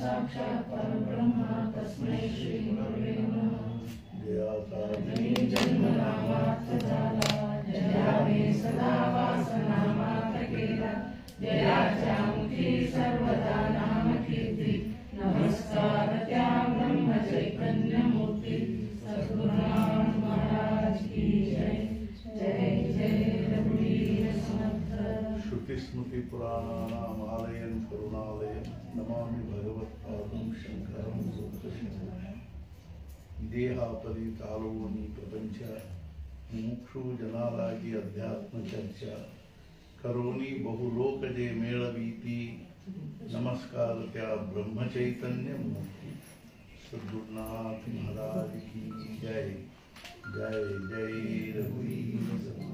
साक्षात् परब्रह्म तस्मै श्रीगुरवे नमः जयाता जन्मनामार्थ झाला जयावे सदा वासना मात्र केला जयाच्या मुखी सर्वदा नाम कीर्ती नमस्कार त्या ब्रह्म चैतन्य मूर्ती सद्गुरुनाथ महाराज की जय जय जय रघुवीर समर्थ श्रुतिस्मृतिपुराणानामालयं करुणालयं नमामि भगवत्पादं शङ्करं लोकशङ्करम् ದೇಹಾಪರಿ ತಾಲುವನಿ ಪ್ರಪಂಚ ಮುಕ್ಷು ಜನಾಲಾಗಿ ಅಧ್ಯಾತ್ಮ ಚರ್ಚಾ ಕರೋನಿ ಬಹುಲೋಕಜೆ ಮೇಳವೀತಿ ನಮಸ್ಕಾರ त्या ब्रह्मचैतन्य मूर्ति सद्गुरुनाथ महाराज की जय जय जय रघुवीर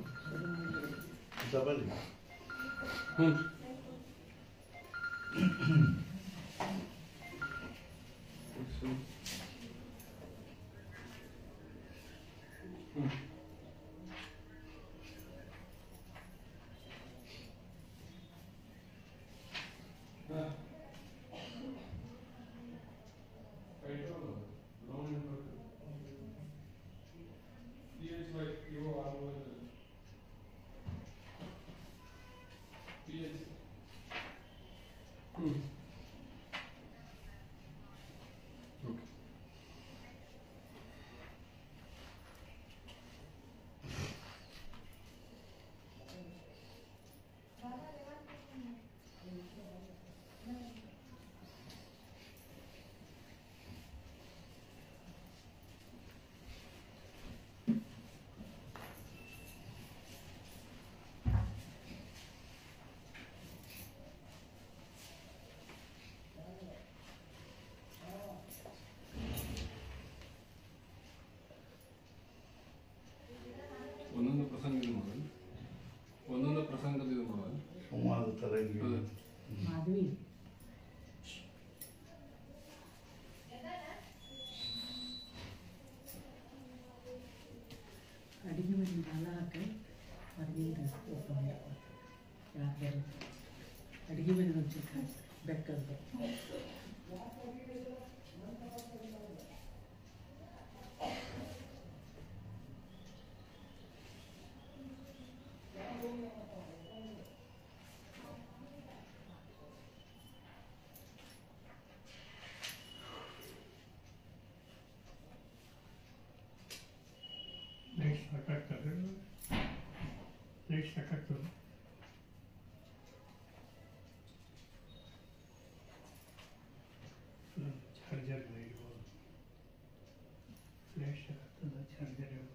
सबल ಒಂದೊಂದು ಪ್ರಸಂಗ ಇದು ಮಾಡೋದು ಒಂದೊಂದು ಪ್ರಸಂಗದ ಇದು ಮಾಡೋದು ಸಂವಾದ ತರಂಗಿ ಹೌದು. ಮಾಧವಿ ಅಡಿಗೆ ಮನೆ ಬಾಲ ಹಾಕಿ ಹೊರಗಿಂದ ಓಪನ್ ಮಾಡ್ಕೊ ಯಾರು ಬರುತ್ತೆ ಅಡಿಗೆ ಮನೆ ಒಂಚೂರು ಬೆಕ್ಕದ್ದು ಲೈಟ್ ಸಾಕಾಗ್ತದೆ ಲೈಟ್ ಸಾಕಾಗ್ತದೆ ಚಾರ್ಜರ್ ಇರ್ಬೋದು ಲೈಟ್ ಸಾಕಾಗ್ತದೆ ಚಾರ್ಜರ್ ಇರ್ಬೋದು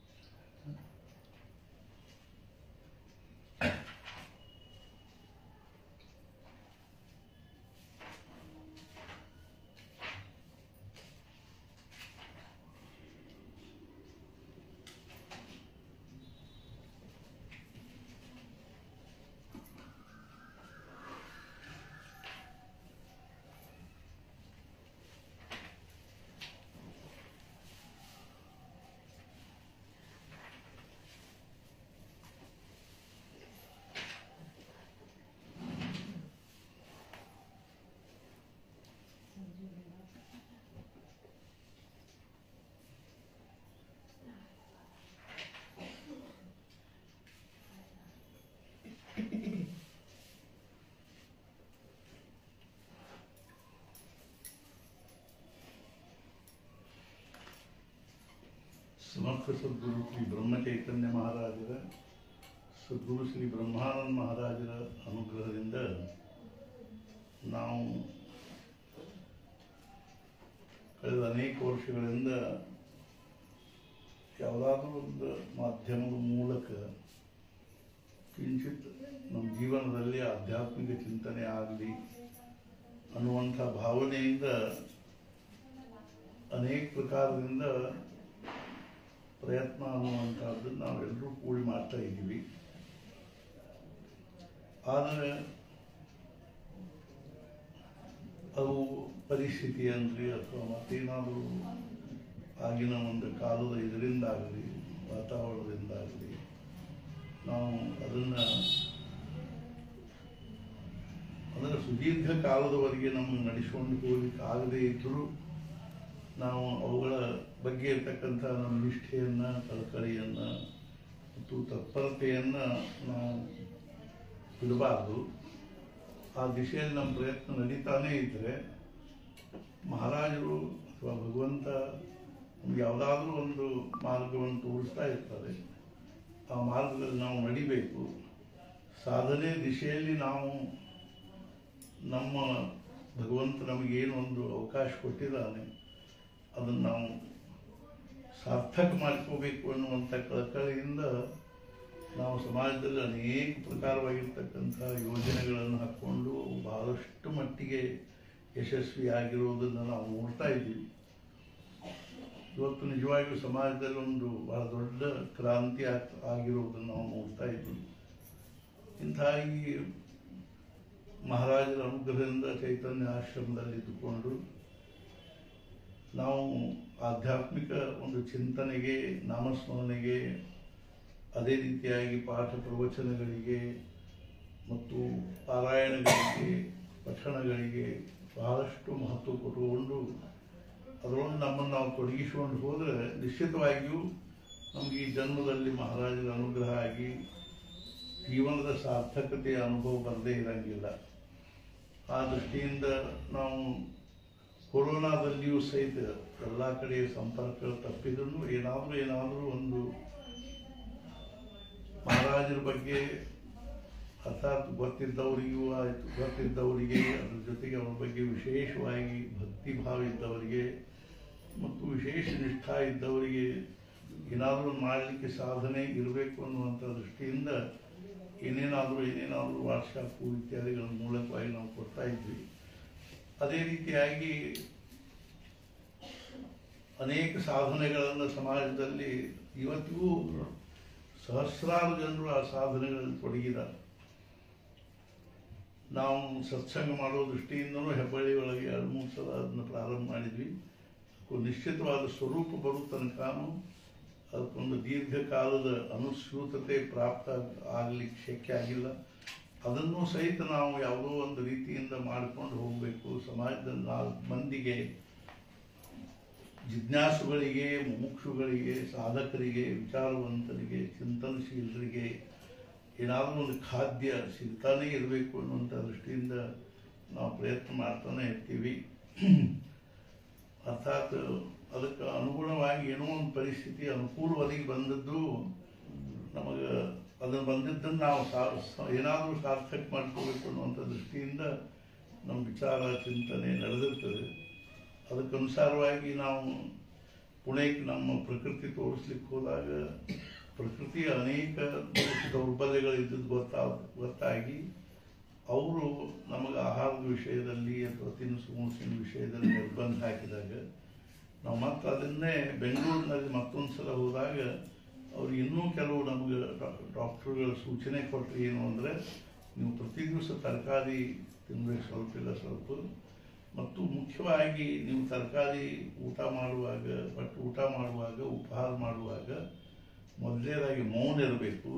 ಸಮರ್ಥ ಸದ್ಗುರು ಶ್ರೀ ಬ್ರಹ್ಮಚೈತನ್ಯ ಮಹಾರಾಜರ ಸದ್ಗುರು ಶ್ರೀ ಬ್ರಹ್ಮಾನಂದ ಮಹಾರಾಜರ ಅನುಗ್ರಹದಿಂದ ನಾವು ಕಳೆದ ಅನೇಕ ವರ್ಷಗಳಿಂದ ಯಾವುದಾದ್ರೂ ಒಂದು ಮಾಧ್ಯಮದ ಮೂಲಕ ಕಿಂಚಿತ್ ನಮ್ಮ ಜೀವನದಲ್ಲಿ ಆಧ್ಯಾತ್ಮಿಕ ಚಿಂತನೆ ಆಗಲಿ ಅನ್ನುವಂಥ ಭಾವನೆಯಿಂದ ಅನೇಕ ಪ್ರಕಾರದಿಂದ ಪ್ರಯತ್ನ ಅನ್ನುವಂಥದ್ದನ್ನು ನಾವೆಲ್ಲರೂ ಕೂಡಿ ಮಾಡ್ತಾ ಇದ್ದೀವಿ ಆದರೆ ಅದು ಪರಿಸ್ಥಿತಿ ಅನ್ರಿ ಅಥವಾ ಮತ್ತೇನಾದರೂ ಆಗಿನ ಒಂದು ಕಾಲದ ಇದರಿಂದಾಗಲಿ ವಾತಾವರಣದಿಂದಾಗಲಿ ನಾವು ಅದನ್ನು ಅದರ ಸುದೀರ್ಘ ಕಾಲದವರೆಗೆ ನಮಗೆ ನಡೆಸಿಕೊಂಡು ಹೋಗ್ಲಿಕ್ಕೆ ಆಗದೇ ಇದ್ದರೂ ನಾವು ಅವುಗಳ ಬಗ್ಗೆ ಇರ್ತಕ್ಕಂಥ ನಮ್ಮ ನಿಷ್ಠೆಯನ್ನು ಕಳಕಳಿಯನ್ನು ಮತ್ತು ತತ್ಪರತೆಯನ್ನು ನಾವು ಬಿಡಬಾರ್ದು ಆ ದಿಶೆಯಲ್ಲಿ ನಮ್ಮ ಪ್ರಯತ್ನ ನಡೀತಾನೇ ಇದ್ದರೆ ಮಹಾರಾಜರು ಅಥವಾ ಭಗವಂತ ನಮ್ಗೆ ಯಾವುದಾದ್ರೂ ಒಂದು ಮಾರ್ಗವನ್ನು ತೋರಿಸ್ತಾ ಇರ್ತಾರೆ ಆ ಮಾರ್ಗದಲ್ಲಿ ನಾವು ನಡಿಬೇಕು ಸಾಧನೆ ದಿಶೆಯಲ್ಲಿ ನಾವು ನಮ್ಮ ಭಗವಂತ ನಮಗೇನು ಒಂದು ಅವಕಾಶ ಕೊಟ್ಟಿದ್ದಾನೆ ಅದನ್ನು ನಾವು ಸಾರ್ಥಕ ಮಾಡ್ಕೋಬೇಕು ಅನ್ನುವಂಥ ಕಳಕಳಿಯಿಂದ ನಾವು ಸಮಾಜದಲ್ಲಿ ಅನೇಕ ಪ್ರಕಾರವಾಗಿರ್ತಕ್ಕಂಥ ಯೋಜನೆಗಳನ್ನು ಹಾಕ್ಕೊಂಡು ಅವು ಬಹಳಷ್ಟು ಮಟ್ಟಿಗೆ ಯಶಸ್ವಿಯಾಗಿರೋದನ್ನು ನಾವು ನೋಡ್ತಾ ಇದ್ದೀವಿ ಇವತ್ತು ನಿಜವಾಗಿಯೂ ಸಮಾಜದಲ್ಲಿ ಒಂದು ಬಹಳ ದೊಡ್ಡ ಕ್ರಾಂತಿ ಆಗ್ ಆಗಿರುವುದನ್ನು ನಾವು ನೋಡ್ತಾ ಇದ್ದೀವಿ ಇಂಥ ಈ ಮಹಾರಾಜರ ಅನುಗ್ರಹದಿಂದ ಚೈತನ್ಯ ಆಶ್ರಮದಲ್ಲಿ ಇದ್ದುಕೊಂಡು ನಾವು ಆಧ್ಯಾತ್ಮಿಕ ಒಂದು ಚಿಂತನೆಗೆ ನಾಮಸ್ಮರಣೆಗೆ ಅದೇ ರೀತಿಯಾಗಿ ಪಾಠ ಪ್ರವಚನಗಳಿಗೆ ಮತ್ತು ಪಾರಾಯಣಗಳಿಗೆ ಪಠಣಗಳಿಗೆ ಬಹಳಷ್ಟು ಮಹತ್ವ ಕೊಟ್ಟುಕೊಂಡು ಅದರೊಳಗೆ ನಮ್ಮನ್ನು ನಾವು ತೊಡಗಿಸಿಕೊಂಡು ಹೋದರೆ ನಿಶ್ಚಿತವಾಗಿಯೂ ನಮಗೆ ಈ ಜನ್ಮದಲ್ಲಿ ಮಹಾರಾಜರ ಅನುಗ್ರಹ ಆಗಿ ಜೀವನದ ಸಾರ್ಥಕತೆಯ ಅನುಭವ ಬರದೇ ಇರಂಗಿಲ್ಲ ಆ ದೃಷ್ಟಿಯಿಂದ ನಾವು ಕೊರೋನಾದಲ್ಲಿಯೂ ಸಹಿತ ಎಲ್ಲ ಕಡೆ ಸಂಪರ್ಕ ತಪ್ಪಿದ್ರು ಏನಾದರೂ ಏನಾದರೂ ಒಂದು ಮಹಾರಾಜರ ಬಗ್ಗೆ ಅರ್ಥಾತ್ ಗೊತ್ತಿದ್ದವರಿಗೂ ಆಯಿತು ಗೊತ್ತಿದ್ದವರಿಗೆ ಅದ್ರ ಜೊತೆಗೆ ಅವ್ರ ಬಗ್ಗೆ ವಿಶೇಷವಾಗಿ ಭಕ್ತಿ ಭಾವ ಇದ್ದವರಿಗೆ ಮತ್ತು ವಿಶೇಷ ನಿಷ್ಠಾ ಇದ್ದವರಿಗೆ ಏನಾದರೂ ಮಾಡಲಿಕ್ಕೆ ಸಾಧನೆ ಇರಬೇಕು ಅನ್ನುವಂಥ ದೃಷ್ಟಿಯಿಂದ ಏನೇನಾದರೂ ಏನೇನಾದರೂ ವಾಟ್ಸಪ್ಪು ಇತ್ಯಾದಿಗಳ ಮೂಲಕವಾಗಿ ನಾವು ಕೊಡ್ತಾ ಇದ್ವಿ ಅದೇ ರೀತಿಯಾಗಿ ಅನೇಕ ಸಾಧನೆಗಳನ್ನು ಸಮಾಜದಲ್ಲಿ ಇವತ್ತಿಗೂ ಸಹಸ್ರಾರು ಜನರು ಆ ಸಾಧನೆಗಳಲ್ಲಿ ತೊಡಗಿದ್ದಾರೆ ನಾವು ಸತ್ಸಂಗ ಮಾಡೋ ದೃಷ್ಟಿಯಿಂದನೂ ಹೆಬ್ಬಳ್ಳಿ ಒಳಗೆ ಎರಡು ಮೂರು ಸಲ ಅದನ್ನು ಪ್ರಾರಂಭ ಮಾಡಿದ್ವಿ ಅದಕ್ಕೊಂದು ನಿಶ್ಚಿತವಾದ ಸ್ವರೂಪ ಬರೋ ತನಕನೂ ಅದಕ್ಕೊಂದು ದೀರ್ಘಕಾಲದ ಅನುಸ್ಯೂತತೆ ಪ್ರಾಪ್ತ ಆಗಲಿಕ್ಕೆ ಶಕ್ಯ ಆಗಿಲ್ಲ ಅದನ್ನು ಸಹಿತ ನಾವು ಯಾವುದೋ ಒಂದು ರೀತಿಯಿಂದ ಮಾಡಿಕೊಂಡು ಹೋಗಬೇಕು ಸಮಾಜದಲ್ಲಿ ನಾಲ್ಕು ಮಂದಿಗೆ ಜಿಜ್ಞಾಸುಗಳಿಗೆ ಮುಮುಕ್ಷುಗಳಿಗೆ ಸಾಧಕರಿಗೆ ವಿಚಾರವಂತರಿಗೆ ಚಿಂತನಶೀಲರಿಗೆ ಏನಾದರೂ ಒಂದು ಖಾದ್ಯ ಸಿಗ್ತಾನೇ ಇರಬೇಕು ಅನ್ನುವಂಥ ದೃಷ್ಟಿಯಿಂದ ನಾವು ಪ್ರಯತ್ನ ಮಾಡ್ತಾನೆ ಇರ್ತೀವಿ ಅರ್ಥಾತ್ ಅದಕ್ಕೆ ಅನುಗುಣವಾಗಿ ಏನೋ ಒಂದು ಪರಿಸ್ಥಿತಿ ಅನುಕೂಲವಾಗಿ ಬಂದದ್ದು ನಮಗೆ ಅದನ್ನು ಬಂದಿದ್ದನ್ನು ನಾವು ಸಾ ಸ- ಏನಾದರೂ ಸಾರ್ಥಕ ಮಾಡ್ಕೋಬೇಕು ಅನ್ನುವಂಥ ದೃಷ್ಟಿಯಿಂದ ನಮ್ಮ ವಿಚಾರ ಚಿಂತನೆ ನಡೆದಿರ್ತದೆ ಅದಕ್ಕನುಸಾರವಾಗಿ ನಾವು ಪುಣೆಗೆ ನಮ್ಮ ಪ್ರಕೃತಿ ತೋರಿಸ್ಲಿಕ್ಕೆ ಹೋದಾಗ ಪ್ರಕೃತಿಯ ಅನೇಕ ದೌರ್ಬಲ್ಯಗಳಿದ್ದದ್ದು ಗೊತ್ತಾ ಗೊತ್ತಾಗಿ ಅವರು ನಮಗೆ ಆಹಾರದ ವಿಷಯದಲ್ಲಿ ಅಥವಾ ತಿನಿಸು ಮುನಿಸಿನ ವಿಷಯದಲ್ಲಿ ನಿರ್ಬಂಧ ಹಾಕಿದಾಗ ನಾವು ಮತ್ತೆ ಅದನ್ನೇ ಬೆಂಗಳೂರಿನಲ್ಲಿ ಮತ್ತೊಂದು ಸಲ ಹೋದಾಗ ಅವ್ರು ಇನ್ನೂ ಕೆಲವು ನಮಗೆ ಡಾಕ್ಟರ್ಗಳ ಸೂಚನೆ ಕೊಟ್ಟರು ಏನು ಅಂದರೆ ನೀವು ಪ್ರತಿ ದಿವಸ ತರಕಾರಿ ತಿನ್ನಬೇಕು ಸ್ವಲ್ಪ ಇಲ್ಲ ಸ್ವಲ್ಪ ಮತ್ತು ಮುಖ್ಯವಾಗಿ ನೀವು ತರಕಾರಿ ಊಟ ಮಾಡುವಾಗ ಬಟ್ ಊಟ ಮಾಡುವಾಗ ಉಪಹಾರ ಮಾಡುವಾಗ ಮೊದಲನೇದಾಗಿ ಮೌನ ಇರಬೇಕು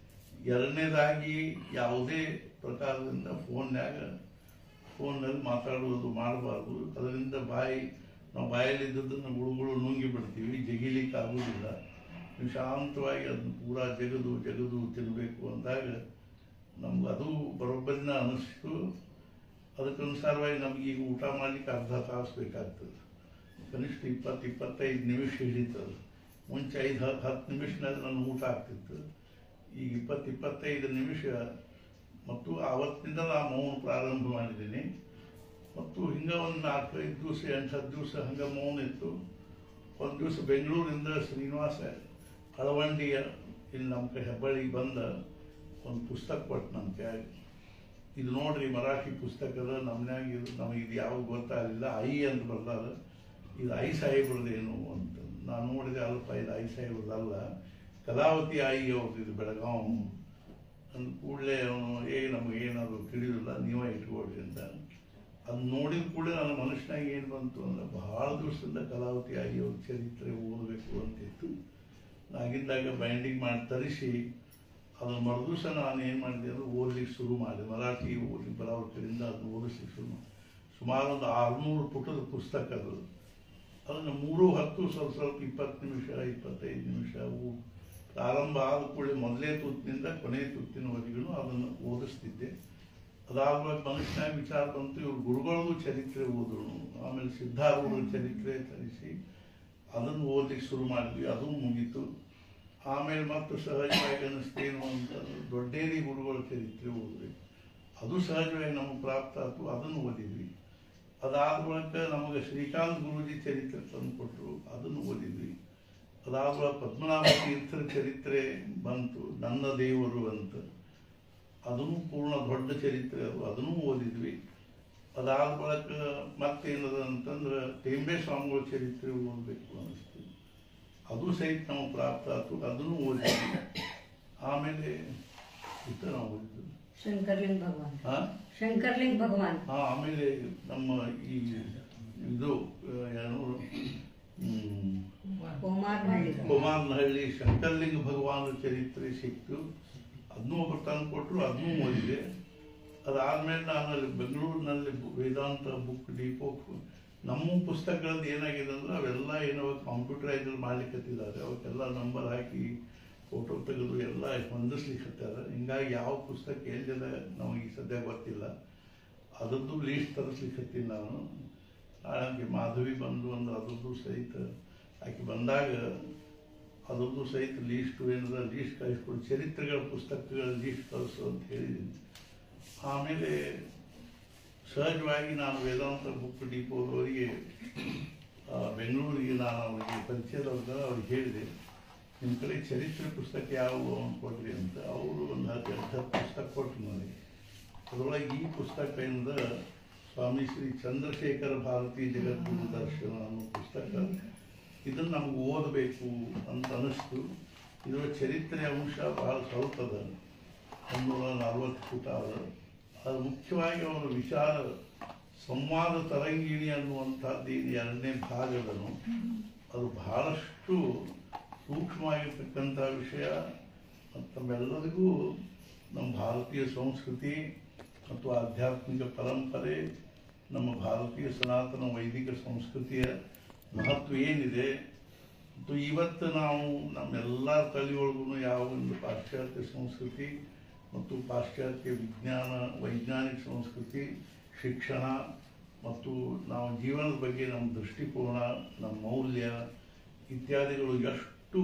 ಎರಡನೇದಾಗಿ ಯಾವುದೇ ಪ್ರಕಾರದಿಂದ ಫೋನ್ಯಾಗ ಫೋನ್ನಲ್ಲಿ ಮಾತಾಡುವುದು ಮಾಡಬಾರ್ದು ಅದರಿಂದ ಬಾಯಿ ನಾವು ಬಾಯಲ್ಲಿದ್ದದನ್ನು ಗುಳುಗುಳು ನುಂಗಿ ಬಿಡ್ತೀವಿ ಜಗಿಲಿಕ್ಕೆ ಆಗುವುದಿಲ್ಲ ನೀವು ಶಾಂತವಾಗಿ ಅದನ್ನು ಪೂರಾ ಜಗದು ಜಗದು ತಿನ್ನಬೇಕು ಅಂದಾಗ ನಮ್ಗೆ ಅದು ಬರೋಬ್ಬರಿನ ಅನಿಸ್ತು ಅದಕ್ಕನುಸಾರವಾಗಿ ನಮ್ಗೆ ಈಗ ಊಟ ಮಾಡ್ಲಿಕ್ಕೆ ಅರ್ಧ ತಾಸು ಬೇಕಾಗ್ತದೆ ಕನಿಷ್ಠ ಇಪ್ಪತ್ತು ಇಪ್ಪತ್ತೈದು ನಿಮಿಷ ಹಿಡಿತದೆ ಮುಂಚೆ ಐದು ಹತ್ತು ಹತ್ತು ನಿಮಿಷನಲ್ಲಿ ನನ್ನ ಊಟ ಆಗ್ತಿತ್ತು ಈಗ ಇಪ್ಪತ್ತು ಇಪ್ಪತ್ತೈದು ನಿಮಿಷ ಮತ್ತು ಆವತ್ತಿನಿಂದ ನಾನು ಮೌನ ಪ್ರಾರಂಭ ಮಾಡಿದ್ದೀನಿ ಮತ್ತು ಹಿಂಗೆ ಒಂದು ನಾಲ್ಕೈದು ದಿವಸ ಎಂಟು ಹತ್ತು ದಿವಸ ಹಂಗೆ ಮೌನ ಇತ್ತು ಒಂದು ದಿವಸ ಬೆಂಗಳೂರಿಂದ ಶ್ರೀನಿವಾಸ ಅಳವಂಡಿಯ ಇಲ್ಲಿ ನಮ್ಮ ಕೈ ಹೆಬ್ಬಳ್ಳಿಗೆ ಬಂದ ಒಂದು ಪುಸ್ತಕ ಕೊಟ್ಟು ನಮ್ಮ ಕೈಯಾಗ ಇದು ನೋಡ್ರಿ ಮರಾಠಿ ಪುಸ್ತಕದ ನಮ್ಮನ್ಯಾಗ ಇದು ನಮಗೆ ಇದು ಯಾವಾಗ ಗೊತ್ತಾಗಲಿಲ್ಲ ಐ ಅಂತ ಬರ್ದಾರ ಇದು ಐ ಸಾಹೇಬ್ರದೇನು ಅಂತ ನಾನು ನೋಡಿದೆ ಅಲ್ಪ ಇದು ಐ ಸಾಹೇಬ್ರದಲ್ಲ ಕಲಾವತಿ ಐ ಅವ್ರದ್ದು ಇದು ಬೆಳಗಾವ್ ಅಂದ ಕೂಡಲೇ ಅವನು ಏ ನಮಗೆ ಏನಾದರೂ ತಿಳಿದಿಲ್ಲ ನೀವೇ ಇಟ್ಕೊಳ್ರಿ ಅಂತ ಅದು ನೋಡಿದ ಕೂಡಲೇ ನನ್ನ ಮನುಷ್ಯನಾಗ ಏನು ಬಂತು ಅಂದ್ರೆ ಬಹಳ ದಿವಸದಿಂದ ಕಲಾವತಿ ಆಗಿ ಅವ್ರ ಚರಿತ್ರೆ ಓದಬೇಕು ಅಂತಿತ್ತು ಆಗಿದ್ದಾಗ ಬೈಂಡಿಂಗ್ ಮಾಡಿ ತರಿಸಿ ಅದನ್ನು ಮರುದಿವಸ ನಾನು ಏನು ಮಾಡಿದೆ ಅಂದ್ರೆ ಓದಲಿಕ್ಕೆ ಶುರು ಮಾಡಿದೆ ಮರಾಠಿ ಓದಿ ಬರೋರ ಕಡೆಯಿಂದ ಅದನ್ನು ಓದಿಸ್ಲಿಕ್ಕೆ ಶುರು ಮಾಡಿದೆ ಸುಮಾರು ಒಂದು ಆರುನೂರು ಪುಟದ ಪುಸ್ತಕ ಅದು ಅದನ್ನು ಮೂರು ಹತ್ತು ಸ್ವಲ್ಪ ಸ್ವಲ್ಪ ಇಪ್ಪತ್ತು ನಿಮಿಷ ಇಪ್ಪತ್ತೈದು ನಿಮಿಷ ಅವು ಪ್ರಾರಂಭ ಆದ ಕೂಡಲೇ ಮೊದಲೇ ತುತ್ತಿನಿಂದ ಕೊನೆಯ ತುತ್ತಿನವರೆಗೂ ಅದನ್ನು ಓದಿಸ್ತಿದ್ದೆ ಅದಾದ್ಮೇಲೆ ಮನುಷ್ಯನಾಗ ವಿಚಾರ ಬಂತು ಇವ್ರು ಗುರುಗಳದು ಚರಿತ್ರೆ ಓದ್ರು ಆಮೇಲೆ ಸಿದ್ಧಾರೂಢರ ಚರಿತ್ರೆ ತರಿಸಿ ಅದನ್ನು ಓದಲಿಕ್ಕೆ ಶುರು ಮಾಡಿದ್ವಿ ಅದು ಮುಗೀತು ಆಮೇಲೆ ಮತ್ತು ಸಹಜವಾಗಿ ಅನ್ನಿಸ್ತೇನು ಅಂತಂದ್ರೆ ದೊಡ್ಡೇರಿ ಗುರುಗಳ ಚರಿತ್ರೆ ಓದ್ವಿ ಅದು ಸಹಜವಾಗಿ ನಮಗೆ ಪ್ರಾಪ್ತ ಆಯ್ತು ಅದನ್ನು ಓದಿದ್ವಿ ಅದಾದ ಬಳಿಕ ನಮಗೆ ಶ್ರೀಕಾಂತ್ ಗುರೂಜಿ ಚರಿತ್ರೆ ತಂದು ಕೊಟ್ಟರು ಅದನ್ನು ಓದಿದ್ವಿ ಅದಾದ ಬಳಿಕ ಪದ್ಮನಾಭ ತೀರ್ಥರ ಚರಿತ್ರೆ ಬಂತು ನನ್ನ ದೇವರು ಅಂತ ಅದನ್ನು ಪೂರ್ಣ ದೊಡ್ಡ ಚರಿತ್ರೆ ಅದು ಅದನ್ನು ಓದಿದ್ವಿ ಅದಾದ ಬಳಿಕ ಮತ್ತೇನದ ಅಂತಂದ್ರೆ ಟೇಂಬೆ ಸ್ವಾಮಿಗಳ ಚರಿತ್ರೆ ಓದಬೇಕು ಅನಿಸ್ತು ಅದು ಸಹಿತ ನಾವು ಪ್ರಾಪ್ತ ಆಯ್ತು ಅದನ್ನು ಓದಿದ್ವಿ ಆಮೇಲೆ ಇತ್ತ ನಾವು ಓದಿದ್ವಿ ಶಂಕರ್ಲಿಂಗ ಭಗವಾನ್ ಹಾ ಶಂಕರ್ಲಿಂಗ ಭಗವಾನ್ ಹಾ ಆಮೇಲೆ ನಮ್ಮ ಈ ಇದು ಆ, ಏನು ಹ್ಮ್, ಕೋಮಾರ್ನಹಳ್ಳಿ ಕುಮಾರನಹಳ್ಳಿ ಶಂಕರಲಿಂಗ ಭಗವಾನ ಚರಿತ್ರೆ ಸಿಕ್ತು ಅದನ್ನೂ ಒಬ್ಬರು ತಂದು ಕೊಟ್ಟರು ಅದನ್ನೂ ಓದಿದೆ ಅದಾದ್ಮೇಲೆ ನಾನು ಅಲ್ಲಿ ಬೆಂಗಳೂರಿನಲ್ಲಿ ಬು- ವೇದಾಂತ ಬುಕ್ ಡಿಪೋ ನಮ್ಮ ಪುಸ್ತಕಗಳದ್ದು ಏನಾಗಿದೆ ಅಂದ್ರೆ ಅವೆಲ್ಲ ಏನೋ ಕಂಪ್ಯೂಟರೈಸ್ ಮಾಡ್ಲಿಕ್ಕತ್ತಿದ್ದಾರೆ ಅವಕ್ಕೆಲ್ಲ ನಂಬರ್ ಹಾಕಿ ಫೋಟೋ ತೆಗೆದು ಎಲ್ಲ ಹೊಂದಿಸ್ಲಿಕ್ಕತ್ತಾರ ಹಿಂಗಾಗಿ ಯಾವ ಪುಸ್ತಕ ಎಲ್ಲಿದೆ ನಮಗೆ ಸದ್ಯ ಗೊತ್ತಿಲ್ಲ ಅದರದ್ದು ಲೀಸ್ಟ್ ತರಿಸ್ಲಿಕ್ಕತ್ತೀನಿ ನಾನು ಹಾಗೆ ಮಾಧವಿ ಬಂದು ಅಂದ್ರೆ ಅದರದ್ದು ಸಹಿತ ಆಕೆ ಬಂದಾಗ ಅದರದ್ದು ಸಹಿತ ಲೀಸ್ಟ್ ಏನದ ಲೀಸ್ಟ್ ಕಳಿಸ್ಕೊಡು ಚರಿತ್ರೆಗಳ ಪುಸ್ತಕಗಳ ಲೀಸ್ಟ್ ಕಳಿಸು ಅಂತ ಹೇಳಿದ್ದೀನಿ ಆಮೇಲೆ ಸಹಜವಾಗಿ ನಾನು ವೇದಾಂತ ಬುಕ್ ಡಿಪೋದವರಿಗೆ ಆ, ಬೆಂಗಳೂರಿಗೆ ನಾನು ಅವರಿಗೆ ಪರಿಚಯದವ್ರಿಗೆ ಅವ್ರಿಗೆ ಹೇಳಿದೆ ನಿಮ್ಮ ಕಡೆ ಚರಿತ್ರೆ ಪುಸ್ತಕ ಯಾವುವು ಅಂತ ಕೊಡ್ರಿ ಅಂತ ಅವರು ಒಂದು ಹತ್ತು ಎಂಟು ಹತ್ತು ಪುಸ್ತಕ ಕೊಟ್ಟರು ನನಗೆ ಅದರೊಳಗೆ ಈ ಪುಸ್ತಕದಿಂದ ಸ್ವಾಮಿ ಶ್ರೀ ಚಂದ್ರಶೇಖರ ಭಾರತಿ ಜಗದ್ಗುರು ದರ್ಶನ ಅನ್ನೋ ಪುಸ್ತಕ ಇದನ್ನು ನಮ್ಗೆ ಓದಬೇಕು ಅಂತ ಅನಿಸ್ತು ಇದರ ಚರಿತ್ರೆ ಅಂಶ ಬಹಳ ಸ್ವಲ್ಪ ಅದ ಒಂದೂರ ನಲ್ವತ್ತು ಪುಟ ಅದ ಅದು ಮುಖ್ಯವಾಗಿ ಅವರ ವಿಚಾರ ಸಂವಾದ ತರಂಗಿಣಿ ಅನ್ನುವಂಥದ್ದು ಇದು ಎರಡನೇ ಭಾಗದನು ಅದು ಬಹಳಷ್ಟು ಸೂಕ್ಷ್ಮವಾಗಿರ್ತಕ್ಕಂಥ ವಿಷಯ ಮತ್ತು ನಮ್ಮೆಲ್ಲರಿಗೂ ನಮ್ಮ ಭಾರತೀಯ ಸಂಸ್ಕೃತಿ ಮತ್ತು ಆಧ್ಯಾತ್ಮಿಕ ಪರಂಪರೆ ನಮ್ಮ ಭಾರತೀಯ ಸನಾತನ ವೈದಿಕ ಸಂಸ್ಕೃತಿಯ ಮಹತ್ವ ಏನಿದೆ ಮತ್ತು ಇವತ್ತು ನಾವು ನಮ್ಮೆಲ್ಲ ತಲೆಯೊಳಗೂ ಯಾವ ಒಂದು ಪಾಶ್ಚಾತ್ಯ ಸಂಸ್ಕೃತಿ ಮತ್ತು ಪಾಶ್ಚಾತ್ಯ ವಿಜ್ಞಾನ ವೈಜ್ಞಾನಿಕ ಸಂಸ್ಕೃತಿ ಶಿಕ್ಷಣ ಮತ್ತು ನಾವು ಜೀವನದ ಬಗ್ಗೆ ನಮ್ಮ ದೃಷ್ಟಿಕೋನ ನಮ್ಮ ಮೌಲ್ಯ ಇತ್ಯಾದಿಗಳು ಎಷ್ಟು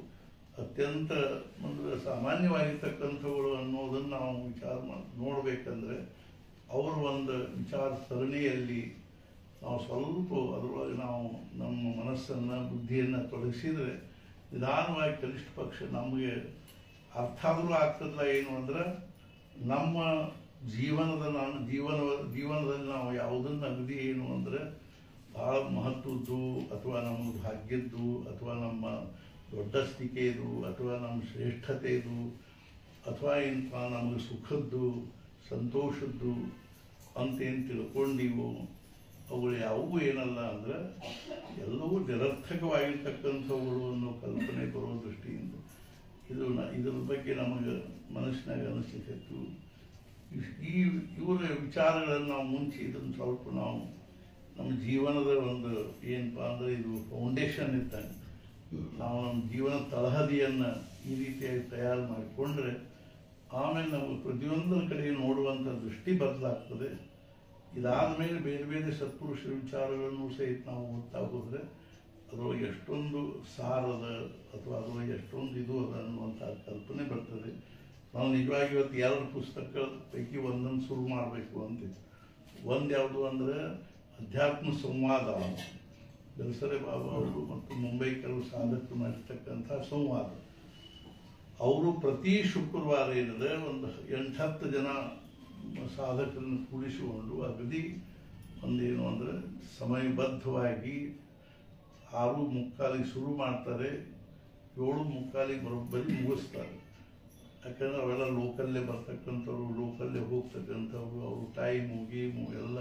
ಅತ್ಯಂತ ಒಂದು ಸಾಮಾನ್ಯವಾಗಿರ್ತಕ್ಕಂಥವುಗಳು ಅನ್ನೋದನ್ನು ನಾವು ವಿಚಾರ ಮಾಡಿ ನೋಡಬೇಕಂದ್ರೆ ಅವರ ಒಂದು ವಿಚಾರ ಸರಣಿಯಲ್ಲಿ ನಾವು ಸ್ವಲ್ಪ ಅದರೊಳಗೆ ನಾವು ನಮ್ಮ ಮನಸ್ಸನ್ನು ಬುದ್ಧಿಯನ್ನು ತೊಡಗಿಸಿದರೆ ನಿಧಾನವಾಗಿ ಕನಿಷ್ಠ ಪಕ್ಷ ನಮಗೆ ಅರ್ಥ ಆದರೂ ಆಗ್ತದಲ್ಲ ಏನು ಅಂದ್ರೆ ನಮ್ಮ ಜೀವನದ ನಾನು ಜೀವನ ಜೀವನದಲ್ಲಿ ನಾವು ಯಾವುದನ್ನು ಅಗದಿ ಏನು ಅಂದರೆ ಭಾಳ ಮಹತ್ವದ್ದು ಅಥವಾ ನಮ್ಮ ಭಾಗ್ಯದ್ದು ಅಥವಾ ನಮ್ಮ ದೊಡ್ಡಸ್ತಿಕೆದು ಅಥವಾ ನಮ್ಮ ಶ್ರೇಷ್ಠತೆದು ಅಥವಾ ಇಂಥ ನಮಗೆ ಸುಖದ್ದು ಸಂತೋಷದ್ದು ಅಂತೇನು ತಿಳ್ಕೊಂಡಿವು ಅವುಗಳು ಯಾವುವು ಏನಲ್ಲ ಅಂದ್ರೆ ಎಲ್ಲವೂ ನಿರರ್ಥಕವಾಗಿರ್ತಕ್ಕಂಥವುಗಳು ಅನ್ನೋ ಕಲ್ಪನೆ ಬರೋ ದೃಷ್ಟಿಯಿಂದ ಇದು ನ ಇದ್ರ ಬಗ್ಗೆ ನಮಗೆ ಮನಸ್ಸಿನಾಗ ಅನಿಸ್ಲಿಕ್ಕಿತ್ತು ಇಸ್- ಈ ಇವರ ವಿಚಾರಗಳನ್ನು ನಾವು ಮುಂಚೆ ಇದನ್ನು ಸ್ವಲ್ಪ ನಾವು ನಮ್ಮ ಜೀವನದ ಒಂದು ಏನಪ್ಪ ಅಂದರೆ ಇದು ಫೌಂಡೇಶನ್ ಇದ್ದಂಗೆ ನಾವು ನಮ್ಮ ಜೀವನ ತಳಹದಿಯನ್ನು ಈ ರೀತಿಯಾಗಿ ತಯಾರು ಮಾಡಿಕೊಂಡ್ರೆ ಆಮೇಲೆ ನಾವು ಪ್ರತಿಯೊಂದರ ಕಡೆ ನೋಡುವಂಥ ದೃಷ್ಟಿ ಬದಲಾಗ್ತದೆ ಇದಾದ ಮೇಲೆ ಬೇರೆ ಬೇರೆ ಸತ್ಪುರುಷರ ವಿಚಾರಗಳನ್ನು ಸಹಿತ ನಾವು ಓದ್ತಾ ಹೋದರೆ ಅದರೊಳಗೆ ಎಷ್ಟೊಂದು ಸಾರದ ಅಥವಾ ಅದರೊಳಗೆ ಎಷ್ಟೊಂದು ಇದು ಅದ ಅನ್ನುವಂಥ ಕಲ್ಪನೆ ಬರ್ತದೆ ನಾವು ನಿಜವಾಗಿ ಇವತ್ತು ಎರಡು ಪುಸ್ತಕಗಳ ಪೈಕಿ ಒಂದನ್ನು ಶುರು ಮಾಡಬೇಕು ಅಂತಿತ್ತು ಒಂದು ಯಾವುದು ಅಂದರೆ ಅಧ್ಯಾತ್ಮ ಸಂವಾದ ಬೆಲ್ಸರೆ ಬಾಬಾ ಅವರು ಮತ್ತು ಮುಂಬೈ ಕೆಲವು ಸಾಧಕರು ಮಾಡಿರ್ತಕ್ಕಂಥ ಸಂವಾದ ಅವರು ಪ್ರತಿ ಶುಕ್ರವಾರ ಏನಿದೆ ಒಂದು ಎಂಟು ಹತ್ತು ಜನ ಸಾಧಕರನ್ನು ಕೂಡಿಸಿಕೊಂಡು ಅಗದಿ ಒಂದೇನು ಅಂದರೆ ಸಮಯಬದ್ಧವಾಗಿ ಆರು ಮುಕ್ಕಾಲಿಗೆ ಶುರು ಮಾಡ್ತಾರೆ ಏಳು ಮುಕ್ಕಾಲಿಗೆ ಬರೋಬ್ಬರಿ ಮುಗಿಸ್ತಾರೆ ಯಾಕಂದ್ರೆ ಅವೆಲ್ಲ ಲೋಕಲ್ಲೇ ಬರ್ತಕ್ಕಂಥವ್ರು ಲೋಕಲ್ಲೇ ಹೋಗ್ತಕ್ಕಂಥವ್ರು ಅವರು ಟೈಮು ಗೀಮು ಎಲ್ಲ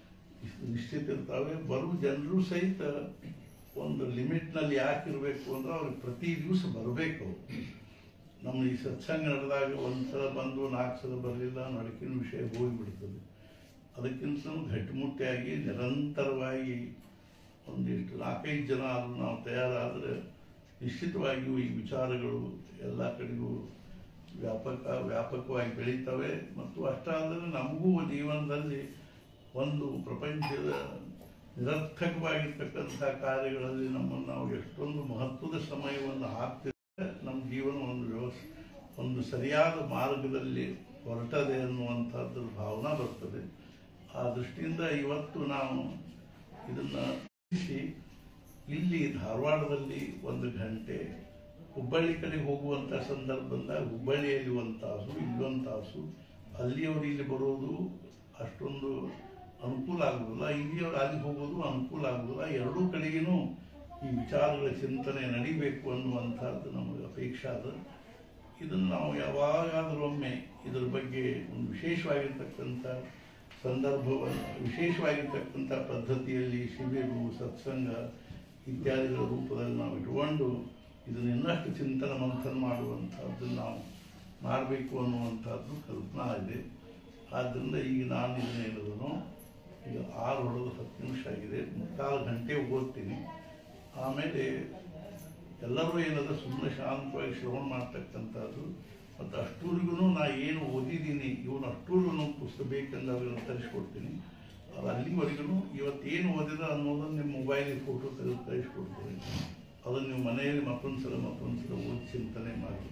ನಿಶ್ಚಿತ ಇರ್ತಾವೆ ಬರುವ ಜನರು ಸಹಿತ ಒಂದು ಲಿಮಿಟ್ನಲ್ಲಿ ಯಾಕೆ ಇರಬೇಕು ಅಂದ್ರೆ ಅವ್ರಿಗೆ ಪ್ರತಿ ದಿವಸ ಬರಬೇಕು ಅವ್ರು ನಮ್ಮ ಈ ಸತ್ಸಂಗ ನಡೆದಾಗ ಒಂದು ಸಲ ಬಂದು ನಾಲ್ಕು ಸಲ ಬರಲಿಲ್ಲ ನಡಕಿನ ವಿಷಯ ಹೋಗಿಬಿಡ್ತದೆ ಅದಕ್ಕಿಂತ ಗಟ್ಟಿಮುಟ್ಟಿಯಾಗಿ ನಿರಂತರವಾಗಿ ಒಂದಿಷ್ಟು ನಾಲ್ಕೈದು ಜನ ಆದರೂ ನಾವು ತಯಾರಾದರೆ ನಿಶ್ಚಿತವಾಗಿಯೂ ಈ ವಿಚಾರಗಳು ಎಲ್ಲ ಕಡೆಗೂ ವ್ಯಾಪಕ ವ್ಯಾಪಕವಾಗಿ ಬೆಳೀತವೆ ಮತ್ತು ಅಷ್ಟಾದರೆ ನಮಗೂ ಜೀವನದಲ್ಲಿ ಒಂದು ಪ್ರಪಂಚದ ನಿರರ್ಥಕವಾಗಿರ್ತಕ್ಕಂಥ ಕಾರ್ಯಗಳಲ್ಲಿ ನಮ್ಮನ್ನು ನಾವು ಎಷ್ಟೊಂದು ಮಹತ್ವದ ಸಮಯವನ್ನು ಹಾಕ್ತಿದ್ರೆ ನಮ್ಮ ಜೀವನ ಒಂದು ವ್ಯವಸ್ಥೆ ಒಂದು ಸರಿಯಾದ ಮಾರ್ಗದಲ್ಲಿ ಹೊರಟದೆ ಅನ್ನುವಂಥದ್ದು ಭಾವನಾ ಬರ್ತದೆ ಆ ದೃಷ್ಟಿಯಿಂದ ಇವತ್ತು ನಾವು ಇದನ್ನು ಇಲ್ಲಿ ಧಾರವಾಡದಲ್ಲಿ ಒಂದು ಗಂಟೆ ಹುಬ್ಬಳ್ಳಿ ಕಡೆ ಹೋಗುವಂಥ ಸಂದರ್ಭದಾಗ ಹುಬ್ಬಳ್ಳಿಯಲ್ಲಿ ಒಂದು ತಾಸು ಇಲ್ಲೊಂದು ತಾಸು ಅಲ್ಲಿಯವರು ಇಲ್ಲಿ ಬರೋದು ಅಷ್ಟೊಂದು ಅನುಕೂಲ ಆಗುವುದಿಲ್ಲ ಇಲ್ಲಿಯವರು ಅಲ್ಲಿ ಹೋಗೋದು ಅನುಕೂಲ ಆಗುವುದಿಲ್ಲ ಎರಡೂ ಕಡೆಗೂ ಈ ವಿಚಾರಗಳ ಚಿಂತನೆ ನಡಿಬೇಕು ಅನ್ನುವಂಥದ್ದು ನಮಗೆ ಅಪೇಕ್ಷೆ ಅದ ಇದನ್ನು ನಾವು ಯಾವಾಗಾದರೂ ಒಮ್ಮೆ ಇದರ ಬಗ್ಗೆ ಒಂದು ವಿಶೇಷವಾಗಿರ್ತಕ್ಕಂಥ ಸಂದರ್ಭವನ್ನು ವಿಶೇಷವಾಗಿರ್ತಕ್ಕಂಥ ಪದ್ಧತಿಯಲ್ಲಿ ಶಿಬಿರು ಸತ್ಸಂಗ ಇತ್ಯಾದಿಗಳ ರೂಪದಲ್ಲಿ ನಾವು ಇಟ್ಕೊಂಡು ಇದನ್ನು ಇನ್ನಷ್ಟು ಚಿಂತನ ಮಂಥನ ಮಾಡುವಂಥದ್ದು ನಾವು ಮಾಡಬೇಕು ಅನ್ನುವಂಥದ್ದು ಕಲ್ಪನಾ ಇದೆ ಆದ್ದರಿಂದ ಈಗ ನಾನು ಇದನ್ನು ಹೇಳಿದನು ಈಗ ಆರು ಹೊಡೆದು ಹತ್ತು ನಿಮಿಷ ಆಗಿದೆ ಮುಕ್ಕಾಲು ಗಂಟೆ ಓದ್ತೀನಿ ಆಮೇಲೆ ಎಲ್ಲರೂ ಏನದ ಸುಮ್ಮನೆ ಶಾಂತವಾಗಿ ಶ್ರವಣ ಮಾಡ್ತಕ್ಕಂಥದ್ದು ಮತ್ತು ಅಷ್ಟೂರಿಗೂ ನಾ ಏನು ಓದಿದ್ದೀನಿ ಇವನು ಅಷ್ಟೂರಿಗೂ ಪುಸ್ತಕ ಬೇಕಂದ್ರೆ ಅವ್ರಿಗೆ ತರಿಸ್ಕೊಡ್ತೀನಿ ಅದು ಅಲ್ಲಿವರೆಗೂ ಇವತ್ತೇನು ಓದಿದ ಅನ್ನೋದನ್ನು ನಿಮ್ಮ ಮೊಬೈಲಿಗೆ ಫೋಟೋ ತೆಗೆದು ಕಳಿಸ್ಕೊಡ್ತೀನಿ ಅದನ್ನು ನೀವು ಮನೆಯಲ್ಲಿ ಮತ್ತೊಂದು ಸಲ ಮತ್ತೊಂದು ಸಲ ಓದಿ ಚಿಂತನೆ ಮಾಡಿ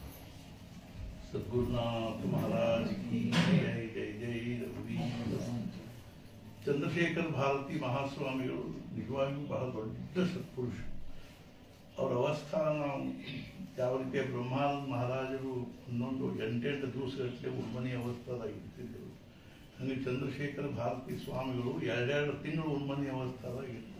ಸದ್ಗುರುನಾಥ ಮಹಾರಾಜ್ ಕಿ ಜೈ ಜೈ ಜೈ ರಘುವೀರ ಚಂದ್ರಶೇಖರ್ ಭಾರತಿ ಮಹಾಸ್ವಾಮಿಗಳು ನಿಜವಾಗಿಯೂ ಬಹಳ ದೊಡ್ಡ ಸತ್ಪುರುಷ ಅವರ ಅವಸ್ಥಾನ ನಾವು ಯಾವ ರೀತಿಯ ಬ್ರಹ್ಮಾನಂದ ಮಹಾರಾಜರು ಇನ್ನೊಂದು ಎಂಟೆಂಟು ದಿವಸಗಟ್ಟಲೆ ಉನ್ಮನಿ ಅವಸ್ಥಾದಾಗ ಇರ್ತಿದ್ದರು ಹಂಗೆ ಚಂದ್ರಶೇಖರ ಭಾರತಿ ಸ್ವಾಮಿಗಳು ಎರಡೆರಡು ತಿಂಗಳು ಉನ್ಮನಿ ಅವಸ್ಥಾದಾಗ ಇರ್ತಿದ್ರು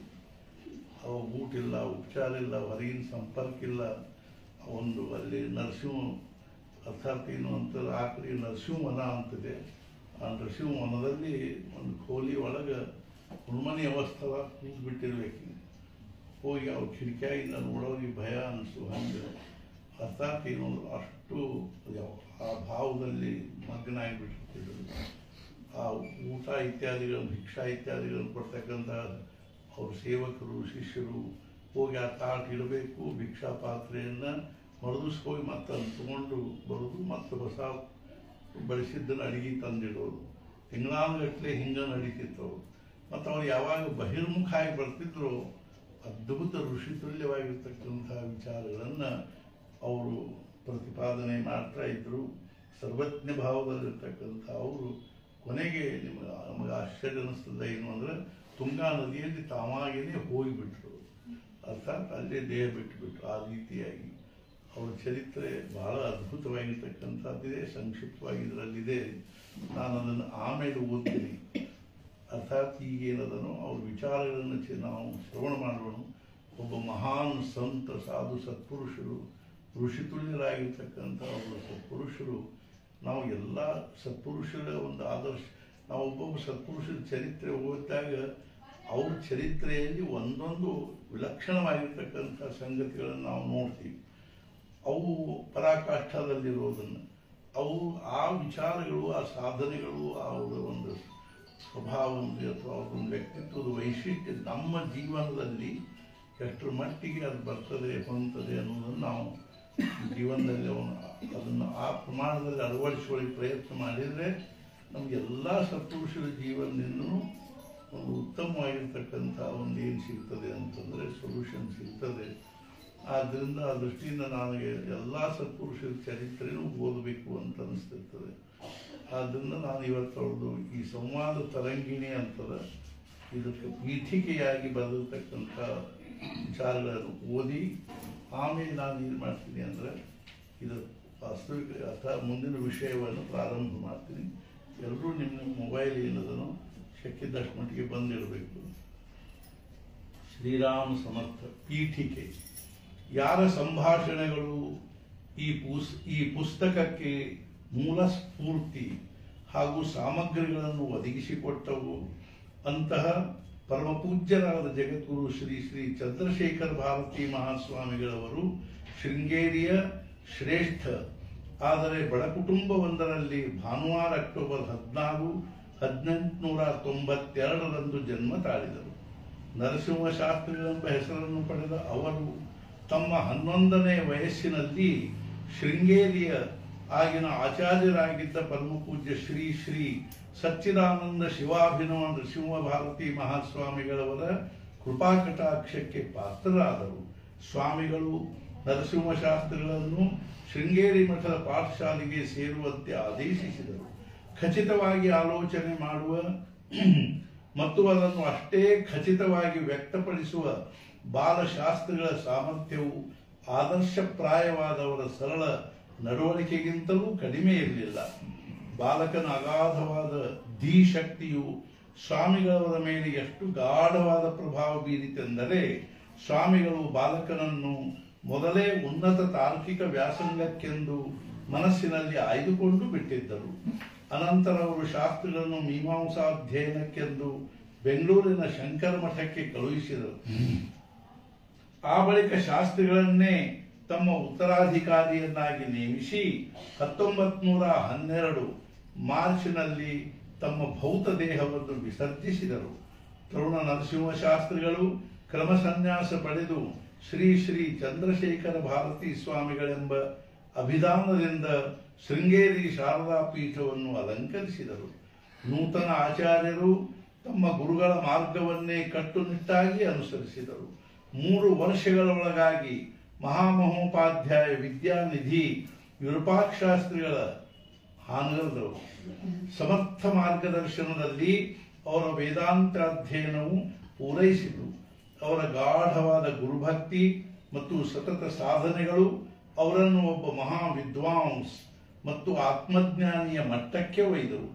ಅವ ಊಟ ಇಲ್ಲ ಉಪಚಾರ ಇಲ್ಲ ಹೊರಗಿನ ಸಂಪರ್ಕ ಇಲ್ಲ ಒಂದು ಅಲ್ಲಿ ನರಸಿಂಹ ಅರ್ಥಾತ್ ಏನು ಅಂತ ಆ ಕಡೆ ನರಸಿಂಹವನ ಅಂತಿದೆ ಆ ನರಸಿಂಹವನದಲ್ಲಿ ಒಂದು ಕೋಲಿ ಒಳಗೆ ಉನ್ಮನಿ ಅವಸ್ಥಾವ ಕೂತು ಬಿಟ್ಟಿರ್ಬೇಕು ಹೋಗಿ ಅವ್ರ ಕಿಟಕಿಯಾಗಿಂದ ನೋಡೋರಿಗೆ ಭಯ ಅನಿಸು ಹಂಗೆ ಅರ್ಥಾತ್ ಏನು ಅಷ್ಟು ಯಾವ- ಆ ಭಾವದಲ್ಲಿ ಮಗ್ನಾಗಿಬಿಟ್ಟಿದ್ರು ಆ ಊಟ ಇತ್ಯಾದಿಗಳನ್ನು ಭಿಕ್ಷಾ ಇತ್ಯಾದಿಗಳನ್ನು ಕೊಡ್ತಕ್ಕಂಥ ಅವ್ರ ಸೇವಕರು ಶಿಷ್ಯರು ಹೋಗಿ ಆ ತಾಟ್ ಇಡಬೇಕು ಭಿಕ್ಷಾ ಪಾತ್ರೆಯನ್ನು ಮರುದಿವ್ಸ ಹೋಗಿ ಮತ್ತೆ ಅದನ್ನ ತಗೊಂಡು ಬರೋದು ಮತ್ತೆ ಹೊಸ ಬಳಸಿದ್ದನ್ನು ಅಡಿಗೆ ತಂದಿಡೋದು ತಿಂಗಳಾನುಗಟ್ಟಲೆ ಹಿಂಗೆ ನಡೀತಿತ್ತು ಮತ್ತು ಅವ್ರು ಯಾವಾಗ ಬಹಿರ್ಮುಖ ಆಗಿ ಬರ್ತಿದ್ರು ಅದ್ಭುತ ಋಷಿತುಲ್ಯವಾಗಿರ್ತಕ್ಕಂಥ ವಿಚಾರಗಳನ್ನು ಅವರು ಪ್ರತಿಪಾದನೆ ಮಾಡ್ತಾ ಇದ್ರು ಸರ್ವಜ್ಞ ಭಾವದಲ್ಲಿರ್ತಕ್ಕಂಥ ಅವರು ಕೊನೆಗೆ ನಿಮಗೆ ನಮಗೆ ಆಶ್ಚರ್ಯ ಅನ್ನಿಸ್ತದೆ ಏನು ಅಂದರೆ ತುಂಗಾ ನದಿಯಲ್ಲಿ ತಾವಾಗಿಯೇ ಹೋಗಿಬಿಟ್ರು ಅರ್ಥಾತ್ ಅಲ್ಲೇ ದೇಹ ಬಿಟ್ಟುಬಿಟ್ರು ಆ ರೀತಿಯಾಗಿ ಅವರ ಚರಿತ್ರೆ ಬಹಳ ಅದ್ಭುತವಾಗಿರ್ತಕ್ಕಂಥದ್ದಿದೆ ಸಂಕ್ಷಿಪ್ತವಾಗಿ ಇದರಲ್ಲಿದೆ ನಾನು ಅದನ್ನು ಆಮೇಲೆ ಓದ್ತೀನಿ ಅರ್ಥಾತ್ ಈಗೇನದನೋ ಅವ್ರ ವಿಚಾರಗಳನ್ನು ಚೆ- ನಾವು ಶ್ರವಣ ಮಾಡೋಣ ಒಬ್ಬ ಮಹಾನ್ ಸಂತ ಸಾಧು ಸತ್ಪುರುಷರು ಋಷಿತುಲ್ಯರಾಗಿರ್ತಕ್ಕಂಥ ಒಬ್ಬ ಸತ್ಪುರುಷರು ನಾವು ಎಲ್ಲ ಸತ್ಪುರುಷರ ಒಂದು ಆದರ್ಶ ನಾವು ಒಬ್ಬೊಬ್ಬ ಸತ್ಪುರುಷರ ಚರಿತ್ರೆ ಓದಿದಾಗ ಅವ್ರ ಚರಿತ್ರೆಯಲ್ಲಿ ಒಂದೊಂದು ವಿಲಕ್ಷಣವಾಗಿರ್ತಕ್ಕಂಥ ಸಂಗತಿಗಳನ್ನು ನಾವು ನೋಡ್ತೀವಿ ಅವು ಪರಾಕಾಷ್ಠದಲ್ಲಿರೋದನ್ನು ಅವು ಆ ವಿಚಾರಗಳು ಆ ಸಾಧನೆಗಳು ಅವರ ಒಂದು ಸ್ವಭಾವ ಅಥವಾ ಅವ್ರ ಒಂದು ವ್ಯಕ್ತಿತ್ವದ ವೈಶಿಷ್ಟ್ಯ ನಮ್ಮ ಜೀವನದಲ್ಲಿ ಎಷ್ಟರ ಮಟ್ಟಿಗೆ ಅದು ಬರ್ತದೆ ಹೊಂದ್ತದೆ ಅನ್ನೋದನ್ನು ನಾವು ಜೀವನದಲ್ಲಿ ಅವನು ಅದನ್ನು ಆ ಪ್ರಮಾಣದಲ್ಲಿ ಅಳವಡಿಸಿಕೊಳ್ಳಿ ಪ್ರಯತ್ನ ಮಾಡಿದರೆ ನಮಗೆಲ್ಲ ಸತ್ಪುರುಷರ ಜೀವನದಿಂದಲೂ ಒಂದು ಉತ್ತಮವಾಗಿರ್ತಕ್ಕಂಥ ಒಂದು ಏನು ಸಿಗ್ತದೆ ಅಂತಂದರೆ ಸೊಲ್ಯೂಷನ್ ಸಿಗ್ತದೆ ಆದ್ದರಿಂದ ಆ ದೃಷ್ಟಿಯಿಂದ ನನಗೆ ಎಲ್ಲ ಸತ್ಪುರುಷರ ಚರಿತ್ರೆನೂ ಓದಬೇಕು ಅಂತ ಅನಿಸ್ತಿರ್ತದೆ ಆದ್ದರಿಂದ ನಾನು ಇವತ್ತು ಅವ್ರದ್ದು ಈ ಸಂವಾದ ತರಂಗಿಣಿ ಅಂತದ ಇದಕ್ಕೆ ಪೀಠಿಕೆಯಾಗಿ ಬರೆದಿರ್ತಕ್ಕಂಥ ವಿಚಾರಗಳನ್ನು ಓದಿ ಆಮೇಲೆ ನಾನು ಏನು ಮಾಡ್ತೀನಿ ಅಂದರೆ ಇದು ವಾಸ್ತವಿಕ ಅಥವಾ ಮುಂದಿನ ವಿಷಯವನ್ನು ಪ್ರಾರಂಭ ಮಾಡ್ತೀನಿ ಎಲ್ಲರೂ ನಿಮ್ಮ ನಿಮ್ಮ ಮೊಬೈಲ್ ಏನದನೋ ಶಕ್ಯದಷ್ಟು ಮಟ್ಟಿಗೆ ಬಂದಿರಬೇಕು ಶ್ರೀರಾಮ ಸಮರ್ಥ ಪೀಠಿಕೆ ಯಾರ ಸಂಭಾಷಣೆಗಳು ಈ ಪುಸ್ ಈ ಪುಸ್ತಕಕ್ಕೆ ಮೂಲ ಸ್ಫೂರ್ತಿ ಹಾಗೂ ಸಾಮಗ್ರಿಗಳನ್ನು ಒದಗಿಸಿಕೊಟ್ಟವು ಅಂತಹ ಪರಮಪೂಜ್ಯರಾದ ಜಗದ್ಗುರು ಶ್ರೀ ಶ್ರೀ ಚಂದ್ರಶೇಖರ್ ಭಾರತಿ ಮಹಾಸ್ವಾಮಿಗಳವರು ಶೃಂಗೇರಿಯ ಶ್ರೇಷ್ಠ ಆದರೆ ಬಡ ಕುಟುಂಬವೊಂದರಲ್ಲಿ ಭಾನುವಾರ ಅಕ್ಟೋಬರ್ ಹದಿನಾರು ಹದಿನೆಂಟುನೂರ ತೊಂಬತ್ತೆರಡರಂದು ಜನ್ಮ ತಾಳಿದರು ನರಸಿಂಹ ಶಾಸ್ತ್ರಿಗಳೆಂಬ ಹೆಸರನ್ನು ಪಡೆದ ಅವರು ತಮ್ಮ ಹನ್ನೊಂದನೇ ವಯಸ್ಸಿನಲ್ಲಿ ಶೃಂಗೇರಿಯ ಆಗಿನ ಆಚಾರ್ಯರಾಗಿದ್ದ ಪರಮಪೂಜ್ಯ ಶ್ರೀ ಶ್ರೀ ಸಚ್ಚಿದಾನಂದ ಶಿವಾಭಿನವ ನರಸಿಂಹ ಭಾರತಿ ಮಹಾಸ್ವಾಮಿಗಳವರ ಕೃಪಾಕಟಾಕ್ಷಕ್ಕೆ ಪಾತ್ರರಾದರು ಸ್ವಾಮಿಗಳು ನರಸಿಂಹ ಶಾಸ್ತ್ರಿಗಳನ್ನು ಶೃಂಗೇರಿ ಮಠದ ಪಾಠಶಾಲೆಗೆ ಸೇರುವಂತೆ ಆದೇಶಿಸಿದರು ಖಚಿತವಾಗಿ ಆಲೋಚನೆ ಮಾಡುವ ಮತ್ತು ಅದನ್ನು ಅಷ್ಟೇ ಖಚಿತವಾಗಿ ವ್ಯಕ್ತಪಡಿಸುವ ಬಾಲಶಾಸ್ತ್ರಿಗಳ ಸಾಮರ್ಥ್ಯವು ಆದರ್ಶಪ್ರಾಯವಾದವರ ಸರಳ ನಡವಳಿಕೆಗಿಂತಲೂ ಕಡಿಮೆ ಇರಲಿಲ್ಲ ಬಾಲಕನ ಅಗಾಧವಾದ ಧೀ ಶಕ್ತಿಯು ಸ್ವಾಮಿಗಳವರ ಮೇಲೆ ಎಷ್ಟು ಗಾಢವಾದ ಪ್ರಭಾವ ಬೀರಿತೆಂದರೆ ಸ್ವಾಮಿಗಳು ಬಾಲಕನನ್ನು ಮೊದಲೇ ಉನ್ನತ ತಾರ್ಕಿಕ ವ್ಯಾಸಂಗಕ್ಕೆಂದು ಮನಸ್ಸಿನಲ್ಲಿ ಆಯ್ದುಕೊಂಡು ಬಿಟ್ಟಿದ್ದರು ಅನಂತರ ಅವರು ಶಾಸ್ತ್ರಿಗಳನ್ನು ಮೀಮಾಂಸಾಧ್ಯಯನಕ್ಕೆಂದು ಬೆಂಗಳೂರಿನ ಶಂಕರ ಮಠಕ್ಕೆ ಕಳುಹಿಸಿದರು ಆ ಬಳಿಕ ಶಾಸ್ತ್ರಿಗಳನ್ನೇ ತಮ್ಮ ಉತ್ತರಾಧಿಕಾರಿಯನ್ನಾಗಿ ನೇಮಿಸಿ ಹತ್ತೊಂಬತ್ ನೂರ ಹನ್ನೆರಡು ಮಾರ್ಚ್ನಲ್ಲಿ ತಮ್ಮ ಭೌತ ದೇಹವನ್ನು ವಿಸರ್ಜಿಸಿದರು ತರುಣ ನರಸಿಂಹ ಶಾಸ್ತ್ರಿಗಳು ಕ್ರಮ ಸನ್ಯಾಸ ಪಡೆದು ಶ್ರೀ ಶ್ರೀ ಚಂದ್ರಶೇಖರ ಭಾರತಿ ಸ್ವಾಮಿಗಳೆಂಬ ಅಭಿಧಾನದಿಂದ ಶೃಂಗೇರಿ ಶಾರದಾ ಪೀಠವನ್ನು ಅಲಂಕರಿಸಿದರು ನೂತನ ಆಚಾರ್ಯರು ತಮ್ಮ ಗುರುಗಳ ಮಾರ್ಗವನ್ನೇ ಕಟ್ಟುನಿಟ್ಟಾಗಿ ಅನುಸರಿಸಿದರು ಮೂರು ವರ್ಷಗಳ ಒಳಗಾಗಿ ಮಹಾಮಹೋಪಾಧ್ಯಾಯ ವಿದ್ಯಾನಿಧಿ ವಿರೂಪಾಕ್ಷಾಸ್ತ್ರಿಗಳ ಹಾನಗರದವರು ಸಮರ್ಥ ಮಾರ್ಗದರ್ಶನದಲ್ಲಿ ಅವರ ವೇದಾಂತ ಅಧ್ಯಯನವು ಪೂರೈಸಿತು ಅವರ ಗಾಢವಾದ ಗುರುಭಕ್ತಿ ಮತ್ತು ಸತತ ಸಾಧನೆಗಳು ಅವರನ್ನು ಒಬ್ಬ ಮಹಾ ವಿದ್ವಾಂಸ್ ಮತ್ತು ಆತ್ಮಜ್ಞಾನಿಯ ಮಟ್ಟಕ್ಕೆ ಒಯ್ದವು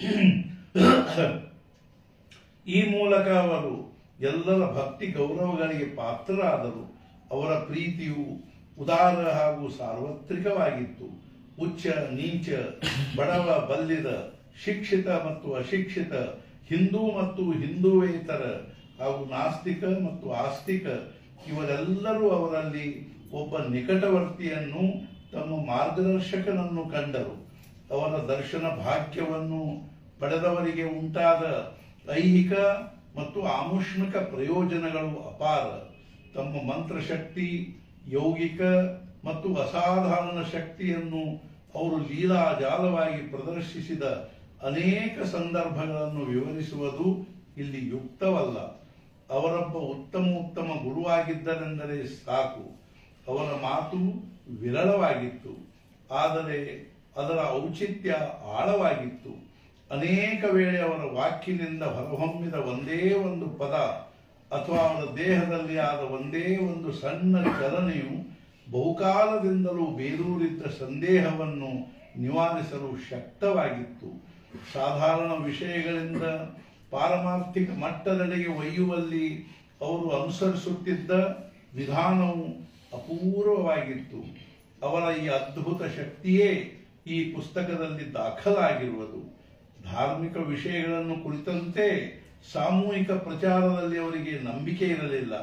ಈ ಮೂಲಕ ಅವರು ಎಲ್ಲರ ಭಕ್ತಿ ಗೌರವಗಳಿಗೆ ಪಾತ್ರರಾದರು ಅವರ ಪ್ರೀತಿಯು ಉದಾರ ಹಾಗೂ ಸಾರ್ವತ್ರಿಕವಾಗಿತ್ತು ಉಚ್ಚ ನೀಚ ಬಡವ ಬಲ್ಲಿದ ಶಿಕ್ಷಿತ ಮತ್ತು ಅಶಿಕ್ಷಿತ ಹಿಂದೂ ಮತ್ತು ಹಿಂದೂವೇತರ ಹಾಗೂ ನಾಸ್ತಿಕ ಮತ್ತು ಆಸ್ತಿಕ ಇವರೆಲ್ಲರೂ ಅವರಲ್ಲಿ ಒಬ್ಬ ನಿಕಟವರ್ತಿಯನ್ನು ತಮ್ಮ ಮಾರ್ಗದರ್ಶಕನನ್ನು ಕಂಡರು ಅವರ ದರ್ಶನ ಭಾಗ್ಯವನ್ನು ಪಡೆದವರಿಗೆ ಉಂಟಾದ ಐಹಿಕ ಮತ್ತು ಆಮುಷ್ಮಿಕ ಪ್ರಯೋಜನಗಳು ಅಪಾರ ತಮ್ಮ ಮಂತ್ರಶಕ್ತಿ ಯೌಗಿಕ ಮತ್ತು ಅಸಾಧಾರಣ ಶಕ್ತಿಯನ್ನು ಅವರು ಲೀಲಾಜಾಲವಾಗಿ ಪ್ರದರ್ಶಿಸಿದ ಅನೇಕ ಸಂದರ್ಭಗಳನ್ನು ವಿವರಿಸುವುದು ಇಲ್ಲಿ ಯುಕ್ತವಲ್ಲ ಅವರೊಬ್ಬ ಉತ್ತಮ ಉತ್ತಮ ಗುರುವಾಗಿದ್ದರೆಂದರೆ ಸಾಕು ಅವರ ಮಾತು ವಿರಳವಾಗಿತ್ತು ಆದರೆ ಅದರ ಔಚಿತ್ಯ ಆಳವಾಗಿತ್ತು ಅನೇಕ ವೇಳೆ ಅವರ ವಾಕ್ಯನಿಂದ ಹೊರಹೊಮ್ಮಿದ ಒಂದೇ ಒಂದು ಪದ ಅಥವಾ ಅವರ ದೇಹದಲ್ಲಿ ಆದ ಒಂದೇ ಒಂದು ಸಣ್ಣ ಚಲನೆಯು ಬಹುಕಾಲದಿಂದಲೂ ಬೇರೂರಿದ್ದ ಸಂದೇಹವನ್ನು ನಿವಾರಿಸಲು ಶಕ್ತವಾಗಿತ್ತು ಸಾಧಾರಣ ವಿಷಯಗಳಿಂದ ಪಾರಮಾರ್ಥಿಕ ಮಟ್ಟದೆಡೆಗೆ ಒಯ್ಯುವಲ್ಲಿ ಅವರು ಅನುಸರಿಸುತ್ತಿದ್ದ ವಿಧಾನವು ಅಪೂರ್ವವಾಗಿತ್ತು ಅವರ ಈ ಅದ್ಭುತ ಶಕ್ತಿಯೇ ಈ ಪುಸ್ತಕದಲ್ಲಿ ದಾಖಲಾಗಿರುವುದು ಧಾರ್ಮಿಕ ವಿಷಯಗಳನ್ನು ಕುರಿತಂತೆ ಸಾಮೂಹಿಕ ಪ್ರಚಾರದಲ್ಲಿ ಅವರಿಗೆ ನಂಬಿಕೆ ಇರಲಿಲ್ಲ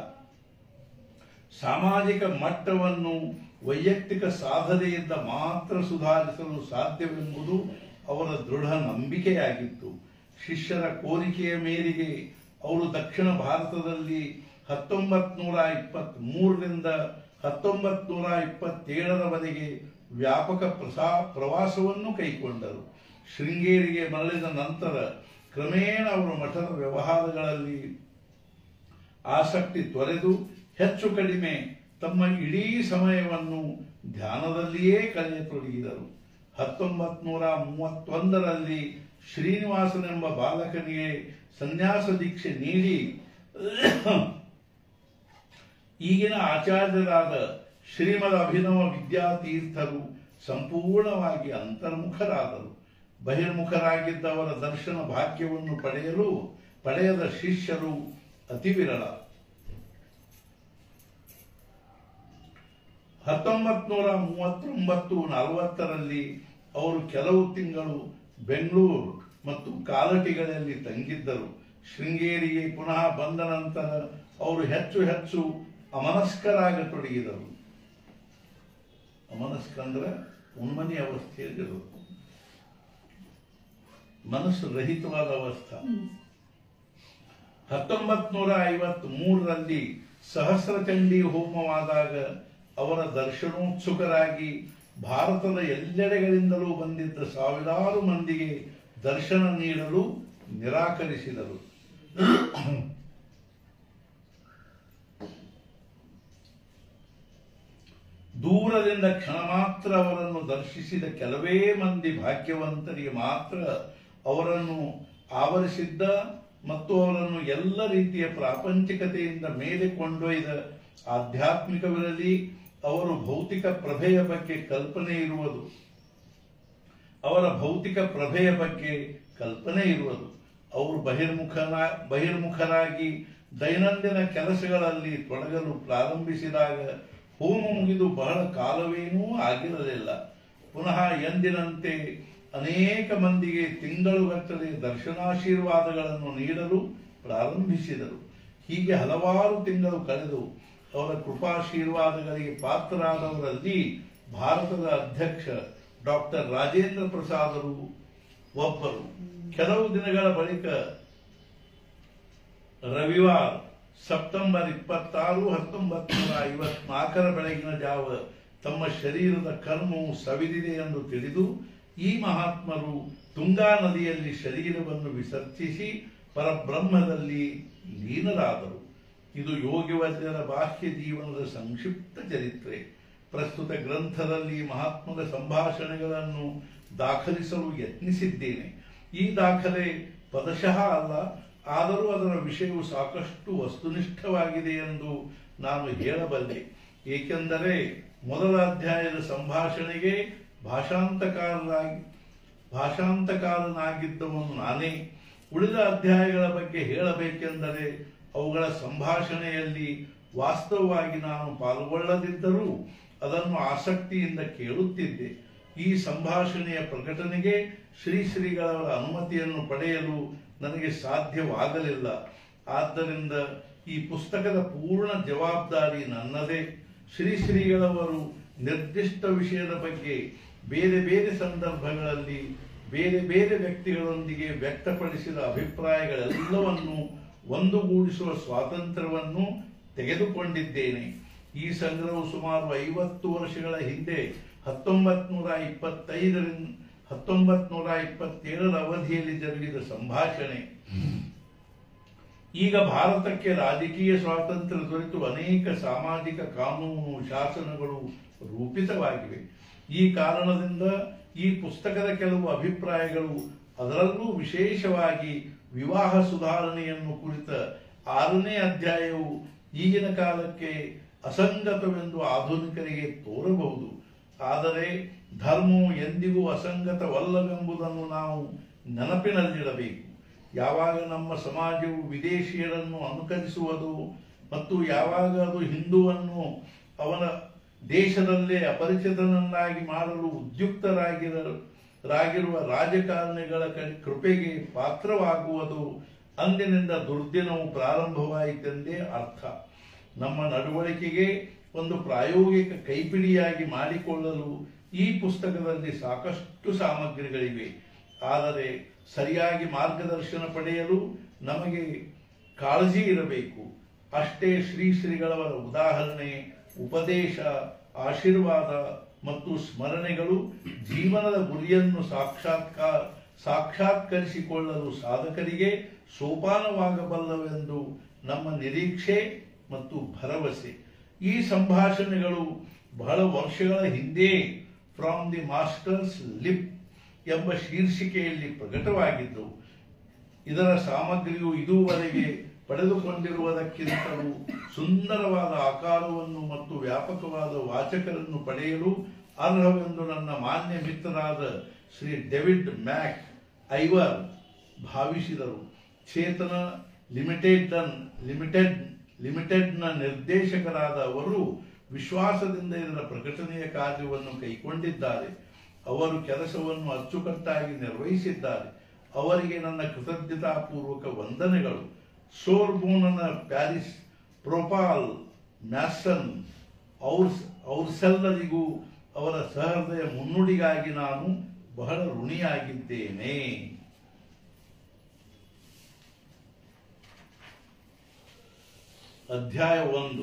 ಸಾಮಾಜಿಕ ಮಟ್ಟವನ್ನು ವೈಯಕ್ತಿಕ ಸಾಧನೆಯಿಂದ ಮಾತ್ರ ಸುಧಾರಿಸಲು ಸಾಧ್ಯವೆಂಬುದು ಅವರ ದೃಢ ನಂಬಿಕೆಯಾಗಿತ್ತು ಶಿಷ್ಯರ ಕೋರಿಕೆಯ ಮೇರೆಗೆ ಅವರು ದಕ್ಷಿಣ ಭಾರತದಲ್ಲಿ ಹತ್ತೊಂಬತ್ ನೂರ ಇಪ್ಪತ್ತ್ ಮೂರರಿಂದ ಹತ್ತೊಂಬತ್ ನೂರ ಇಪ್ಪತ್ತೇಳರವರೆಗೆ ವ್ಯಾಪಕ ಪ್ರಸಾ ಪ್ರವಾಸವನ್ನು ಕೈಗೊಂಡರು ಶೃಂಗೇರಿಗೆ ಮರಳಿದ ನಂತರ ಕ್ರಮೇಣ ಅವರು ಮಠದ ವ್ಯವಹಾರಗಳಲ್ಲಿ ಆಸಕ್ತಿ ತೊರೆದು ಹೆಚ್ಚು ಕಡಿಮೆ ತಮ್ಮ ಇಡೀ ಸಮಯವನ್ನು ಧ್ಯಾನದಲ್ಲಿಯೇ ಕಳೆಯತೊಡಗಿದರು ಹತ್ತೊಂಬತ್ ನೂರ ಮೂವತ್ತೊಂದರಲ್ಲಿ ಶ್ರೀನಿವಾಸನೆಂಬ ಬಾಲಕನಿಗೆ ಸನ್ಯಾಸ ದೀಕ್ಷೆ ನೀಡಿ ಈಗಿನ ಆಚಾರ್ಯರಾದ ಶ್ರೀಮದ್ ಅಭಿನವ ವಿದ್ಯಾತೀರ್ಥರು ಸಂಪೂರ್ಣವಾಗಿ ಅಂತರ್ಮುಖರಾದರು ಬಹಿರ್ಮುಖರಾಗಿದ್ದ ಅವರ ದರ್ಶನ ಭಾಗ್ಯವನ್ನು ಪಡೆಯಲು ಪಡೆಯದ ಶಿಷ್ಯರು ಅತಿ ವಿರಳ ಹತ್ತೊಂಬತ್ ನೂರ ಮೂವತ್ತೊಂಬತ್ತು ನಲವತ್ತರಲ್ಲಿ ಅವರು ಕೆಲವು ತಿಂಗಳು ಬೆಂಗಳೂರು ಮತ್ತು ಕಾಲಟಿಗಳಲ್ಲಿ ತಂಗಿದ್ದರು ಶೃಂಗೇರಿಗೆ ಪುನಃ ಬಂದ ನಂತರ ಅವರು ಹೆಚ್ಚು ಹೆಚ್ಚು ಅಮನಸ್ಕರಾಗತೊಡಗಿದರು ಅಮನಸ್ಕ ಅಂದ್ರೆ ಉನ್ಮನಿ ಅವಸ್ಥೆಯಲ್ಲಿರೋದು ಮನಸ್ಸು ರಹಿತವಾದ ಅವಸ್ಥೆ ಹತ್ತೊಂಬತ್ ನೂರ ಐವತ್ ಮೂರರಲ್ಲಿ ಸಹಸ್ರಚಂಡಿ ಹೋಮವಾದಾಗ ಅವರ ದರ್ಶನೋತ್ಸುಕರಾಗಿ ಭಾರತದ ಎಲ್ಲೆಡೆಗಳಿಂದಲೂ ಬಂದಿದ್ದ ಸಾವಿರಾರು ಮಂದಿಗೆ ದರ್ಶನ ನೀಡಲು ನಿರಾಕರಿಸಿದರು ದೂರದಿಂದ ಕ್ಷಣ ಮಾತ್ರ ಅವರನ್ನು ದರ್ಶಿಸಿದ ಕೆಲವೇ ಮಂದಿ ಭಾಗ್ಯವಂತರಿಗೆ ಮಾತ್ರ ಅವರನ್ನು ಆವರಿಸಿದ್ದ ಮತ್ತು ಅವರನ್ನು ಎಲ್ಲ ರೀತಿಯ ಪ್ರಾಪಂಚಿಕತೆಯಿಂದ ಮೇಲೆ ಕೊಂಡೊಯ್ದ ಆಧ್ಯಾತ್ಮಿಕವಿರಲಿ ಅವರು ಭೌತಿಕ ಪ್ರಭೆಯ ಬಗ್ಗೆ ಕಲ್ಪನೆ ಇರುವುದು ಅವರ ಭೌತಿಕ ಪ್ರಭೆಯ ಬಗ್ಗೆ ಕಲ್ಪನೆ ಇರುವುದು ಅವರು ಬಹಿರ್ಮುಖನ ಬಹಿರ್ಮುಖರಾಗಿ ದೈನಂದಿನ ಕೆಲಸಗಳಲ್ಲಿ ತೊಡಗಲು ಪ್ರಾರಂಭಿಸಿದಾಗ ಹೋಮ ಮುಗಿದು ಬಹಳ ಕಾಲವೇನೂ ಆಗಿರಲಿಲ್ಲ ಪುನಃ ಎಂದಿನಂತೆ ಅನೇಕ ಮಂದಿಗೆ ತಿಂಗಳುಗಟ್ಟಲೆ ದರ್ಶನಾಶೀರ್ವಾದಗಳನ್ನು ನೀಡಲು ಪ್ರಾರಂಭಿಸಿದರು ಹೀಗೆ ಹಲವಾರು ತಿಂಗಳು ಕಳೆದು ಅವರ ಕೃಪಾಶೀರ್ವಾದಗಳಿಗೆ ಪಾತ್ರರಾದವರಲ್ಲಿ ಭಾರತದ ಅಧ್ಯಕ್ಷ ಡಾಕ್ಟರ್ ರಾಜೇಂದ್ರ ಪ್ರಸಾದರು ಒಬ್ಬರು ಕೆಲವು ದಿನಗಳ ಬಳಿಕ ರವಿವಾರ ಸೆಪ್ಟೆಂಬರ್ ಇಪ್ಪತ್ತಾರು ಹತ್ತೊಂಬತ್ತು ನೂರ ಐವತ್ನಾಲ್ಕರ ಬೆಳಗಿನ ಜಾವ ತಮ್ಮ ಶರೀರದ ಕರ್ಮವು ಸವಿದಿದೆ ಎಂದು ತಿಳಿದು ಈ ಮಹಾತ್ಮರು ತುಂಗಾ ನದಿಯಲ್ಲಿ ಶರೀರವನ್ನು ವಿಸರ್ಜಿಸಿ ಪರಬ್ರಹ್ಮದಲ್ಲಿ ಲೀನರಾದರು ಇದು ಯೋಗಿವರ್ಯರ ಬಾಹ್ಯ ಜೀವನದ ಸಂಕ್ಷಿಪ್ತ ಚರಿತ್ರೆ ಪ್ರಸ್ತುತ ಗ್ರಂಥದಲ್ಲಿ ಮಹಾತ್ಮರ ಸಂಭಾಷಣೆಗಳನ್ನು ದಾಖಲಿಸಲು ಯತ್ನಿಸಿದ್ದೇನೆ ಈ ದಾಖಲೆ ಪದಶಃ ಅಲ್ಲ ಆದರೂ ಅದರ ವಿಷಯವು ಸಾಕಷ್ಟು ವಸ್ತುನಿಷ್ಠವಾಗಿದೆ ಎಂದು ನಾನು ಹೇಳಬಲ್ಲೆ ಏಕೆಂದರೆ ಮೊದಲ ಅಧ್ಯಾಯದ ಸಂಭಾಷಣೆಗೆ ಭಾಷಾಂತಕಾರರಾಗಿ ಭಾಷಾಂತಕಾರನಾಗಿದ್ದವನು ನಾನೇ ಉಳಿದ ಅಧ್ಯಾಯಗಳ ಬಗ್ಗೆ ಹೇಳಬೇಕೆಂದರೆ ಅವುಗಳ ಸಂಭಾಷಣೆಯಲ್ಲಿ ವಾಸ್ತವವಾಗಿ ನಾನು ಪಾಲ್ಗೊಳ್ಳದಿದ್ದರೂ ಅದನ್ನು ಆಸಕ್ತಿಯಿಂದ ಕೇಳುತ್ತಿದ್ದೆ ಈ ಸಂಭಾಷಣೆಯ ಪ್ರಕಟಣೆಗೆ ಶ್ರೀ ಶ್ರೀಗಳವರ ಅನುಮತಿಯನ್ನು ಪಡೆಯಲು ನನಗೆ ಸಾಧ್ಯವಾಗಲಿಲ್ಲ ಆದ್ದರಿಂದ ಈ ಪುಸ್ತಕದ ಪೂರ್ಣ ಜವಾಬ್ದಾರಿ ನನ್ನದೇ ಶ್ರೀ ಶ್ರೀಗಳವರು ನಿರ್ದಿಷ್ಟ ವಿಷಯದ ಬಗ್ಗೆ ಬೇರೆ ಬೇರೆ ಸಂದರ್ಭಗಳಲ್ಲಿ ಬೇರೆ ಬೇರೆ ವ್ಯಕ್ತಿಗಳೊಂದಿಗೆ ವ್ಯಕ್ತಪಡಿಸಿದ ಅಭಿಪ್ರಾಯಗಳೆಲ್ಲವನ್ನು ಒಂದುಗೂಡಿಸುವ ಸ್ವಾತಂತ್ರ್ಯವನ್ನು ತೆಗೆದುಕೊಂಡಿದ್ದೇನೆ ಈ ಸಂಗ್ರಹವು ಸುಮಾರು ಐವತ್ತು ವರ್ಷಗಳ ಹಿಂದೆ ಹತ್ತೊಂಬತ್ ನೂರ ಇಪ್ಪತ್ತೈದರಿಂದ ಹತ್ತೊಂಬತ್ ನೂರ ಇಪ್ಪತ್ತೇಳರ ಅವಧಿಯಲ್ಲಿ ಜರುಗಿದ ಸಂಭಾಷಣೆ ಈಗ ಭಾರತಕ್ಕೆ ರಾಜಕೀಯ ಸ್ವಾತಂತ್ರ್ಯ ದೊರೆತು ಅನೇಕ ಸಾಮಾಜಿಕ ಕಾನೂನು ಶಾಸನಗಳು ರೂಪಿತವಾಗಿವೆ ಈ ಕಾರಣದಿಂದ ಈ ಪುಸ್ತಕದ ಕೆಲವು ಅಭಿಪ್ರಾಯಗಳು ಅದರಲ್ಲೂ ವಿಶೇಷವಾಗಿ ವಿವಾಹ ಸುಧಾರಣೆಯನ್ನು ಕುರಿತ ಆರನೇ ಅಧ್ಯಾಯವು ಈಗಿನ ಕಾಲಕ್ಕೆ ಅಸಂಗತವೆಂದು ಆಧುನಿಕರಿಗೆ ತೋರಬಹುದು ಆದರೆ ಧರ್ಮವು ಎಂದಿಗೂ ಅಸಂಗತವಲ್ಲವೆಂಬುದನ್ನು ನಾವು ನೆನಪಿನಲ್ಲಿಡಬೇಕು ಯಾವಾಗ ನಮ್ಮ ಸಮಾಜವು ವಿದೇಶಿಯರನ್ನು ಅನುಕರಿಸುವುದು ಮತ್ತು ಯಾವಾಗ ಅದು ಹಿಂದುವನ್ನು ಅವನ ದೇಶದಲ್ಲೇ ಅಪರಿಚಿತನನ್ನಾಗಿ ಮಾಡಲು ಉದ್ಯುಕ್ತರಾಗಿರ ರಾಗಿರುವ ರಾಜಕಾರಣಿಗಳ ಕ- ಕೃಪೆಗೆ ಪಾತ್ರವಾಗುವುದು ಅಂದಿನಿಂದ ದುರ್ದಿನವು ಪ್ರಾರಂಭವಾಯಿತೆಂದೇ ಅರ್ಥ ನಮ್ಮ ನಡವಳಿಕೆಗೆ ಒಂದು ಪ್ರಾಯೋಗಿಕ ಕೈಪಿಡಿಯಾಗಿ ಮಾಡಿಕೊಳ್ಳಲು ಈ ಪುಸ್ತಕದಲ್ಲಿ ಸಾಕಷ್ಟು ಸಾಮಗ್ರಿಗಳಿವೆ ಆದರೆ ಸರಿಯಾಗಿ ಮಾರ್ಗದರ್ಶನ ಪಡೆಯಲು ನಮಗೆ ಕಾಳಜಿ ಇರಬೇಕು ಅಷ್ಟೇ ಶ್ರೀ ಶ್ರೀಗಳವರ ಉದಾಹರಣೆ ಉಪದೇಶ ಆಶೀರ್ವಾದ ಮತ್ತು ಸ್ಮರಣೆಗಳು ಜೀವನದ ಗುರಿಯನ್ನು ಸಾಕ್ಷಾತ್ಕಾರ ಸಾಕ್ಷಾತ್ಕರಿಸಿಕೊಳ್ಳಲು ಸಾಧಕರಿಗೆ ಸೋಪಾನವಾಗಬಲ್ಲವೆಂದು ನಮ್ಮ ನಿರೀಕ್ಷೆ ಮತ್ತು ಭರವಸೆ ಈ ಸಂಭಾಷಣೆಗಳು ಬಹಳ ವರ್ಷಗಳ ಹಿಂದೆ ಫ್ರಾಮ್ ದಿ ಮಾಸ್ಟರ್ಸ್ ಲಿಪ್ ಎಂಬ ಶೀರ್ಷಿಕೆಯಲ್ಲಿ ಪ್ರಕಟವಾಗಿದ್ದವು ಇದರ ಸಾಮಗ್ರಿಯು ಇದುವರೆಗೆ ಪಡೆದುಕೊಂಡಿರುವುದಕ್ಕಿಂತಲೂ ಸುಂದರವಾದ ಆಕಾರವನ್ನು ಮತ್ತು ವ್ಯಾಪಕವಾದ ವಾಚಕರನ್ನು ಪಡೆಯಲು ಅರ್ಹವೆಂದು ನನ್ನ ಮಾನ್ಯ ಮಿತ್ರರಾದ ಶ್ರೀ ಡೇವಿಡ್ ಮ್ಯಾಕ್ ಐವರ್ ಭಾವಿಸಿದರು ಚೇತನ ಲಿಮಿಟೆಡ್ ಲಿಮಿಟೆಡ್ ಲಿಮಿಟೆಡ್ನ ನಿರ್ದೇಶಕರಾದ ಅವರು ವಿಶ್ವಾಸದಿಂದ ಇದರ ಪ್ರಕಟಣೆಯ ಕಾರ್ಯವನ್ನು ಕೈಗೊಂಡಿದ್ದಾರೆ ಅವರು ಕೆಲಸವನ್ನು ಅಚ್ಚುಕಟ್ಟಾಗಿ ನಿರ್ವಹಿಸಿದ್ದಾರೆ ಅವರಿಗೆ ನನ್ನ ಕೃತಜ್ಞತಾಪೂರ್ವಕ ವಂದನೆಗಳು ಸೋರ್ಬೋನನ ಪ್ಯಾರಿಸ್ ಪ್ರೋಪಾಲ್ ಮ್ಯಾಸನ್ ಔರ್ಸ್ ಔರ್ಸೆಲ್ಲರಿಗೂ ಅವರ ಸಹೃದಯ ಮುನ್ನುಡಿಗಾಗಿ ನಾನು ಬಹಳ ಋಣಿಯಾಗಿದ್ದೇನೆ ಅಧ್ಯಾಯ ಒಂದು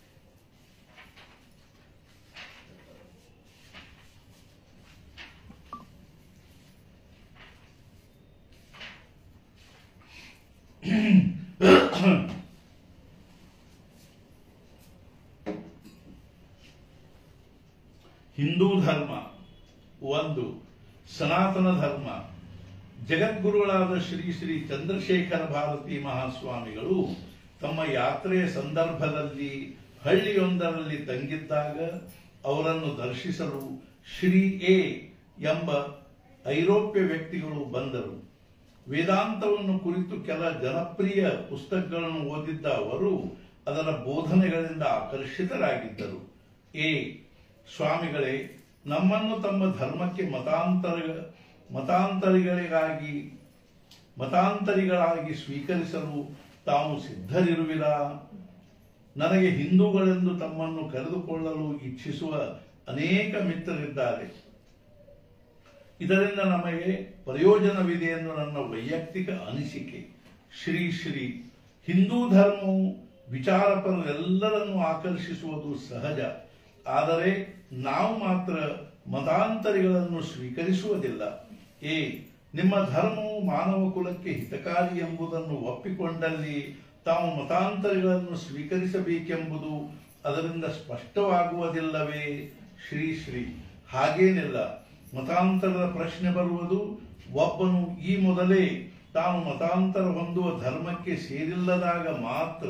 ಹಿಂದೂ ಧರ್ಮ ಒಂದು ಸನಾತನ ಧರ್ಮ ಜಗದ್ಗುರುಗಳಾದ ಶ್ರೀ ಶ್ರೀ ಚಂದ್ರಶೇಖರ ಭಾರತಿ ಮಹಾಸ್ವಾಮಿಗಳು ತಮ್ಮ ಯಾತ್ರೆಯ ಸಂದರ್ಭದಲ್ಲಿ ಹಳ್ಳಿಯೊಂದರಲ್ಲಿ ತಂಗಿದ್ದಾಗ ಅವರನ್ನು ದರ್ಶಿಸಲು ಶ್ರೀ ಎ ಎಂಬ ಐರೋಪ್ಯ ವ್ಯಕ್ತಿಗಳು ಬಂದರು ವೇದಾಂತವನ್ನು ಕುರಿತು ಕೆಲ ಜನಪ್ರಿಯ ಪುಸ್ತಕಗಳನ್ನು ಓದಿದ್ದ ಅವರು ಅದರ ಬೋಧನೆಗಳಿಂದ ಆಕರ್ಷಿತರಾಗಿದ್ದರು ಎ ಸ್ವಾಮಿಗಳೇ ನಮ್ಮನ್ನು ತಮ್ಮ ಧರ್ಮಕ್ಕೆ ಮತಾಂತರ ಮತಾಂತರಿಗಳಿಗಾಗಿ ಮತಾಂತರಿಗಳಾಗಿ ಸ್ವೀಕರಿಸಲು ತಾವು ಸಿದ್ಧರಿರುವಿರಾ ನನಗೆ ಹಿಂದೂಗಳೆಂದು ತಮ್ಮನ್ನು ಕರೆದುಕೊಳ್ಳಲು ಇಚ್ಛಿಸುವ ಅನೇಕ ಮಿತ್ರರಿದ್ದಾರೆ ಇದರಿಂದ ನಮಗೆ ಪ್ರಯೋಜನವಿದೆ ಎಂದು ನನ್ನ ವೈಯಕ್ತಿಕ ಅನಿಸಿಕೆ ಶ್ರೀ ಶ್ರೀ ಹಿಂದೂ ಧರ್ಮವು ವಿಚಾರಪರರೆಲ್ಲರನ್ನು ಆಕರ್ಷಿಸುವುದು ಸಹಜ ಆದರೆ ನಾವು ಮಾತ್ರ ಮತಾಂತರಿಗಳನ್ನು ಸ್ವೀಕರಿಸುವುದಿಲ್ಲ ಎ ನಿಮ್ಮ ಧರ್ಮವು ಮಾನವ ಕುಲಕ್ಕೆ ಹಿತಕಾರಿ ಎಂಬುದನ್ನು ಒಪ್ಪಿಕೊಂಡಲ್ಲಿ ತಾವು ಮತಾಂತರಿಗಳನ್ನು ಸ್ವೀಕರಿಸಬೇಕೆಂಬುದು ಅದರಿಂದ ಸ್ಪಷ್ಟವಾಗುವುದಿಲ್ಲವೇ ಶ್ರೀ ಶ್ರೀ ಹಾಗೇನಿಲ್ಲ ಮತಾಂತರದ ಪ್ರಶ್ನೆ ಬರುವುದು ಒಬ್ಬನು ಈ ಮೊದಲೇ ತಾನು ಮತಾಂತರ ಹೊಂದುವ ಧರ್ಮಕ್ಕೆ ಸೇರಿಲ್ಲದಾಗ ಮಾತ್ರ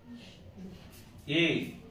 ಎ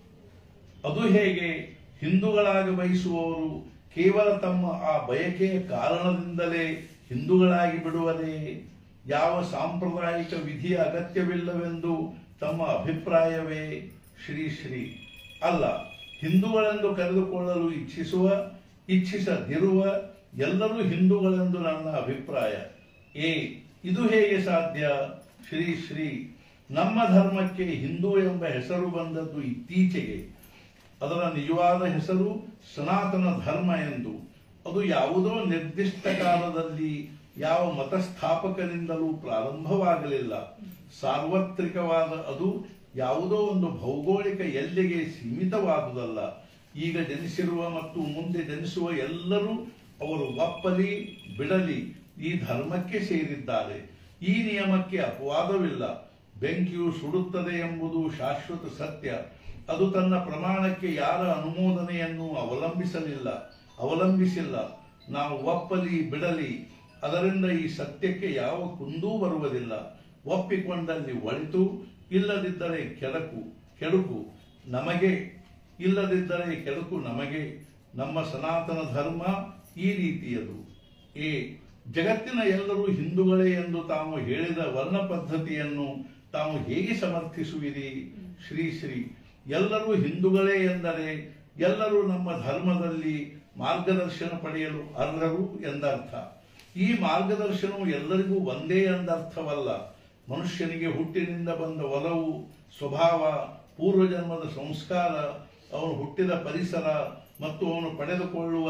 ಅದು ಹೇಗೆ ಹಿಂದೂಗಳಾಗಿ ಬಯಸುವವರು ಕೇವಲ ತಮ್ಮ ಆ ಬಯಕೆಯ ಕಾರಣದಿಂದಲೇ ಹಿಂದೂಗಳಾಗಿ ಬಿಡುವರೇ ಯಾವ ಸಾಂಪ್ರದಾಯಿಕ ವಿಧಿಯ ಅಗತ್ಯವಿಲ್ಲವೆಂದು ತಮ್ಮ ಅಭಿಪ್ರಾಯವೇ ಶ್ರೀ ಶ್ರೀ ಅಲ್ಲ ಹಿಂದೂಗಳೆಂದು ಕರೆದುಕೊಳ್ಳಲು ಇಚ್ಛಿಸುವ ಇಚ್ಛಿಸದಿರುವ ಎಲ್ಲರೂ ಹಿಂದೂಗಳೆಂದು ನನ್ನ ಅಭಿಪ್ರಾಯ ಎ ಇದು ಹೇಗೆ ಸಾಧ್ಯ ಶ್ರೀ ಶ್ರೀ ನಮ್ಮ ಧರ್ಮಕ್ಕೆ ಹಿಂದೂ ಎಂಬ ಹೆಸರು ಬಂದದ್ದು ಇತ್ತೀಚೆಗೆ ಅದರ ನಿಜವಾದ ಹೆಸರು ಸನಾತನ ಧರ್ಮ ಎಂದು ಅದು ಯಾವುದೋ ನಿರ್ದಿಷ್ಟ ಕಾಲದಲ್ಲಿ ಯಾವ ಮತಸ್ಥಾಪಕರಿಂದಲೂ ಪ್ರಾರಂಭವಾಗಲಿಲ್ಲ ಸಾರ್ವತ್ರಿಕವಾದ ಅದು ಯಾವುದೋ ಒಂದು ಭೌಗೋಳಿಕ ಎಲ್ಲೆಗೆ ಸೀಮಿತವಾದುದಲ್ಲ ಈಗ ಜನಿಸಿರುವ ಮತ್ತು ಮುಂದೆ ಜನಿಸುವ ಎಲ್ಲರೂ ಅವರು ಒಪ್ಪಲಿ ಬಿಡಲಿ ಈ ಧರ್ಮಕ್ಕೆ ಸೇರಿದ್ದಾರೆ ಈ ನಿಯಮಕ್ಕೆ ಅಪವಾದವಿಲ್ಲ ಬೆಂಕಿಯು ಸುಡುತ್ತದೆ ಎಂಬುದು ಶಾಶ್ವತ ಸತ್ಯ ಅದು ತನ್ನ ಪ್ರಮಾಣಕ್ಕೆ ಯಾರ ಅನುಮೋದನೆಯನ್ನು ಅವಲಂಬಿಸಲಿಲ್ಲ ಅವಲಂಬಿಸಿಲ್ಲ ನಾವು ಒಪ್ಪಲಿ ಬಿಡಲಿ ಅದರಿಂದ ಈ ಸತ್ಯಕ್ಕೆ ಯಾವ ಕುಂದೂ ಬರುವುದಿಲ್ಲ ಒಪ್ಪಿಕೊಂಡಲ್ಲಿ ಒಳಿತು ಇಲ್ಲದಿದ್ದರೆ ಕೆಡಕು ಕೆಡುಕು ನಮಗೆ ಇಲ್ಲದಿದ್ದರೆ ಕೆಡುಕು ನಮಗೆ ನಮ್ಮ ಸನಾತನ ಧರ್ಮ ಈ ರೀತಿಯದು ಎ ಜಗತ್ತಿನ ಎಲ್ಲರೂ ಹಿಂದೂಗಳೇ ಎಂದು ತಾವು ಹೇಳಿದ ವರ್ಣ ಪದ್ಧತಿಯನ್ನು ತಾವು ಹೇಗೆ ಸಮರ್ಥಿಸುವಿರಿ ಶ್ರೀ ಶ್ರೀ ಎಲ್ಲರೂ ಹಿಂದೂಗಳೇ ಎಂದರೆ ಎಲ್ಲರೂ ನಮ್ಮ ಧರ್ಮದಲ್ಲಿ ಮಾರ್ಗದರ್ಶನ ಪಡೆಯಲು ಅರ್ಹರು ಎಂದರ್ಥ ಈ ಮಾರ್ಗದರ್ಶನವು ಎಲ್ಲರಿಗೂ ಒಂದೇ ಎಂದರ್ಥವಲ್ಲ ಮನುಷ್ಯನಿಗೆ ಹುಟ್ಟಿನಿಂದ ಬಂದ ಒಲವು ಸ್ವಭಾವ ಪೂರ್ವಜನ್ಮದ ಸಂಸ್ಕಾರ ಅವನು ಹುಟ್ಟಿದ ಪರಿಸರ ಮತ್ತು ಅವನು ಪಡೆದುಕೊಳ್ಳುವ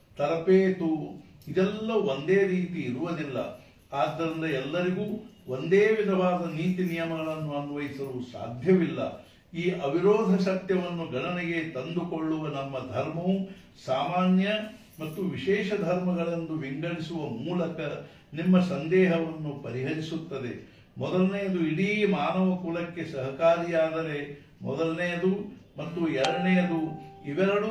ತರಬೇತು ಇದೆಲ್ಲ ಒಂದೇ ರೀತಿ ಇರುವುದಿಲ್ಲ ಆದ್ದರಿಂದ ಎಲ್ಲರಿಗೂ ಒಂದೇ ವಿಧವಾದ ನೀತಿ ನಿಯಮಗಳನ್ನು ಅನ್ವಯಿಸಲು ಸಾಧ್ಯವಿಲ್ಲ ಈ ಅವಿರೋಧ ಸತ್ಯವನ್ನು ಗಣನೆಗೆ ತಂದುಕೊಳ್ಳುವ ನಮ್ಮ ಧರ್ಮವು ಸಾಮಾನ್ಯ ಮತ್ತು ವಿಶೇಷ ಧರ್ಮಗಳೆಂದು ವಿಂಗಡಿಸುವ ಮೂಲಕ ನಿಮ್ಮ ಸಂದೇಹವನ್ನು ಪರಿಹರಿಸುತ್ತದೆ ಮೊದಲನೆಯದು ಇಡೀ ಮಾನವ ಕುಲಕ್ಕೆ ಸಹಕಾರಿಯಾದರೆ ಮೊದಲನೆಯದು ಮತ್ತು ಎರಡನೆಯದು ಇವೆರಡೂ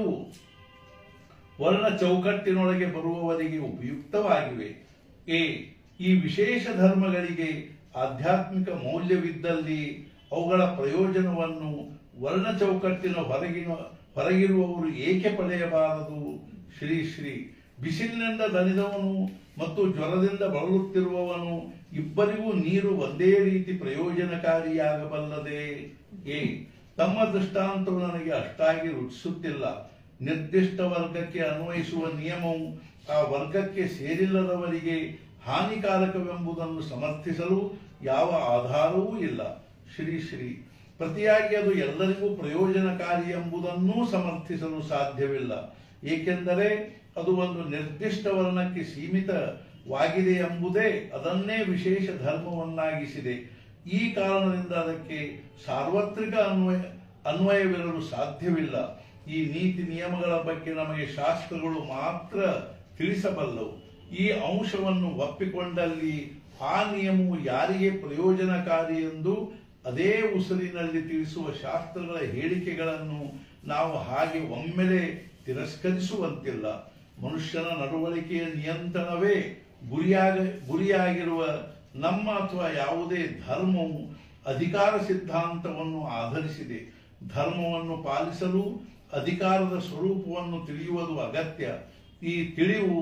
ವರ್ಣ ಚೌಕಟ್ಟಿನೊಳಗೆ ಬರುವವರಿಗೆ ಉಪಯುಕ್ತವಾಗಿವೆ ಎ ಈ ವಿಶೇಷ ಧರ್ಮಗಳಿಗೆ ಆಧ್ಯಾತ್ಮಿಕ ಮೌಲ್ಯವಿದ್ದಲ್ಲಿ ಅವುಗಳ ಪ್ರಯೋಜನವನ್ನು ವರ್ಣ ಚೌಕಟ್ಟಿನ ಹೊರಗಿನ ಹೊರಗಿರುವವರು ಏಕೆ ಪಡೆಯಬಾರದು ಶ್ರೀ ಶ್ರೀ ಬಿಸಿಲಿನಿಂದ ದಣಿದವನು ಮತ್ತು ಜ್ವರದಿಂದ ಬಳಲುತ್ತಿರುವವನು ಇಬ್ಬರಿಗೂ ನೀರು ಒಂದೇ ರೀತಿ ಪ್ರಯೋಜನಕಾರಿಯಾಗಬಲ್ಲದೆ ಎ ತಮ್ಮ ದೃಷ್ಟಾಂತವು ನನಗೆ ಅಷ್ಟಾಗಿ ರುಚಿಸುತ್ತಿಲ್ಲ ನಿರ್ದಿಷ್ಟ ವರ್ಗಕ್ಕೆ ಅನ್ವಯಿಸುವ ನಿಯಮವು ಆ ವರ್ಗಕ್ಕೆ ಸೇರಿಲ್ಲದವರಿಗೆ ಹಾನಿಕಾರಕವೆಂಬುದನ್ನು ಸಮರ್ಥಿಸಲು ಯಾವ ಆಧಾರವೂ ಇಲ್ಲ ಶ್ರೀ ಶ್ರೀ ಪ್ರತಿಯಾಗಿ ಅದು ಎಲ್ಲರಿಗೂ ಪ್ರಯೋಜನಕಾರಿ ಎಂಬುದನ್ನೂ ಸಮರ್ಥಿಸಲು ಸಾಧ್ಯವಿಲ್ಲ ಏಕೆಂದರೆ ಅದು ಒಂದು ನಿರ್ದಿಷ್ಟ ವರ್ಣಕ್ಕೆ ಸೀಮಿತವಾಗಿದೆ ಎಂಬುದೇ ಅದನ್ನೇ ವಿಶೇಷ ಧರ್ಮವನ್ನಾಗಿಸಿದೆ ಈ ಕಾರಣದಿಂದ ಅದಕ್ಕೆ ಸಾರ್ವತ್ರಿಕ ಅನ್ವಯ ಅನ್ವಯವಿರಲು ಸಾಧ್ಯವಿಲ್ಲ ಈ ನೀತಿ ನಿಯಮಗಳ ಬಗ್ಗೆ ನಮಗೆ ಶಾಸ್ತ್ರಗಳು ಮಾತ್ರ ತಿಳಿಸಬಲ್ಲವು ಈ ಅಂಶವನ್ನು ಒಪ್ಪಿಕೊಂಡಲ್ಲಿ ಆ ನಿಯಮವು ಯಾರಿಗೆ ಪ್ರಯೋಜನಕಾರಿ ಎಂದು ಅದೇ ಉಸಿರಿನಲ್ಲಿ ತಿಳಿಸುವ ಶಾಸ್ತ್ರಗಳ ಹೇಳಿಕೆಗಳನ್ನು ನಾವು ಹಾಗೆ ಒಮ್ಮೆಲೆ ತಿರಸ್ಕರಿಸುವಂತಿಲ್ಲ ಮನುಷ್ಯನ ನಡವಳಿಕೆಯ ನಿಯಂತ್ರಣವೇ ಗುರಿಯಾಗ ಗುರಿಯಾಗಿರುವ ನಮ್ಮ ಅಥವಾ ಯಾವುದೇ ಧರ್ಮವು ಅಧಿಕಾರ ಸಿದ್ಧಾಂತವನ್ನು ಆಧರಿಸಿದೆ ಧರ್ಮವನ್ನು ಪಾಲಿಸಲು ಅಧಿಕಾರದ ಸ್ವರೂಪವನ್ನು ತಿಳಿಯುವುದು ಅಗತ್ಯ ಈ ತಿಳಿವು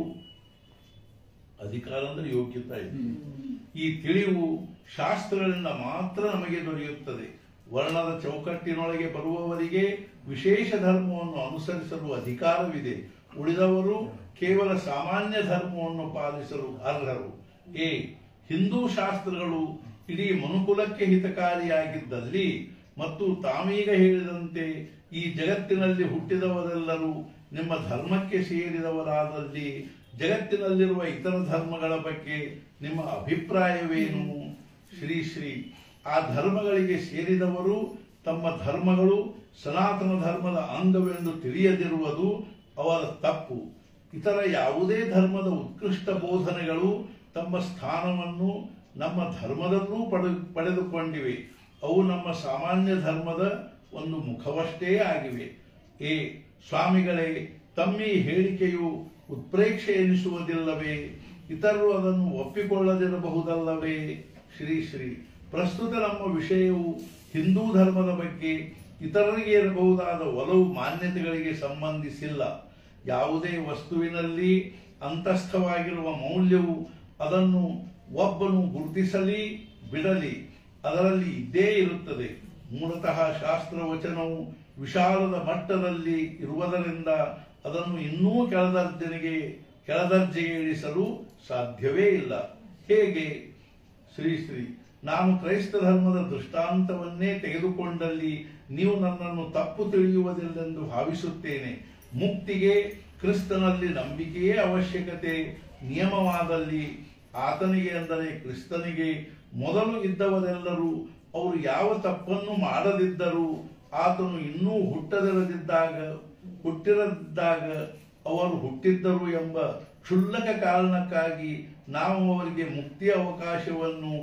ಅಧಿಕಾರ ಅಂದ್ರೆ ಯೋಗ್ಯತೆ ಇದೆ ಈ ತಿಳಿವು ಶಾಸ್ತ್ರಗಳಿಂದ ಮಾತ್ರ ನಮಗೆ ದೊರೆಯುತ್ತದೆ ವರ್ಣದ ಚೌಕಟ್ಟಿನೊಳಗೆ ಬರುವವರಿಗೆ ವಿಶೇಷ ಧರ್ಮವನ್ನು ಅನುಸರಿಸಲು ಅಧಿಕಾರವಿದೆ ಉಳಿದವರು ಕೇವಲ ಸಾಮಾನ್ಯ ಧರ್ಮವನ್ನು ಪಾಲಿಸಲು ಅರ್ಹರು ಎ ಹಿಂದೂ ಶಾಸ್ತ್ರಗಳು ಇಡೀ ಮನುಕುಲಕ್ಕೆ ಹಿತಕಾರಿಯಾಗಿದ್ದಲ್ಲಿ ಮತ್ತು ತಾವೀಗ ಹೇಳಿದಂತೆ ಈ ಜಗತ್ತಿನಲ್ಲಿ ಹುಟ್ಟಿದವರೆಲ್ಲರೂ ನಿಮ್ಮ ಧರ್ಮಕ್ಕೆ ಸೇರಿದವರಾದಲ್ಲಿ ಜಗತ್ತಿನಲ್ಲಿರುವ ಇತರ ಧರ್ಮಗಳ ಬಗ್ಗೆ ನಿಮ್ಮ ಅಭಿಪ್ರಾಯವೇನು ಶ್ರೀ ಶ್ರೀ ಆ ಧರ್ಮಗಳಿಗೆ ಸೇರಿದವರು ತಮ್ಮ ಧರ್ಮಗಳು ಸನಾತನ ಧರ್ಮದ ಅಂಗವೆಂದು ತಿಳಿಯದಿರುವುದು ಅವರ ತಪ್ಪು ಇತರ ಯಾವುದೇ ಧರ್ಮದ ಉತ್ಕೃಷ್ಟ ಬೋಧನೆಗಳು ತಮ್ಮ ಸ್ಥಾನವನ್ನು ನಮ್ಮ ಧರ್ಮದಲ್ಲೂ ಪಡೆ ಪಡೆದುಕೊಂಡಿವೆ ಅವು ನಮ್ಮ ಸಾಮಾನ್ಯ ಧರ್ಮದ ಒಂದು ಮುಖವಷ್ಟೇ ಆಗಿವೆ ಎ ಸ್ವಾಮಿಗಳೇ ತಮ್ಮಿ ಹೇಳಿಕೆಯು ಉತ್ಪ್ರೇಕ್ಷೆ ಎನಿಸುವುದಿಲ್ಲವೇ ಇತರರು ಅದನ್ನು ಒಪ್ಪಿಕೊಳ್ಳದಿರಬಹುದಲ್ಲವೇ ಶ್ರೀ ಶ್ರೀ ಪ್ರಸ್ತುತ ನಮ್ಮ ವಿಷಯವು ಹಿಂದೂ ಧರ್ಮದ ಬಗ್ಗೆ ಇತರರಿಗೆ ಇರಬಹುದಾದ ಒಲವು ಮಾನ್ಯತೆಗಳಿಗೆ ಸಂಬಂಧಿಸಿಲ್ಲ ಯಾವುದೇ ವಸ್ತುವಿನಲ್ಲಿ ಅಂತಸ್ಥವಾಗಿರುವ ಮೌಲ್ಯವು ಅದನ್ನು ಒಬ್ಬನು ಗುರುತಿಸಲಿ ಬಿಡಲಿ ಅದರಲ್ಲಿ ಇದ್ದೇ ಇರುತ್ತದೆ ಮೂಲತಃ ಶಾಸ್ತ್ರವಚನವು ವಿಶಾಲದ ಮಟ್ಟದಲ್ಲಿ ಇರುವುದರಿಂದ ಅದನ್ನು ಇನ್ನೂ ಕೆಳದರ್ಜನೆಗೆ ಕೆಳದರ್ಜೆಗೆ ಇಳಿಸಲು ಸಾಧ್ಯವೇ ಇಲ್ಲ ಹೇಗೆ ಶ್ರೀ ಶ್ರೀ ನಾನು ಕ್ರೈಸ್ತ ಧರ್ಮದ ದೃಷ್ಟಾಂತವನ್ನೇ ತೆಗೆದುಕೊಂಡಲ್ಲಿ ನೀವು ನನ್ನನ್ನು ತಪ್ಪು ತಿಳಿಯುವುದಿಲ್ಲೆಂದು ಭಾವಿಸುತ್ತೇನೆ ಮುಕ್ತಿಗೆ ಕ್ರಿಸ್ತನಲ್ಲಿ ನಂಬಿಕೆಯೇ ಅವಶ್ಯಕತೆ ನಿಯಮವಾದಲ್ಲಿ ಆತನಿಗೆ ಅಂದರೆ ಕ್ರಿಸ್ತನಿಗೆ ಮೊದಲು ಇದ್ದವರೆಲ್ಲರೂ ಅವರು ಯಾವ ತಪ್ಪನ್ನು ಮಾಡದಿದ್ದರೂ ಆತನು ಇನ್ನೂ ಹುಟ್ಟದಿರದಿದ್ದಾಗ ಹುಟ್ಟಿರದಿದ್ದಾಗ ಅವರು ಹುಟ್ಟಿದ್ದರು ಎಂಬ ಕ್ಷುಲ್ಲಕ ಕಾರಣಕ್ಕಾಗಿ ನಾವು ಅವರಿಗೆ ಮುಕ್ತಿಯ ಅವಕಾಶವನ್ನು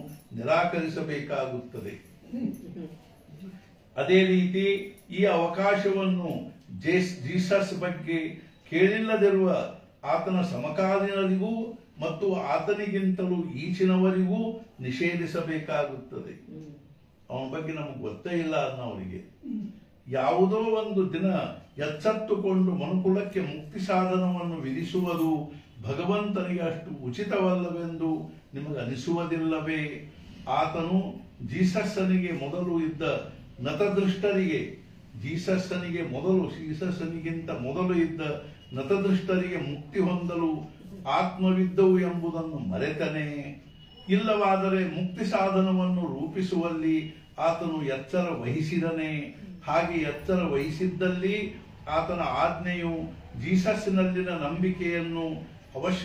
ನಿರಾಕರಿಸಬೇಕಾಗುತ್ತದೆ ಅದೇ ರೀತಿ ಈ ಅವಕಾಶವನ್ನು ಜೇಸ್ ಜೀಸಸ್ ಬಗ್ಗೆ ಕೇಳಿಲ್ಲದಿರುವ ಆತನ ಸಮಕಾಲೀನರಿಗೂ ಮತ್ತು ಆತನಿಗಿಂತಲೂ ಈಚಿನವರಿಗೂ ನಿಷೇಧಿಸಬೇಕಾಗುತ್ತದೆ ಅವನ ಬಗ್ಗೆ ನಮಗೆ ಗೊತ್ತೇ ಇಲ್ಲ ಅನ್ನೋವರಿಗೆ ಯಾವುದೋ ಒಂದು ದಿನ ಎಚ್ಚೆತ್ತುಕೊಂಡು ಮನುಕುಲಕ್ಕೆ ಮುಕ್ತಿ ಸಾಧನವನ್ನು ವಿಧಿಸುವುದು ಭಗವಂತನಿಗೆ ಅಷ್ಟು ಉಚಿತವಲ್ಲವೆಂದು ನಿಮಗೆ ಅನಿಸುವುದಿಲ್ಲವೇ ಆತನು ಜೀಸಸ್ಸನಿಗೆ ಮೊದಲು ಇದ್ದ ನತದೃಷ್ಟರಿಗೆ ಜೀಸಸ್ಸನಿಗೆ ಮೊದಲು ಜೀಸಸ್ಸನಿಗಿಂತ ಮೊದಲು ಇದ್ದ ನತದೃಷ್ಟರಿಗೆ ಮುಕ್ತಿ ಹೊಂದಲು ಆತ್ಮವಿದ್ದವು ಎಂಬುದನ್ನು ಮರೆತನೇ ಇಲ್ಲವಾದರೆ ಮುಕ್ತಿ ಸಾಧನವನ್ನು ರೂಪಿಸುವಲ್ಲಿ ಆತನು ಎಚ್ಚರ ವಹಿಸಿದನೇ ಹಾಗೆ ಎಚ್ಚರ ವಹಿಸಿದ್ದಲ್ಲಿ ಆತನ ಆಜ್ಞೆಯು ಜೀಸಸ್ಸಿನಲ್ಲಿನ ನಂಬಿಕೆಯನ್ನು ಅವಶ್ಯ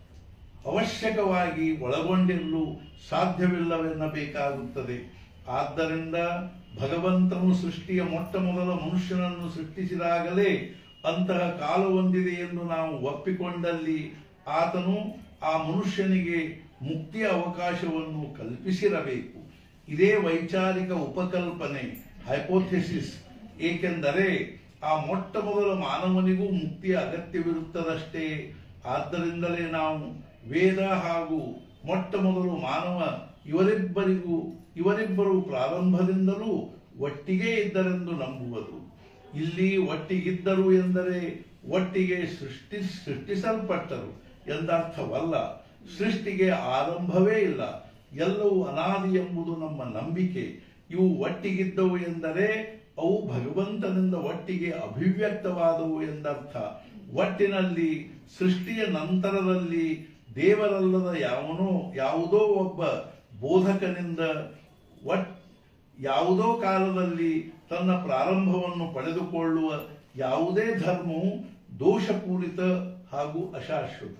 ಅವಶ್ಯಕವಾಗಿ ಒಳಗೊಂಡಿರಲು ಸಾಧ್ಯವಿಲ್ಲವೆನ್ನಬೇಕಾಗುತ್ತದೆ ಆದ್ದರಿಂದ ಭಗವಂತನು ಸೃಷ್ಟಿಯ ಮೊಟ್ಟ ಮೊದಲ ಮನುಷ್ಯನನ್ನು ಸೃಷ್ಟಿಸಿದಾಗಲೇ ಅಂತಹ ಕಾಲವೊಂದಿದೆ ಎಂದು ನಾವು ಒಪ್ಪಿಕೊಂಡಲ್ಲಿ ಆತನು ಆ ಮನುಷ್ಯನಿಗೆ ಮುಕ್ತಿಯ ಅವಕಾಶವನ್ನು ಕಲ್ಪಿಸಿರಬೇಕು ಇದೇ ವೈಚಾರಿಕ ಉಪಕಲ್ಪನೆ ಹೈಪೋಥೆಸಿಸ್ ಏಕೆಂದರೆ ಆ ಮೊಟ್ಟ ಮೊದಲ ಮಾನವನಿಗೂ ಮುಕ್ತಿಯ ಅಗತ್ಯವಿರುತ್ತದಷ್ಟೇ ಆದ್ದರಿಂದಲೇ ನಾವು ವೇದ ಹಾಗೂ ಮೊಟ್ಟ ಮೊದಲು ಮಾನವ ಇವರಿಬ್ಬರಿಗೂ ಇವರಿಬ್ಬರು ಪ್ರಾರಂಭದಿಂದಲೂ ಒಟ್ಟಿಗೆ ಇದ್ದರೆಂದು ನಂಬುವುದು ಇಲ್ಲಿ ಒಟ್ಟಿಗಿದ್ದರು ಎಂದರೆ ಒಟ್ಟಿಗೆ ಸೃಷ್ಟಿ ಸೃಷ್ಟಿಸಲ್ಪಟ್ಟರು ಎಂದರ್ಥವಲ್ಲ ಸೃಷ್ಟಿಗೆ ಆರಂಭವೇ ಇಲ್ಲ ಎಲ್ಲವೂ ಅನಾದಿ ಎಂಬುದು ನಮ್ಮ ನಂಬಿಕೆ ಇವು ಒಟ್ಟಿಗಿದ್ದವು ಎಂದರೆ ಅವು ಭಗವಂತನಿಂದ ಒಟ್ಟಿಗೆ ಅಭಿವ್ಯಕ್ತವಾದವು ಎಂದರ್ಥ ಒಟ್ಟಿನಲ್ಲಿ ಸೃಷ್ಟಿಯ ನಂತರದಲ್ಲಿ ದೇವರಲ್ಲದ ಯಾವನೋ ಯಾವುದೋ ಒಬ್ಬ ಬೋಧಕನಿಂದ ಒಟ್ ಯಾವುದೋ ಕಾಲದಲ್ಲಿ ತನ್ನ ಪ್ರಾರಂಭವನ್ನು ಪಡೆದುಕೊಳ್ಳುವ ಯಾವುದೇ ಧರ್ಮವು ದೋಷಪೂರಿತ ಹಾಗೂ ಅಶಾಶ್ವತ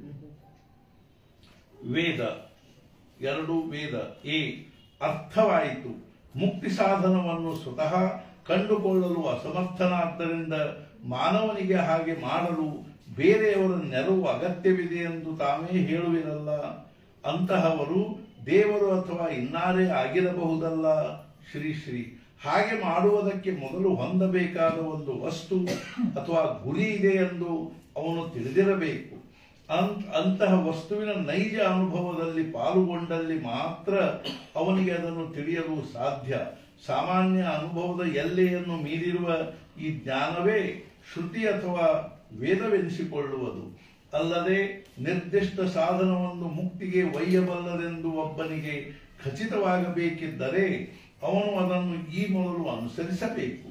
ವೇದ ಎರಡು ವೇದ ಎ ಅರ್ಥವಾಯಿತು ಮುಕ್ತಿ ಸಾಧನವನ್ನು ಸ್ವತಃ ಕಂಡುಕೊಳ್ಳಲು ಅಸಮರ್ಥನಾದ್ದರಿಂದ ಮಾನವನಿಗೆ ಹಾಗೆ ಮಾಡಲು ಬೇರೆಯವರ ನೆರವು ಅಗತ್ಯವಿದೆ ಎಂದು ತಾವೇ ಹೇಳುವಿರಲ್ಲ ಅಂತಹವರು ದೇವರು ಅಥವಾ ಇನ್ನಾರೇ ಆಗಿರಬಹುದಲ್ಲ ಶ್ರೀ ಶ್ರೀ ಹಾಗೆ ಮಾಡುವುದಕ್ಕೆ ಮೊದಲು ಹೊಂದಬೇಕಾದ ಒಂದು ವಸ್ತು ಅಥವಾ ಗುರಿ ಇದೆ ಎಂದು ಅವನು ತಿಳಿದಿರಬೇಕು ಅಂ- ಅಂತಹ ವಸ್ತುವಿನ ನೈಜ ಅನುಭವದಲ್ಲಿ ಪಾಲುಗೊಂಡಲ್ಲಿ ಮಾತ್ರ ಅವನಿಗೆ ಅದನ್ನು ತಿಳಿಯಲು ಸಾಧ್ಯ ಸಾಮಾನ್ಯ ಅನುಭವದ ಎಲ್ಲೆಯನ್ನು ಮೀರಿರುವ ಈ ಜ್ಞಾನವೇ ಶ್ರುತಿ ಅಥವಾ ವೇದವೆನಿಸಿಕೊಳ್ಳುವುದು ಅಲ್ಲದೆ ನಿರ್ದಿಷ್ಟ ಸಾಧನವನ್ನು ಮುಕ್ತಿಗೆ ಒಯ್ಯಬಲ್ಲದೆಂದು ಒಬ್ಬನಿಗೆ ಖಚಿತವಾಗಬೇಕಿದ್ದರೆ ಅವನು ಅದನ್ನು ಈ ಮೊದಲು ಅನುಸರಿಸಬೇಕು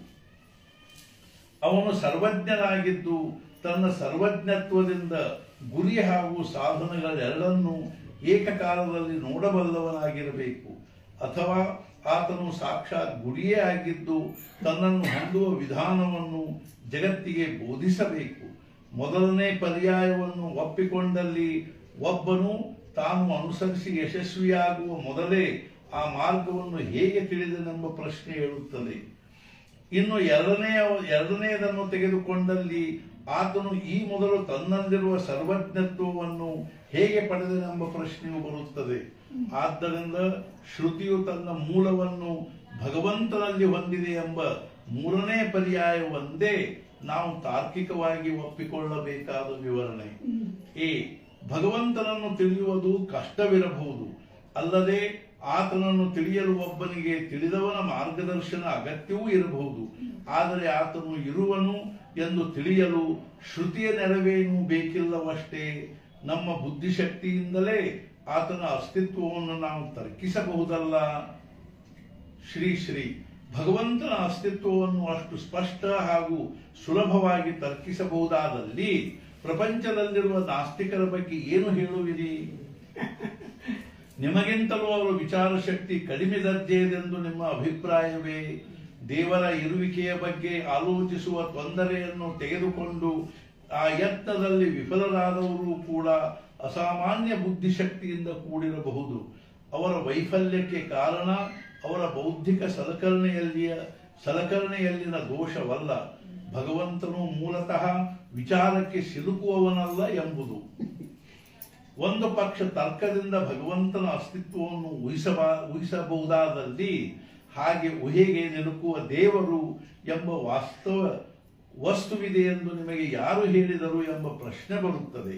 ಅವನು ಸರ್ವಜ್ಞನಾಗಿದ್ದು ತನ್ನ ಸರ್ವಜ್ಞತ್ವದಿಂದ ಗುರಿ ಹಾಗೂ ಸಾಧನಗಳೆರಡನ್ನೂ ಏಕಕಾಲದಲ್ಲಿ ನೋಡಬಲ್ಲವನಾಗಿರಬೇಕು ಅಥವಾ ಆತನು ಸಾಕ್ಷಾತ್ ಗುರಿಯೇ ಆಗಿದ್ದು ತನ್ನನ್ನು ಹೊಂದುವ ವಿಧಾನವನ್ನು ಜಗತ್ತಿಗೆ ಬೋಧಿಸಬೇಕು ಮೊದಲನೇ ಪರ್ಯಾಯವನ್ನು ಒಪ್ಪಿಕೊಂಡಲ್ಲಿ ಒಬ್ಬನು ತಾನು ಅನುಸರಿಸಿ ಯಶಸ್ವಿಯಾಗುವ ಮೊದಲೇ ಆ ಮಾರ್ಗವನ್ನು ಹೇಗೆ ತಿಳಿದನೆಂಬ ಪ್ರಶ್ನೆ ಹೇಳುತ್ತದೆ ಇನ್ನು ಎರಡನೆಯ ಎರಡನೆಯದನ್ನು ತೆಗೆದುಕೊಂಡಲ್ಲಿ ಆತನು ಈ ಮೊದಲು ತನ್ನಲ್ಲಿರುವ ಸರ್ವಜ್ಞತ್ವವನ್ನು ಹೇಗೆ ಪಡೆದನೆಂಬ ಪ್ರಶ್ನೆಯು ಬರುತ್ತದೆ ಆದ್ದರಿಂದ ಶ್ರುತಿಯು ತನ್ನ ಮೂಲವನ್ನು ಭಗವಂತನಲ್ಲಿ ಹೊಂದಿದೆ ಎಂಬ ಮೂರನೇ ಪರ್ಯಾಯ ಒಂದೇ ನಾವು ತಾರ್ಕಿಕವಾಗಿ ಒಪ್ಪಿಕೊಳ್ಳಬೇಕಾದ ವಿವರಣೆ ಎ ಭಗವಂತನನ್ನು ತಿಳಿಯುವುದು ಕಷ್ಟವಿರಬಹುದು ಅಲ್ಲದೆ ಆತನನ್ನು ತಿಳಿಯಲು ಒಬ್ಬನಿಗೆ ತಿಳಿದವನ ಮಾರ್ಗದರ್ಶನ ಅಗತ್ಯವೂ ಇರಬಹುದು ಆದರೆ ಆತನು ಇರುವನು ಎಂದು ತಿಳಿಯಲು ಶ್ರುತಿಯ ನೆರವೇನೂ ಬೇಕಿಲ್ಲವಷ್ಟೇ ನಮ್ಮ ಬುದ್ಧಿಶಕ್ತಿಯಿಂದಲೇ ಆತನ ಅಸ್ತಿತ್ವವನ್ನು ನಾವು ತರ್ಕಿಸಬಹುದಲ್ಲ ಶ್ರೀ ಶ್ರೀ ಭಗವಂತನ ಅಸ್ತಿತ್ವವನ್ನು ಅಷ್ಟು ಸ್ಪಷ್ಟ ಹಾಗೂ ಸುಲಭವಾಗಿ ತರ್ಕಿಸಬಹುದಾದಲ್ಲಿ ಪ್ರಪಂಚದಲ್ಲಿರುವ ನಾಸ್ತಿಕರ ಬಗ್ಗೆ ಏನು ಹೇಳುವಿರಿ ನಿಮಗಿಂತಲೂ ಅವರ ವಿಚಾರ ಶಕ್ತಿ ಕಡಿಮೆ ದರ್ಜೆಯದೆಂದು ನಿಮ್ಮ ಅಭಿಪ್ರಾಯವೇ ದೇವರ ಇರುವಿಕೆಯ ಬಗ್ಗೆ ಆಲೋಚಿಸುವ ತೊಂದರೆಯನ್ನು ತೆಗೆದುಕೊಂಡು ಆ ಯತ್ನದಲ್ಲಿ ವಿಫಲರಾದವರು ಕೂಡ ಅಸಾಮಾನ್ಯ ಬುದ್ಧಿಶಕ್ತಿಯಿಂದ ಕೂಡಿರಬಹುದು ಅವರ ವೈಫಲ್ಯಕ್ಕೆ ಕಾರಣ ಅವರ ಬೌದ್ಧಿಕ ಸಲಕರಣೆಯಲ್ಲಿಯ ಸಲಕರಣೆಯಲ್ಲಿನ ದೋಷವಲ್ಲ ಭಗವಂತನು ಮೂಲತಃ ವಿಚಾರಕ್ಕೆ ಸಿಲುಕುವವನಲ್ಲ ಎಂಬುದು ಒಂದು ಪಕ್ಷ ತರ್ಕದಿಂದ ಭಗವಂತನ ಅಸ್ತಿತ್ವವನ್ನು ಊಹಿಸಬಾ ಊಹಿಸಬಹುದಾದಲ್ಲಿ ಹಾಗೆ ಊಹೆಗೆ ನಿಲುಕುವ ದೇವರು ಎಂಬ ವಾಸ್ತವ ವಸ್ತುವಿದೆ ಎಂದು ನಿಮಗೆ ಯಾರು ಹೇಳಿದರು ಎಂಬ ಪ್ರಶ್ನೆ ಬರುತ್ತದೆ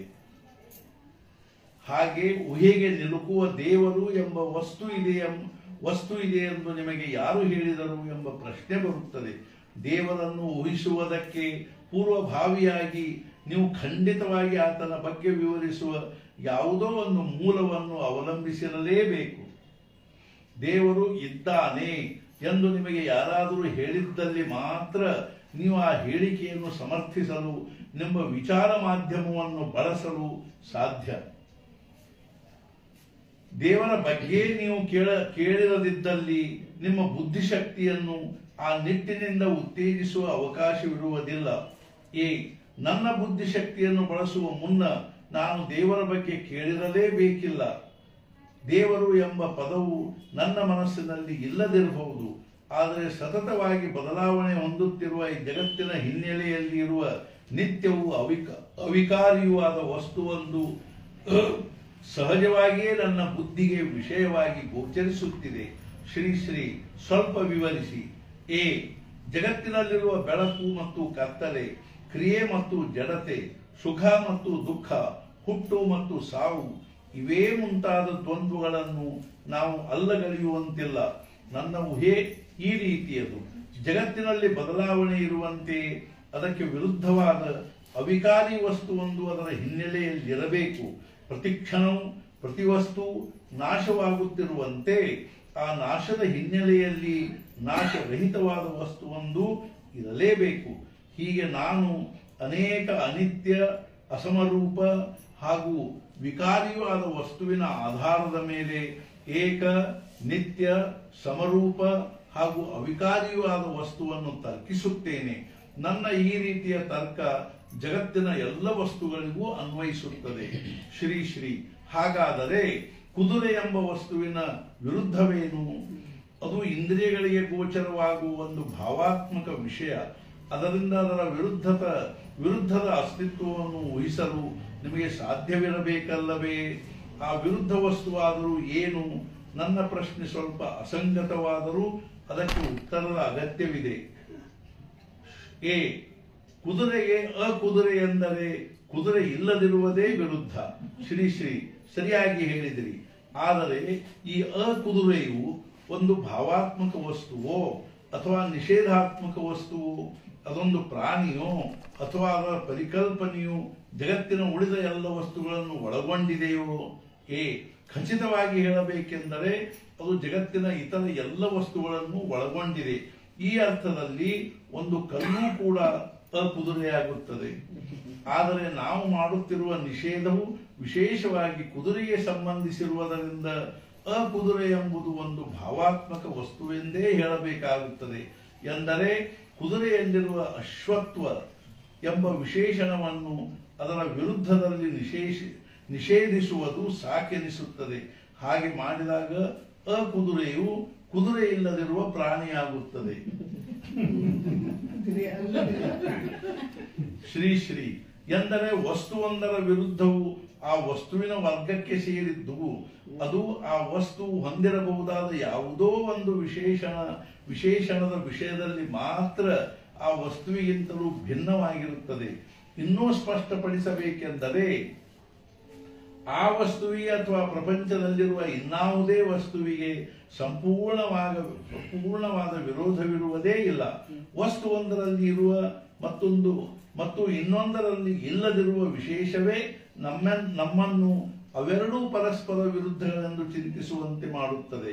ಹಾಗೆ ಊಹೆಗೆ ನಿಲುಕುವ ದೇವರು ಎಂಬ ವಸ್ತು ಇದೆ ಎಂ ವಸ್ತು ಇದೆ ಎಂದು ನಿಮಗೆ ಯಾರು ಹೇಳಿದರು ಎಂಬ ಪ್ರಶ್ನೆ ಬರುತ್ತದೆ ದೇವರನ್ನು ಊಹಿಸುವುದಕ್ಕೆ ಪೂರ್ವಭಾವಿಯಾಗಿ ನೀವು ಖಂಡಿತವಾಗಿ ಆತನ ಬಗ್ಗೆ ವಿವರಿಸುವ ಯಾವುದೋ ಒಂದು ಮೂಲವನ್ನು ಅವಲಂಬಿಸಿರಲೇಬೇಕು ದೇವರು ಇದ್ದಾನೆ ಎಂದು ನಿಮಗೆ ಯಾರಾದರೂ ಹೇಳಿದ್ದಲ್ಲಿ ಮಾತ್ರ ನೀವು ಆ ಹೇಳಿಕೆಯನ್ನು ಸಮರ್ಥಿಸಲು ನಿಮ್ಮ ವಿಚಾರ ಮಾಧ್ಯಮವನ್ನು ಬಳಸಲು ಸಾಧ್ಯ ದೇವರ ಬಗ್ಗೆ ನೀವು ಕೇಳ ಕೇಳಿರದಿದ್ದಲ್ಲಿ ನಿಮ್ಮ ಬುದ್ಧಿಶಕ್ತಿಯನ್ನು ಆ ನಿಟ್ಟಿನಿಂದ ಉತ್ತೇಜಿಸುವ ಅವಕಾಶವಿರುವುದಿಲ್ಲ ಎ ನನ್ನ ಬುದ್ಧಿಶಕ್ತಿಯನ್ನು ಬಳಸುವ ಮುನ್ನ ನಾನು ದೇವರ ಬಗ್ಗೆ ಕೇಳಿರಲೇಬೇಕಿಲ್ಲ ದೇವರು ಎಂಬ ಪದವು ನನ್ನ ಮನಸ್ಸಿನಲ್ಲಿ ಇಲ್ಲದಿರಬಹುದು ಆದರೆ ಸತತವಾಗಿ ಬದಲಾವಣೆ ಹೊಂದುತ್ತಿರುವ ಈ ಜಗತ್ತಿನ ಹಿನ್ನೆಲೆಯಲ್ಲಿ ಇರುವ ನಿತ್ಯವೂ ಅವಿಕ ಅವಿಕಾರಿಯೂ ಆದ ವಸ್ತುವೊಂದು ಅಹ್, ಸಹಜವಾಗಿಯೇ ನನ್ನ ಬುದ್ಧಿಗೆ ವಿಷಯವಾಗಿ ಗೋಚರಿಸುತ್ತಿದೆ ಶ್ರೀ ಶ್ರೀ ಸ್ವಲ್ಪ ವಿವರಿಸಿ ಎ ಜಗತ್ತಿನಲ್ಲಿರುವ ಬೆಳಕು ಮತ್ತು ಕತ್ತಲೆ ಕ್ರಿಯೆ ಮತ್ತು ಜಡತೆ ಸುಖ ಮತ್ತು ದುಃಖ ಹುಟ್ಟು ಮತ್ತು ಸಾವು ಇವೇ ಮುಂತಾದ ದ್ವಂದ್ವಗಳನ್ನು ನಾವು ಅಲ್ಲಗಳೆಯುವಂತಿಲ್ಲ ನನ್ನ ಊಹೆ ಈ ರೀತಿಯದು ಜಗತ್ತಿನಲ್ಲಿ ಬದಲಾವಣೆ ಇರುವಂತೆ ಅದಕ್ಕೆ ವಿರುದ್ಧವಾದ ಅವಿಕಾರಿ ವಸ್ತುವೊಂದು ಅದರ ಹಿನ್ನೆಲೆಯಲ್ಲಿ ಇರಬೇಕು ಪ್ರತಿಕ್ಷಣವು ಪ್ರತಿ ವಸ್ತು ನಾಶವಾಗುತ್ತಿರುವಂತೆ ಆ ನಾಶದ ಹಿನ್ನೆಲೆಯಲ್ಲಿ ನಾಶರಹಿತವಾದ ವಸ್ತುವೊಂದು ಇರಲೇಬೇಕು ಹೀಗೆ ನಾನು ಅನೇಕ ಅನಿತ್ಯ ಅಸಮರೂಪ ಹಾಗೂ ವಿಕಾರಿಯೂ ಆದ ವಸ್ತುವಿನ ಆಧಾರದ ಮೇಲೆ ಏಕ ನಿತ್ಯ ಸಮರೂಪ ಹಾಗೂ ಅವಿಕಾರಿಯೂ ಆದ ವಸ್ತುವನ್ನು ತರ್ಕಿಸುತ್ತೇನೆ ನನ್ನ ಈ ರೀತಿಯ ತರ್ಕ ಜಗತ್ತಿನ ಎಲ್ಲ ವಸ್ತುಗಳಿಗೂ ಅನ್ವಯಿಸುತ್ತದೆ ಶ್ರೀ ಶ್ರೀ ಹಾಗಾದರೆ ಕುದುರೆ ಎಂಬ ವಸ್ತುವಿನ ವಿರುದ್ಧವೇನು ಅದು ಇಂದ್ರಿಯಗಳಿಗೆ ಗೋಚರವಾಗುವ ಒಂದು ಭಾವಾತ್ಮಕ ವಿಷಯ ಅದರಿಂದ ಅದರ ವಿರುದ್ಧದ ವಿರುದ್ಧದ ಅಸ್ತಿತ್ವವನ್ನು ಊಹಿಸಲು ನಿಮಗೆ ಸಾಧ್ಯವಿರಬೇಕಲ್ಲವೇ ಆ ವಿರುದ್ಧ ವಸ್ತುವಾದರೂ ಏನು ನನ್ನ ಪ್ರಶ್ನೆ ಸ್ವಲ್ಪ ಅಸಂಗತವಾದರೂ ಅದಕ್ಕೆ ಉತ್ತರದ ಅಗತ್ಯವಿದೆ ಎ ಕುದುರೆಗೆ ಅಕುದುರೆ ಎಂದರೆ ಕುದುರೆ ಇಲ್ಲದಿರುವುದೇ ವಿರುದ್ಧ ಶ್ರೀ ಶ್ರೀ ಸರಿಯಾಗಿ ಹೇಳಿದಿರಿ ಆದರೆ ಈ ಅಕುದುರೆಯು ಒಂದು ಭಾವಾತ್ಮಕ ವಸ್ತುವೋ ಅಥವಾ ನಿಷೇಧಾತ್ಮಕ ವಸ್ತುವು ಅದೊಂದು ಪ್ರಾಣಿಯೋ ಅಥವಾ ಅದರ ಪರಿಕಲ್ಪನೆಯು ಜಗತ್ತಿನ ಉಳಿದ ಎಲ್ಲ ವಸ್ತುಗಳನ್ನು ಒಳಗೊಂಡಿದೆಯೋ ಎ ಖಚಿತವಾಗಿ ಹೇಳಬೇಕೆಂದರೆ ಅದು ಜಗತ್ತಿನ ಇತರ ಎಲ್ಲ ವಸ್ತುಗಳನ್ನು ಒಳಗೊಂಡಿದೆ ಈ ಅರ್ಥದಲ್ಲಿ ಒಂದು ಕಲ್ಲು ಕೂಡ ಅಕುದುರೆಯಾಗುತ್ತದೆ ಆದರೆ ನಾವು ಮಾಡುತ್ತಿರುವ ನಿಷೇಧವು ವಿಶೇಷವಾಗಿ ಕುದುರೆಗೆ ಸಂಬಂಧಿಸಿರುವುದರಿಂದ ಅಕುದುರೆ ಎಂಬುದು ಒಂದು ಭಾವಾತ್ಮಕ ವಸ್ತುವೆಂದೇ ಹೇಳಬೇಕಾಗುತ್ತದೆ ಎಂದರೆ ಕುದುರೆಯಲ್ಲಿರುವ ಅಶ್ವತ್ವ ಎಂಬ ವಿಶೇಷಣವನ್ನು ಅದರ ವಿರುದ್ಧದಲ್ಲಿ ನಿಷೇಷ ನಿಷೇಧಿಸುವುದು ಸಾಕೆನಿಸುತ್ತದೆ ಹಾಗೆ ಮಾಡಿದಾಗ ಅಕುದುರೆಯು ಕುದುರೆ ಇಲ್ಲದಿರುವ ಪ್ರಾಣಿಯಾಗುತ್ತದೆ ಶ್ರೀ ಶ್ರೀ ಎಂದರೆ ವಸ್ತುವೊಂದರ ವಿರುದ್ಧವು ಆ ವಸ್ತುವಿನ ವರ್ಗಕ್ಕೆ ಸೇರಿದ್ದು ಅದು ಆ ವಸ್ತು ಹೊಂದಿರಬಹುದಾದ ಯಾವುದೋ ಒಂದು ವಿಶೇಷಣ ವಿಶೇಷಣದ ವಿಷಯದಲ್ಲಿ ಮಾತ್ರ ಆ ವಸ್ತುವಿಗಿಂತಲೂ ಭಿನ್ನವಾಗಿರುತ್ತದೆ ಇನ್ನೂ ಸ್ಪಷ್ಟಪಡಿಸಬೇಕೆಂದರೆ ಆ ವಸ್ತುವಿಗೆ ಅಥವಾ ಪ್ರಪಂಚದಲ್ಲಿರುವ ಇನ್ನಾವುದೇ ವಸ್ತುವಿಗೆ ಸಂಪೂರ್ಣವಾದ ಸಂಪೂರ್ಣವಾದ ವಿರೋಧವಿರುವುದೇ ಇಲ್ಲ ವಸ್ತುವೊಂದರಲ್ಲಿ ಇರುವ ಮತ್ತೊಂದು ಮತ್ತು ಇನ್ನೊಂದರಲ್ಲಿ ಇಲ್ಲದಿರುವ ವಿಶೇಷವೇ ನಮ್ಮ ನಮ್ಮನ್ನು ಅವೆರಡೂ ಪರಸ್ಪರ ವಿರುದ್ಧಗಳೆಂದು ಚಿಂತಿಸುವಂತೆ ಮಾಡುತ್ತದೆ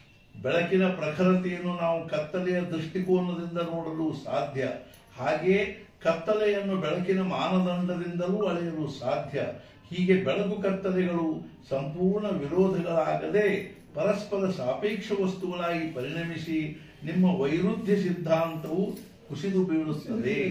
ಬೆಳಕಿನ ಪ್ರಖರತೆಯನ್ನು ನಾವು ಕತ್ತಲೆಯ ದೃಷ್ಟಿಕೋನದಿಂದ ನೋಡಲು ಸಾಧ್ಯ ಹಾಗೆಯೇ ಕತ್ತಲೆಯನ್ನು ಬೆಳಕಿನ ಮಾನದಂಡದಿಂದಲೂ ಅಳೆಯಲು ಸಾಧ್ಯ ಹೀಗೆ ಬೆಳಕು ಕತ್ತಲೆಗಳು ಸಂಪೂರ್ಣ ವಿರೋಧಗಳಾಗದೆ ಪರಸ್ಪರ ಸಾಪೇಕ್ಷ ವಸ್ತುಗಳಾಗಿ ಪರಿಣಮಿಸಿ ನಿಮ್ಮ ವೈರುಧ್ಯ ಸಿದ್ಧಾಂತವು ಕುಸಿದು ಬೀಳುತ್ತದೆ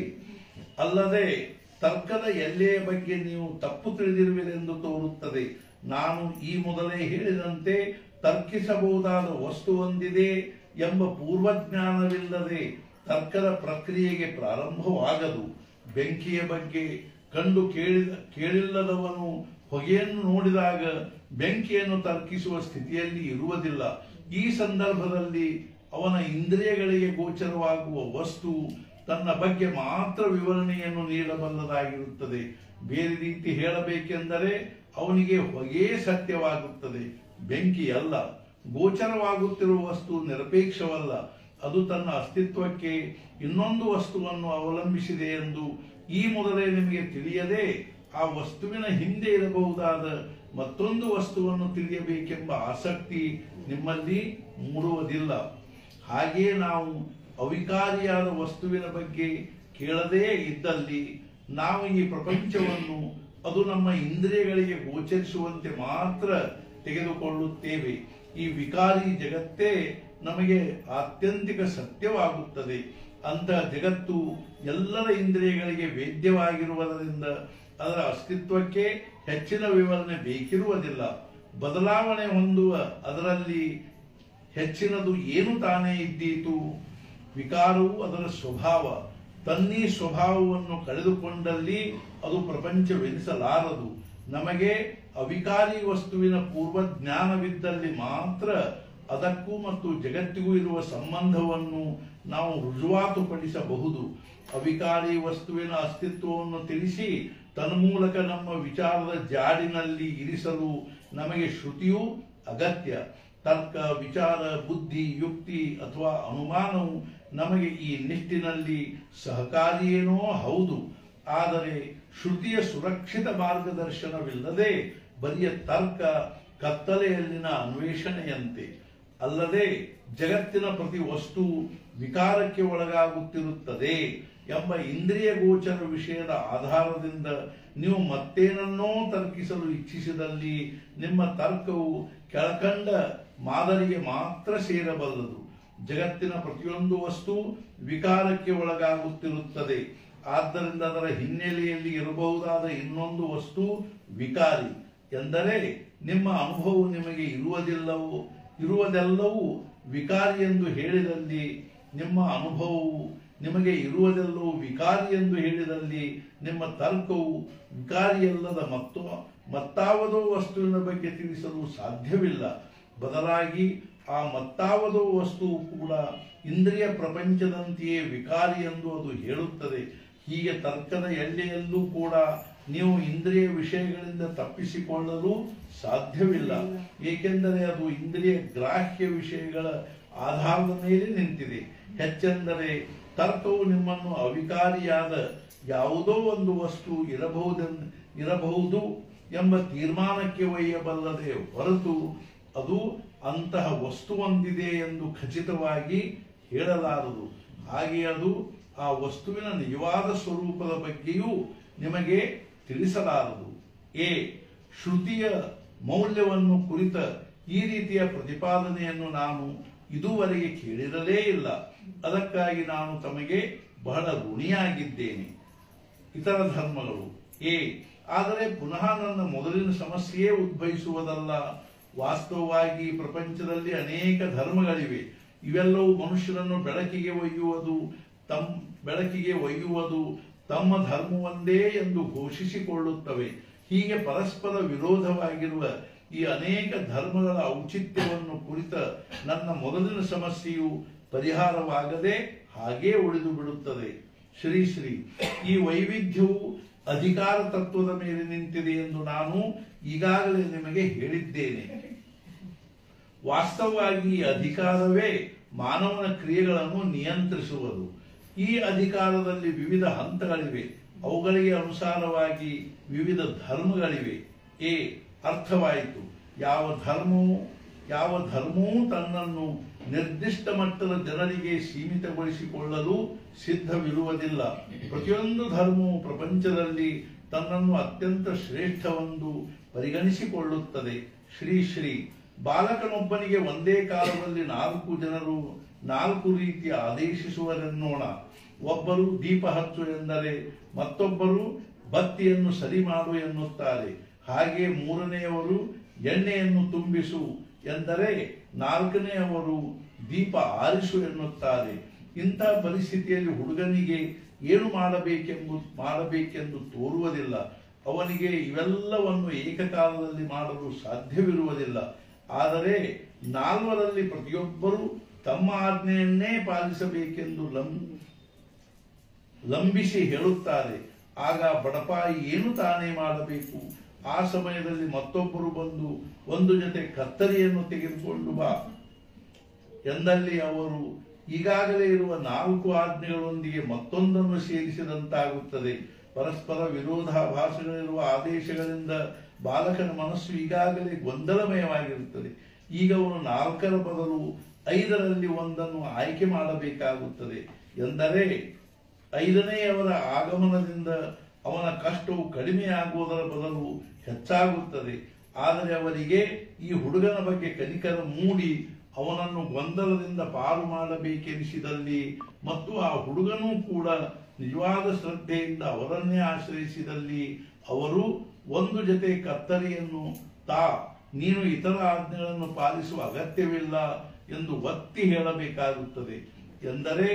ಅಲ್ಲದೆ ತರ್ಕದ ಎಲ್ಲೆಯ ಬಗ್ಗೆ ನೀವು ತಪ್ಪು ತಿಳಿದಿರುವಿರೆಂದು ತೋರುತ್ತದೆ ನಾನು ಈ ಮೊದಲೇ ಹೇಳಿದಂತೆ ತರ್ಕಿಸಬಹುದಾದ ವಸ್ತು ಹೊಂದಿದೆ ಎಂಬ ಪೂರ್ವಜ್ಞಾನವಿಲ್ಲದೆ ತರ್ಕದ ಪ್ರಕ್ರಿಯೆಗೆ ಪ್ರಾರಂಭವಾಗದು ಬೆಂಕಿಯ ಬಗ್ಗೆ ಕಂಡು ಕೇಳಿದ ಕೇಳಿಲ್ಲದವನು ಹೊಗೆಯನ್ನು ನೋಡಿದಾಗ ಬೆಂಕಿಯನ್ನು ತರ್ಕಿಸುವ ಸ್ಥಿತಿಯಲ್ಲಿ ಇರುವುದಿಲ್ಲ ಈ ಸಂದರ್ಭದಲ್ಲಿ ಅವನ ಇಂದ್ರಿಯಗಳಿಗೆ ಗೋಚರವಾಗುವ ವಸ್ತು ತನ್ನ ಬಗ್ಗೆ ಮಾತ್ರ ವಿವರಣೆಯನ್ನು ನೀಡಬಲ್ಲದಾಗಿರುತ್ತದೆ ಬೇರೆ ರೀತಿ ಹೇಳಬೇಕೆಂದರೆ ಅವನಿಗೆ ಹೊಗೆ ಸತ್ಯವಾಗುತ್ತದೆ ಬೆಂಕಿ ಅಲ್ಲ ಗೋಚರವಾಗುತ್ತಿರುವ ವಸ್ತು ನಿರಪೇಕ್ಷವಲ್ಲ ಅದು ತನ್ನ ಅಸ್ತಿತ್ವಕ್ಕೆ ಇನ್ನೊಂದು ವಸ್ತುವನ್ನು ಅವಲಂಬಿಸಿದೆ ಎಂದು ಈ ಮೊದಲೇ ನಿಮಗೆ ತಿಳಿಯದೆ ಆ ವಸ್ತುವಿನ ಹಿಂದೆ ಇರಬಹುದಾದ ಮತ್ತೊಂದು ವಸ್ತುವನ್ನು ತಿಳಿಯಬೇಕೆಂಬ ಆಸಕ್ತಿ ನಿಮ್ಮಲ್ಲಿ ಮೂಡುವುದಿಲ್ಲ ಹಾಗೆಯೇ ನಾವು ಅವಿಕಾರಿಯಾದ ವಸ್ತುವಿನ ಬಗ್ಗೆ ಕೇಳದೇ ಇದ್ದಲ್ಲಿ ನಾವು ಈ ಪ್ರಪಂಚವನ್ನು ಅದು ನಮ್ಮ ಇಂದ್ರಿಯಗಳಿಗೆ ಗೋಚರಿಸುವಂತೆ ಮಾತ್ರ ತೆಗೆದುಕೊಳ್ಳುತ್ತೇವೆ ಈ ವಿಕಾರಿ ಜಗತ್ತೇ ನಮಗೆ ಆತ್ಯಂತಿಕ ಸತ್ಯವಾಗುತ್ತದೆ ಅಂತಹ ಜಗತ್ತು ಎಲ್ಲರ ಇಂದ್ರಿಯಗಳಿಗೆ ವೇದ್ಯವಾಗಿರುವುದರಿಂದ ಅದರ ಅಸ್ತಿತ್ವಕ್ಕೆ ಹೆಚ್ಚಿನ ವಿವರಣೆ ಬೇಕಿರುವುದಿಲ್ಲ ಬದಲಾವಣೆ ಹೊಂದುವ ಅದರಲ್ಲಿ ಹೆಚ್ಚಿನದು ಏನು ತಾನೇ ಇದ್ದೀತು ವಿಕಾರವು ಅದರ ಸ್ವಭಾವ ತನ್ನೀ ಸ್ವಭಾವವನ್ನು ಕಳೆದುಕೊಂಡಲ್ಲಿ ಅದು ಪ್ರಪಂಚವೆನಿಸಲಾರದು ನಮಗೆ ಅವಿಕಾರಿ ವಸ್ತುವಿನ ಪೂರ್ವ ಜ್ಞಾನವಿದ್ದಲ್ಲಿ ಮಾತ್ರ ಅದಕ್ಕೂ ಮತ್ತು ಜಗತ್ತಿಗೂ ಇರುವ ಸಂಬಂಧವನ್ನು ನಾವು ರುಜುವಾತುಪಡಿಸಬಹುದು ಅವಿಕಾರಿ ವಸ್ತುವಿನ ಅಸ್ತಿತ್ವವನ್ನು ತಿಳಿಸಿ ತನ್ಮೂಲಕ ನಮ್ಮ ವಿಚಾರದ ಜಾಡಿನಲ್ಲಿ ಇರಿಸಲು ನಮಗೆ ಶ್ರುತಿಯು ಅಗತ್ಯ ತರ್ಕ ವಿಚಾರ ಬುದ್ಧಿ ಯುಕ್ತಿ ಅಥವಾ ಅನುಮಾನವು ನಮಗೆ ಈ ನಿಟ್ಟಿನಲ್ಲಿ ಸಹಕಾರಿಯೇನೋ ಹೌದು ಆದರೆ ಶ್ರುತಿಯ ಸುರಕ್ಷಿತ ಮಾರ್ಗದರ್ಶನವಿಲ್ಲದೆ ಬರಿಯ ತರ್ಕ ಕತ್ತಲೆಯಲ್ಲಿನ ಅನ್ವೇಷಣೆಯಂತೆ ಅಲ್ಲದೆ ಜಗತ್ತಿನ ಪ್ರತಿ ವಸ್ತು ವಿಕಾರಕ್ಕೆ ಒಳಗಾಗುತ್ತಿರುತ್ತದೆ ಎಂಬ ಇಂದ್ರಿಯ ಗೋಚರ ವಿಷಯದ ಆಧಾರದಿಂದ ನೀವು ಮತ್ತೇನನ್ನೋ ತರ್ಕಿಸಲು ಇಚ್ಛಿಸಿದಲ್ಲಿ ನಿಮ್ಮ ತರ್ಕವು ಕೆಳಕಂಡ ಮಾದರಿಗೆ ಮಾತ್ರ ಸೇರಬಲ್ಲದು ಜಗತ್ತಿನ ಪ್ರತಿಯೊಂದು ವಸ್ತು ವಿಕಾರಕ್ಕೆ ಒಳಗಾಗುತ್ತಿರುತ್ತದೆ ಆದ್ದರಿಂದ ಅದರ ಹಿನ್ನೆಲೆಯಲ್ಲಿ ಇರಬಹುದಾದ ಇನ್ನೊಂದು ವಸ್ತು ವಿಕಾರಿ ಎಂದರೆ ನಿಮ್ಮ ಅನುಭವವು ನಿಮಗೆ ಇರುವುದಿಲ್ಲವೋ ಇರುವುದೆಲ್ಲವೂ ವಿಕಾರಿ ಎಂದು ಹೇಳಿದಲ್ಲಿ ನಿಮ್ಮ ಅನುಭವವು ನಿಮಗೆ ಇರುವುದೆಲ್ಲವೂ ವಿಕಾರಿ ಎಂದು ಹೇಳಿದಲ್ಲಿ ನಿಮ್ಮ ತರ್ಕವು ವಿಕಾರಿಯಲ್ಲದ ಮತ್ತು ಮತ್ತಾವದೋ ವಸ್ತುವಿನ ಬಗ್ಗೆ ತಿಳಿಸಲು ಸಾಧ್ಯವಿಲ್ಲ ಬದಲಾಗಿ ಆ ಮತ್ತಾವದೋ ವಸ್ತುವು ಕೂಡ ಇಂದ್ರಿಯ ಪ್ರಪಂಚದಂತೆಯೇ ವಿಕಾರಿ ಎಂದು ಅದು ಹೇಳುತ್ತದೆ ಹೀಗೆ ತರ್ಕದ ಎಳ್ಳೆಯಲ್ಲೂ ಕೂಡ ನೀವು ಇಂದ್ರಿಯ ವಿಷಯಗಳಿಂದ ತಪ್ಪಿಸಿಕೊಳ್ಳಲು ಸಾಧ್ಯವಿಲ್ಲ ಏಕೆಂದರೆ ಅದು ಇಂದ್ರಿಯ ಗ್ರಾಹ್ಯ ವಿಷಯಗಳ ಆಧಾರದ ಮೇಲೆ ನಿಂತಿದೆ ಹೆಚ್ಚೆಂದರೆ ತರ್ಕವು ನಿಮ್ಮನ್ನು ಅವಿಕಾರಿಯಾದ ಯಾವುದೋ ಒಂದು ವಸ್ತು ಇರಬಹುದೆಂದು ಇರಬಹುದು ಎಂಬ ತೀರ್ಮಾನಕ್ಕೆ ಒಯ್ಯಬಲ್ಲದೆ ಹೊರತು ಅದು ಅಂತಹ ವಸ್ತುವೊಂದಿದೆ ಎಂದು ಖಚಿತವಾಗಿ ಹೇಳಲಾರದು ಹಾಗೆ ಅದು ಆ ವಸ್ತುವಿನ ನಿಜವಾದ ಸ್ವರೂಪದ ಬಗ್ಗೆಯೂ ನಿಮಗೆ ತಿಳಿಸಲಾರದು ಎ ಶ್ರುತಿಯ ಮೌಲ್ಯವನ್ನು ಕುರಿತ ಈ ರೀತಿಯ ಪ್ರತಿಪಾದನೆಯನ್ನು ನಾನು ಇದುವರೆಗೆ ಕೇಳಿರಲೇ ಇಲ್ಲ ಅದಕ್ಕಾಗಿ ನಾನು ತಮಗೆ ಬಹಳ ಋಣಿಯಾಗಿದ್ದೇನೆ ಇತರ ಧರ್ಮಗಳು ಎ ಆದರೆ ಪುನಃ ನನ್ನ ಮೊದಲಿನ ಸಮಸ್ಯೆಯೇ ಉದ್ಭವಿಸುವುದಲ್ಲ ವಾಸ್ತವವಾಗಿ ಈ ಪ್ರಪಂಚದಲ್ಲಿ ಅನೇಕ ಧರ್ಮಗಳಿವೆ ಇವೆಲ್ಲವೂ ಮನುಷ್ಯರನ್ನು ಬೆಳಕಿಗೆ ಒಯ್ಯುವುದು ತಮ್ಮ ಬೆಳಕಿಗೆ ಒಯ್ಯುವುದು ತಮ್ಮ ಧರ್ಮವೊಂದೇ ಎಂದು ಘೋಷಿಸಿಕೊಳ್ಳುತ್ತವೆ ಹೀಗೆ ಪರಸ್ಪರ ವಿರೋಧವಾಗಿರುವ ಈ ಅನೇಕ ಧರ್ಮಗಳ ಔಚಿತ್ಯವನ್ನು ಕುರಿತ ನನ್ನ ಮೊದಲಿನ ಸಮಸ್ಯೆಯು ಪರಿಹಾರವಾಗದೆ ಹಾಗೇ ಉಳಿದು ಬಿಡುತ್ತದೆ ಶ್ರೀ ಶ್ರೀ ಈ ವೈವಿಧ್ಯವು ಅಧಿಕಾರ ತತ್ವದ ಮೇಲೆ ನಿಂತಿದೆ ಎಂದು ನಾನು ಈಗಾಗಲೇ ನಿಮಗೆ ಹೇಳಿದ್ದೇನೆ ವಾಸ್ತವವಾಗಿ ಈ ಅಧಿಕಾರವೇ ಮಾನವನ ಕ್ರಿಯೆಗಳನ್ನು ನಿಯಂತ್ರಿಸುವುದು ಈ ಅಧಿಕಾರದಲ್ಲಿ ವಿವಿಧ ಹಂತಗಳಿವೆ ಅವುಗಳಿಗೆ ಅನುಸಾರವಾಗಿ ವಿವಿಧ ಧರ್ಮಗಳಿವೆ ಎ ಅರ್ಥವಾಯಿತು ಯಾವ ಧರ್ಮವು ಯಾವ ಧರ್ಮವೂ ತನ್ನನ್ನು ನಿರ್ದಿಷ್ಟ ಮಟ್ಟದ ಜನರಿಗೆ ಸೀಮಿತಗೊಳಿಸಿಕೊಳ್ಳಲು ಸಿದ್ಧವಿರುವುದಿಲ್ಲ ಪ್ರತಿಯೊಂದು ಧರ್ಮವು ಪ್ರಪಂಚದಲ್ಲಿ ತನ್ನನ್ನು ಅತ್ಯಂತ ಶ್ರೇಷ್ಠವೆಂದು ಪರಿಗಣಿಸಿಕೊಳ್ಳುತ್ತದೆ ಶ್ರೀ ಶ್ರೀ ಬಾಲಕನೊಬ್ಬನಿಗೆ ಒಂದೇ ಕಾಲದಲ್ಲಿ ನಾಲ್ಕು ಜನರು ನಾಲ್ಕು ರೀತಿಯ ಆದೇಶಿಸುವರೆನ್ನೋಣ ಒಬ್ಬರು ದೀಪ ಹಚ್ಚು ಎಂದರೆ ಮತ್ತೊಬ್ಬರು ಬತ್ತಿಯನ್ನು ಸರಿ ಮಾಡು ಎನ್ನುತ್ತಾರೆ ಹಾಗೆ ಮೂರನೆಯವರು ಎಣ್ಣೆಯನ್ನು ತುಂಬಿಸು ಎಂದರೆ ನಾಲ್ಕನೆಯವರು ದೀಪ ಆರಿಸು ಎನ್ನುತ್ತಾರೆ ಇಂಥ ಪರಿಸ್ಥಿತಿಯಲ್ಲಿ ಹುಡುಗನಿಗೆ ಏನು ಮಾಡಬೇಕೆಂಬು ಮಾಡಬೇಕೆಂದು ತೋರುವುದಿಲ್ಲ ಅವನಿಗೆ ಇವೆಲ್ಲವನ್ನು ಏಕಕಾಲದಲ್ಲಿ ಮಾಡಲು ಸಾಧ್ಯವಿರುವುದಿಲ್ಲ ಆದರೆ ನಾಲ್ವರಲ್ಲಿ ಪ್ರತಿಯೊಬ್ಬರು ತಮ್ಮ ಆಜ್ಞೆಯನ್ನೇ ಪಾಲಿಸಬೇಕೆಂದು ಲಂ ಲಂಬಿಸಿ ಹೇಳುತ್ತಾರೆ ಆಗ ಬಡಪಾಯಿ ಏನು ತಾನೇ ಮಾಡಬೇಕು ಆ ಸಮಯದಲ್ಲಿ ಮತ್ತೊಬ್ಬರು ಬಂದು ಒಂದು ಜೊತೆ ಕತ್ತರಿಯನ್ನು ತೆಗೆದುಕೊಂಡು ಬಾ ಎಂದಲ್ಲಿ ಅವರು ಈಗಾಗಲೇ ಇರುವ ನಾಲ್ಕು ಆಜ್ಞೆಗಳೊಂದಿಗೆ ಮತ್ತೊಂದನ್ನು ಸೇರಿಸಿದಂತಾಗುತ್ತದೆ ಪರಸ್ಪರ ವಿರೋಧಾಭಾಸಗಳಿರುವ ಆದೇಶಗಳಿಂದ ಬಾಲಕನ ಮನಸ್ಸು ಈಗಾಗಲೇ ಗೊಂದಲಮಯವಾಗಿರುತ್ತದೆ ಈಗ ಅವನು ನಾಲ್ಕರ ಬದಲು ಐದರಲ್ಲಿ ಒಂದನ್ನು ಆಯ್ಕೆ ಮಾಡಬೇಕಾಗುತ್ತದೆ ಎಂದರೆ ಐದನೆಯವರ ಆಗಮನದಿಂದ ಅವನ ಕಷ್ಟವು ಕಡಿಮೆಯಾಗುವುದರ ಬದಲು ಹೆಚ್ಚಾಗುತ್ತದೆ ಆದರೆ ಅವರಿಗೆ ಈ ಹುಡುಗನ ಬಗ್ಗೆ ಕನಿಕರ ಮೂಡಿ ಅವನನ್ನು ಗೊಂದಲದಿಂದ ಪಾರು ಮಾಡಬೇಕೆನಿಸಿದಲ್ಲಿ ಮತ್ತು ಆ ಹುಡುಗನೂ ಕೂಡ ನಿಜವಾದ ಶ್ರದ್ಧೆಯಿಂದ ಅವರನ್ನೇ ಆಶ್ರಯಿಸಿದಲ್ಲಿ ಅವರು ಒಂದು ಜೊತೆ ಕತ್ತರಿಯನ್ನು ತಾ ನೀನು ಇತರ ಆಜ್ಞೆಗಳನ್ನು ಪಾಲಿಸುವ ಅಗತ್ಯವಿಲ್ಲ ಎಂದು ಒತ್ತಿ ಹೇಳಬೇಕಾಗುತ್ತದೆ ಎಂದರೆ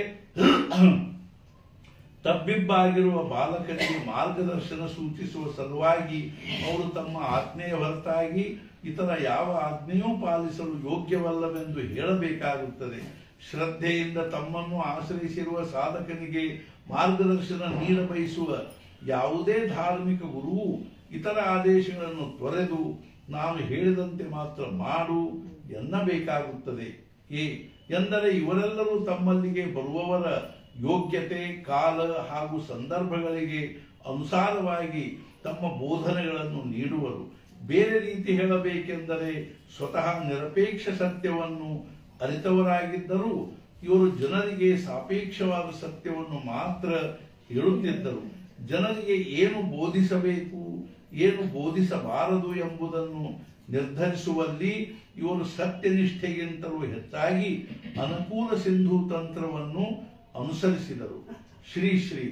ತಬ್ಬಿಬ್ಬಾಗಿರುವ ಬಾಲಕನಿಗೆ ಮಾರ್ಗದರ್ಶನ ಸೂಚಿಸುವ ಸಲುವಾಗಿ ಅವರು ತಮ್ಮ ಆಜ್ಞೆಯ ಹೊರತಾಗಿ ಇತರ ಯಾವ ಆಜ್ಞೆಯೂ ಪಾಲಿಸಲು ಯೋಗ್ಯವಲ್ಲವೆಂದು ಹೇಳಬೇಕಾಗುತ್ತದೆ ಶ್ರದ್ಧೆಯಿಂದ ತಮ್ಮನ್ನು ಆಶ್ರಯಿಸಿರುವ ಸಾಧಕನಿಗೆ ಮಾರ್ಗದರ್ಶನ ನೀಡಬಯಸುವ ಯಾವುದೇ ಧಾರ್ಮಿಕ ಗುರುವು ಇತರ ಆದೇಶಗಳನ್ನು ತೊರೆದು ನಾನು ಹೇಳಿದಂತೆ ಮಾತ್ರ ಮಾಡು ಎನ್ನಬೇಕಾಗುತ್ತದೆ ಏ ಎಂದರೆ ಇವರೆಲ್ಲರೂ ತಮ್ಮಲ್ಲಿಗೆ ಬರುವವರ ಯೋಗ್ಯತೆ ಕಾಲ ಹಾಗೂ ಸಂದರ್ಭಗಳಿಗೆ ಅನುಸಾರವಾಗಿ ತಮ್ಮ ಬೋಧನೆಗಳನ್ನು ನೀಡುವರು ಬೇರೆ ರೀತಿ ಹೇಳಬೇಕೆಂದರೆ ಸ್ವತಃ ನಿರಪೇಕ್ಷ ಸತ್ಯವನ್ನು ಅರಿತವರಾಗಿದ್ದರೂ ಇವರು ಜನರಿಗೆ ಸಾಪೇಕ್ಷವಾದ ಸತ್ಯವನ್ನು ಮಾತ್ರ ಹೇಳುತ್ತಿದ್ದರು ಜನರಿಗೆ ಏನು ಬೋಧಿಸಬೇಕು ಏನು ಬೋಧಿಸಬಾರದು ಎಂಬುದನ್ನು ನಿರ್ಧರಿಸುವಲ್ಲಿ ಇವರು ಸತ್ಯನಿಷ್ಠೆಗಿಂತಲೂ ಹೆಚ್ಚಾಗಿ ಅನುಕೂಲ ಸಿಂಧು ತಂತ್ರವನ್ನು ಅನುಸರಿಸಿದರು ಶ್ರೀ ಶ್ರೀ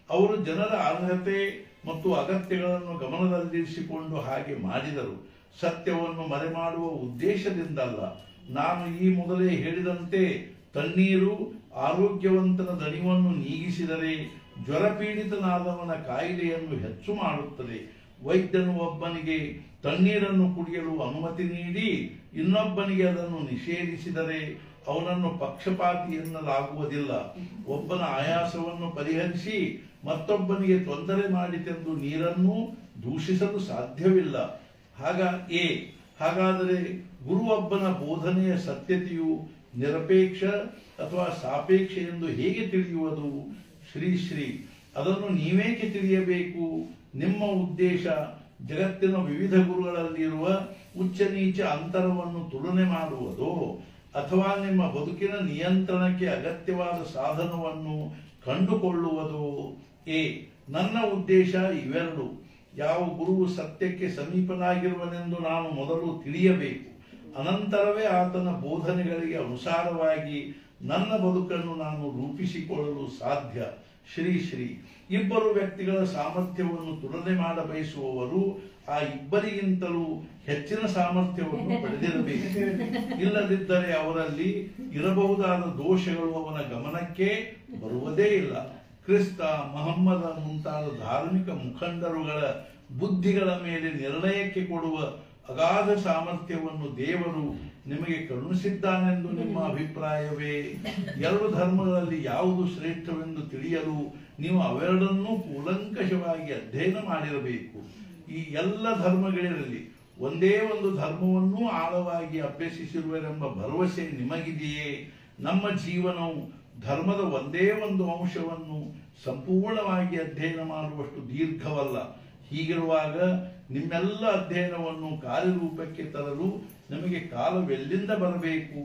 ಅವರು ಜನರ ಅರ್ಹತೆ ಮತ್ತು ಅಗತ್ಯಗಳನ್ನು ಗಮನದಲ್ಲಿರಿಸಿಕೊಂಡು ಹಾಗೆ ಮಾಡಿದರು ಸತ್ಯವನ್ನು ಮರೆಮಾಡುವ ಉದ್ದೇಶದಿಂದಲ್ಲ ನಾನು ಈ ಮೊದಲೇ ಹೇಳಿದಂತೆ ತಣ್ಣೀರು ಆರೋಗ್ಯವಂತನ ದಣಿವನ್ನು ನೀಗಿಸಿದರೆ ಜ್ವರಪೀಡಿತನಾದವನ ಕಾಯಿಲೆಯನ್ನು ಹೆಚ್ಚು ಮಾಡುತ್ತದೆ ವೈದ್ಯನು ಒಬ್ಬನಿಗೆ ತಣ್ಣೀರನ್ನು ಕುಡಿಯಲು ಅನುಮತಿ ನೀಡಿ ಇನ್ನೊಬ್ಬನಿಗೆ ಅದನ್ನು ನಿಷೇಧಿಸಿದರೆ ಅವನನ್ನು ಪಕ್ಷಪಾತಿ ಎನ್ನಲಾಗುವುದಿಲ್ಲ ಒಬ್ಬನ ಆಯಾಸವನ್ನು ಪರಿಹರಿಸಿ ಮತ್ತೊಬ್ಬನಿಗೆ ತೊಂದರೆ ಮಾಡಿತೆಂದು ನೀರನ್ನು ದೂಷಿಸಲು ಸಾಧ್ಯವಿಲ್ಲ ಹಾಗ ಎ ಹಾಗಾದರೆ ಗುರುವೊಬ್ಬನ ಬೋಧನೆಯ ಸತ್ಯತೆಯು ನಿರಪೇಕ್ಷ ಅಥವಾ ಸಾಪೇಕ್ಷ ಎಂದು ಹೇಗೆ ತಿಳಿಯುವುದು ಶ್ರೀ ಶ್ರೀ ಅದನ್ನು ನೀವೇಕೆ ತಿಳಿಯಬೇಕು ನಿಮ್ಮ ಉದ್ದೇಶ ಜಗತ್ತಿನ ವಿವಿಧ ಗುರುಗಳಲ್ಲಿರುವ ಉಚ್ಚ ನೀಚ ಅಂತರವನ್ನು ತುಲನೆ ಮಾಡುವುದೋ ಅಥವಾ ನಿಮ್ಮ ಬದುಕಿನ ನಿಯಂತ್ರಣಕ್ಕೆ ಅಗತ್ಯವಾದ ಸಾಧನವನ್ನು ಕಂಡುಕೊಳ್ಳುವುದು ಎ ನನ್ನ ಉದ್ದೇಶ ಇವೆರಡು ಯಾವ ಗುರುವು ಸತ್ಯಕ್ಕೆ ಸಮೀಪನಾಗಿರುವನೆಂದು ನಾನು ಮೊದಲು ತಿಳಿಯಬೇಕು ಅನಂತರವೇ ಆತನ ಬೋಧನೆಗಳಿಗೆ ಅನುಸಾರವಾಗಿ ನನ್ನ ಬದುಕನ್ನು ನಾನು ರೂಪಿಸಿಕೊಳ್ಳಲು ಸಾಧ್ಯ ಶ್ರೀ ಶ್ರೀ ಇಬ್ಬರು ವ್ಯಕ್ತಿಗಳ ಸಾಮರ್ಥ್ಯವನ್ನು ತುಲನೆ ಮಾಡ ಬಯಸುವವರು ಆ ಇಬ್ಬರಿಗಿಂತಲೂ ಹೆಚ್ಚಿನ ಸಾಮರ್ಥ್ಯವನ್ನು ಪಡೆದಿರಬೇಕು ಇಲ್ಲದಿದ್ದರೆ ಅವರಲ್ಲಿ ಇರಬಹುದಾದ ದೋಷಗಳು ಅವನ ಗಮನಕ್ಕೆ ಬರುವುದೇ ಇಲ್ಲ ಕ್ರಿಸ್ತ ಮಹಮ್ಮದ ಮುಂತಾದ ಧಾರ್ಮಿಕ ಮುಖಂಡರುಗಳ ಬುದ್ಧಿಗಳ ಮೇಲೆ ನಿರ್ಣಯಕ್ಕೆ ಕೊಡುವ ಅಗಾಧ ಸಾಮರ್ಥ್ಯವನ್ನು ದೇವರು ನಿಮಗೆ ಕರುಣಿಸಿದ್ದಾನೆಂದು ನಿಮ್ಮ ಅಭಿಪ್ರಾಯವೇ ಎರಡು ಧರ್ಮಗಳಲ್ಲಿ ಯಾವುದು ಶ್ರೇಷ್ಠವೆಂದು ತಿಳಿಯಲು ನೀವು ಅವೆರಡನ್ನೂ ಕೂಲಂಕಷವಾಗಿ ಅಧ್ಯಯನ ಮಾಡಿರಬೇಕು ಈ ಎಲ್ಲ ಧರ್ಮಗಳಿರಲಿ ಒಂದೇ ಒಂದು ಧರ್ಮವನ್ನೂ ಆಳವಾಗಿ ಅಭ್ಯಸಿಸಿರುವರೆಂಬ ಭರವಸೆ ನಿಮಗಿದೆಯೇ ನಮ್ಮ ಜೀವನವು ಧರ್ಮದ ಒಂದೇ ಒಂದು ಅಂಶವನ್ನು ಸಂಪೂರ್ಣವಾಗಿ ಅಧ್ಯಯನ ಮಾಡುವಷ್ಟು ದೀರ್ಘವಲ್ಲ ಹೀಗಿರುವಾಗ ನಿಮ್ಮೆಲ್ಲ ಅಧ್ಯಯನವನ್ನು ಕಾರ್ಯರೂಪಕ್ಕೆ ತರಲು ನಮಗೆ ಕಾಲವೆಲ್ಲಿಂದ ಬರಬೇಕು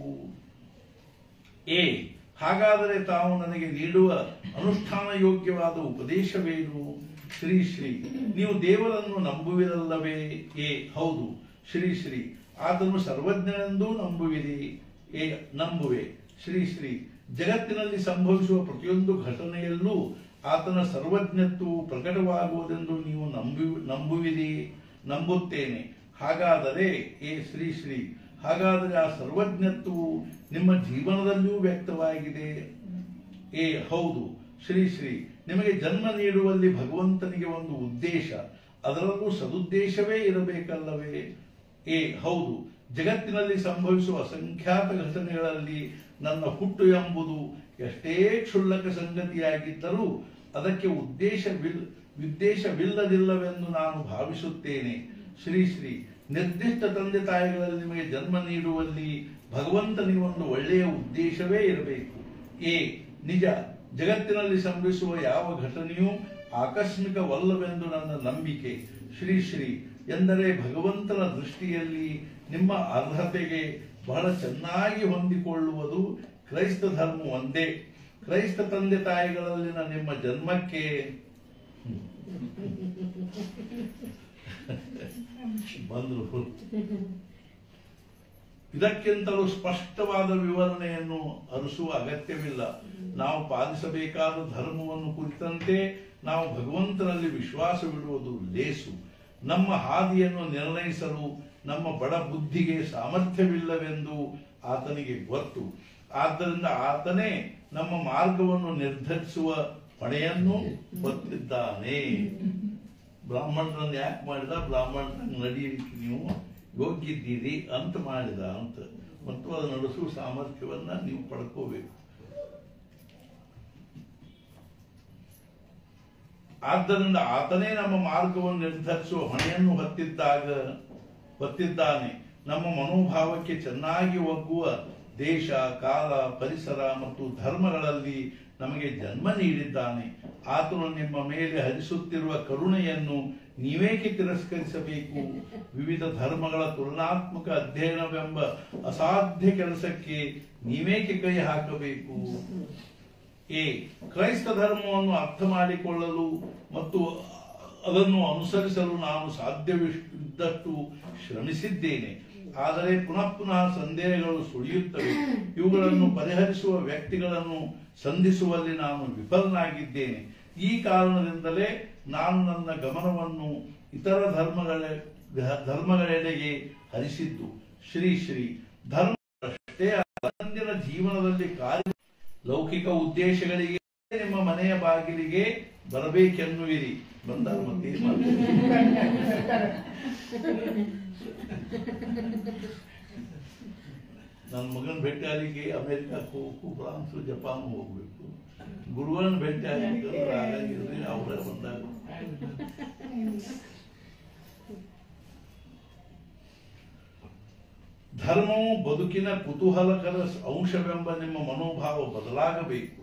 ಎ ಹಾಗಾದರೆ ತಾವು ನನಗೆ ನೀಡುವ ಅನುಷ್ಠಾನ ಯೋಗ್ಯವಾದ ಉಪದೇಶವೇನು ಶ್ರೀ ಶ್ರೀ ನೀವು ದೇವರನ್ನು ನಂಬುವಿರಲ್ಲವೇ ಎ ಹೌದು ಶ್ರೀ ಶ್ರೀ ಆತನು ಸರ್ವಜ್ಞನೆಂದೂ ನಂಬುವಿರಿ ಎ ನಂಬುವೆ ಶ್ರೀ ಶ್ರೀ ಜಗತ್ತಿನಲ್ಲಿ ಸಂಭವಿಸುವ ಪ್ರತಿಯೊಂದು ಘಟನೆಯಲ್ಲೂ ಆತನ ಸರ್ವಜ್ಞತ್ವವು ಪ್ರಕಟವಾಗುವುದೆಂದು ನೀವು ನಂಬು ನಂಬುವಿರಿ ನಂಬುತ್ತೇನೆ ಹಾಗಾದರೆ ಎ ಶ್ರೀ ಶ್ರೀ ಹಾಗಾದರೆ ಆ ಸರ್ವಜ್ಞತ್ವವು ನಿಮ್ಮ ಜೀವನದಲ್ಲಿಯೂ ವ್ಯಕ್ತವಾಗಿದೆ ಎ ಹೌದು ಶ್ರೀ ಶ್ರೀ ನಿಮಗೆ ಜನ್ಮ ನೀಡುವಲ್ಲಿ ಭಗವಂತನಿಗೆ ಒಂದು ಉದ್ದೇಶ ಅದರಲ್ಲೂ ಸದುದ್ದೇಶವೇ ಇರಬೇಕಲ್ಲವೇ ಎ ಹೌದು ಜಗತ್ತಿನಲ್ಲಿ ಸಂಭವಿಸುವ ಅಸಂಖ್ಯಾತ ಘಟನೆಗಳಲ್ಲಿ ನನ್ನ ಹುಟ್ಟು ಎಂಬುದು ಎಷ್ಟೇ ಕ್ಷುಲ್ಲಕ ಸಂಗತಿಯಾಗಿದ್ದರೂ ಅದಕ್ಕೆ ಉದ್ದೇಶವಿಲ್ ಉದ್ದೇಶವಿಲ್ಲದಿಲ್ಲವೆಂದು ನಾನು ಭಾವಿಸುತ್ತೇನೆ ಶ್ರೀ ಶ್ರೀ ನಿರ್ದಿಷ್ಟ ತಂದೆ ತಾಯಿಗಳಲ್ಲಿ ನಿಮಗೆ ಜನ್ಮ ನೀಡುವಲ್ಲಿ ಭಗವಂತನಿಗೆ ಒಂದು ಒಳ್ಳೆಯ ಉದ್ದೇಶವೇ ಇರಬೇಕು ಎ ನಿಜ ಜಗತ್ತಿನಲ್ಲಿ ಸಂಭವಿಸುವ ಯಾವ ಘಟನೆಯೂ ಆಕಸ್ಮಿಕವಲ್ಲವೆಂದು ನನ್ನ ನಂಬಿಕೆ ಶ್ರೀ ಶ್ರೀ ಎಂದರೆ ಭಗವಂತನ ದೃಷ್ಟಿಯಲ್ಲಿ ನಿಮ್ಮ ಅರ್ಹತೆಗೆ ಬಹಳ ಚೆನ್ನಾಗಿ ಹೊಂದಿಕೊಳ್ಳುವುದು ಕ್ರೈಸ್ತ ಧರ್ಮ ಒಂದೇ ಕ್ರೈಸ್ತ ತಂದೆ ತಾಯಿಗಳಲ್ಲಿನ ನಿಮ್ಮ ಜನ್ಮಕ್ಕೆ ಬಂದ್ರು ಇದಕ್ಕಿಂತಲೂ ಸ್ಪಷ್ಟವಾದ ವಿವರಣೆಯನ್ನು ಅರಸುವ ಅಗತ್ಯವಿಲ್ಲ ನಾವು ಪಾಲಿಸಬೇಕಾದ ಧರ್ಮವನ್ನು ಕುರಿತಂತೆ ನಾವು ಭಗವಂತನಲ್ಲಿ ವಿಶ್ವಾಸವಿಡುವುದು ಲೇಸು ನಮ್ಮ ಹಾದಿಯನ್ನು ನಿರ್ಣಯಿಸಲು ನಮ್ಮ ಬಡ ಬುದ್ಧಿಗೆ ಸಾಮರ್ಥ್ಯವಿಲ್ಲವೆಂದು ಆತನಿಗೆ ಗೊತ್ತು ಆದ್ದರಿಂದ ಆತನೇ ನಮ್ಮ ಮಾರ್ಗವನ್ನು ನಿರ್ಧರಿಸುವ ಹೊಣೆಯನ್ನು ಗೊತ್ತಿದ್ದಾನೆ ಬ್ರಾಹ್ಮಣರನ್ನು ಯಾಕೆ ಮಾಡಿದ ಬ್ರಾಹ್ಮಣರಂಗೆ ನಡೆಯಲಿಕ್ಕೆ ನೀವು ಯೋಗ್ಯಿದ್ದೀರಿ ಅಂತ ಮಾಡಿದ ಅಂತ ಮತ್ತು ಅದು ನಡೆಸುವ ಸಾಮರ್ಥ್ಯವನ್ನ ನೀವು ಪಡ್ಕೋಬೇಕು ಆದ್ದರಿಂದ ಆತನೇ ನಮ್ಮ ಮಾರ್ಗವನ್ನು ನಿರ್ಧರಿಸುವ ಹೊಣೆಯನ್ನು ಹೊತ್ತಿದ್ದಾಗ ಹೊತ್ತಿದ್ದಾನೆ ನಮ್ಮ ಮನೋಭಾವಕ್ಕೆ ಚೆನ್ನಾಗಿ ಒಗ್ಗುವ ದೇಶ ಕಾಲ ಪರಿಸರ ಮತ್ತು ಧರ್ಮಗಳಲ್ಲಿ ನಮಗೆ ಜನ್ಮ ನೀಡಿದ್ದಾನೆ ಆತನು ನಿಮ್ಮ ಮೇಲೆ ಹರಿಸುತ್ತಿರುವ ಕರುಣೆಯನ್ನು ನೀವೇಕೆ ತಿರಸ್ಕರಿಸಬೇಕು ವಿವಿಧ ಧರ್ಮಗಳ ತುಲನಾತ್ಮಕ ಅಧ್ಯಯನವೆಂಬ ಅಸಾಧ್ಯ ಕೆಲಸಕ್ಕೆ ನೀವೇಕೆ ಕೈ ಹಾಕಬೇಕು ಎ ಕ್ರೈಸ್ತ ಧರ್ಮವನ್ನು ಅರ್ಥ ಮಾಡಿಕೊಳ್ಳಲು ಮತ್ತು ಅದನ್ನು ಅನುಸರಿಸಲು ನಾನು ಸಾಧ್ಯವಿದ್ದಷ್ಟು ಶ್ರಮಿಸಿದ್ದೇನೆ ಆದರೆ ಪುನಃ ಪುನಃ ಸಂದೇಹಗಳು ಸುಳಿಯುತ್ತವೆ ಇವುಗಳನ್ನು ಪರಿಹರಿಸುವ ವ್ಯಕ್ತಿಗಳನ್ನು ಸಂಧಿಸುವಲ್ಲಿ ನಾನು ವಿಫಲನಾಗಿದ್ದೇನೆ ಈ ಕಾರಣದಿಂದಲೇ ನಾನು ನನ್ನ ಗಮನವನ್ನು ಇತರ ಧರ್ಮಗಳ ಧರ್ಮಗಳೆಡೆಗೆ ಹರಿಸಿದ್ದು ಶ್ರೀ ಶ್ರೀ ಧರ್ಮ ಅಷ್ಟೇ ದೈನಂದಿನ ಜೀವನದಲ್ಲಿ ಕಾರ್ಯ ಲೌಕಿಕ ಉದ್ದೇಶಗಳಿಗೆ ನಿಮ್ಮ ಮನೆಯ ಬಾಗಿಲಿಗೆ ಬರಬೇಕೆನ್ನುವಿರಿ ಬಂದಾಗ ಮತ್ತೆ ಏನ್ ಮಾಡ್ತೀರಿ? ನನ್ನ ಮಗನ ಭೇಟಿ ಆಗಲಿಕ್ಕೆ ಅಮೆರಿಕಕ್ಕೆ ಹೋಗ್ಬೇಕು ಫ್ರಾನ್ಸ್ ಜಪಾನ್ ಹೋಗ್ಬೇಕು ಗುರುಗಳನ್ನ ಭೇಟಿ ಆಗಲಿಕ್ಕೆ ಹಾಗಾಗಿರ್ಲಿ ಅವರೇ ಬಂದಾಗ ಧರ್ಮವು ಬದುಕಿನ ಕುತೂಹಲಕರ ಅಂಶವೆಂಬ ನಿಮ್ಮ ಮನೋಭಾವ ಬದಲಾಗಬೇಕು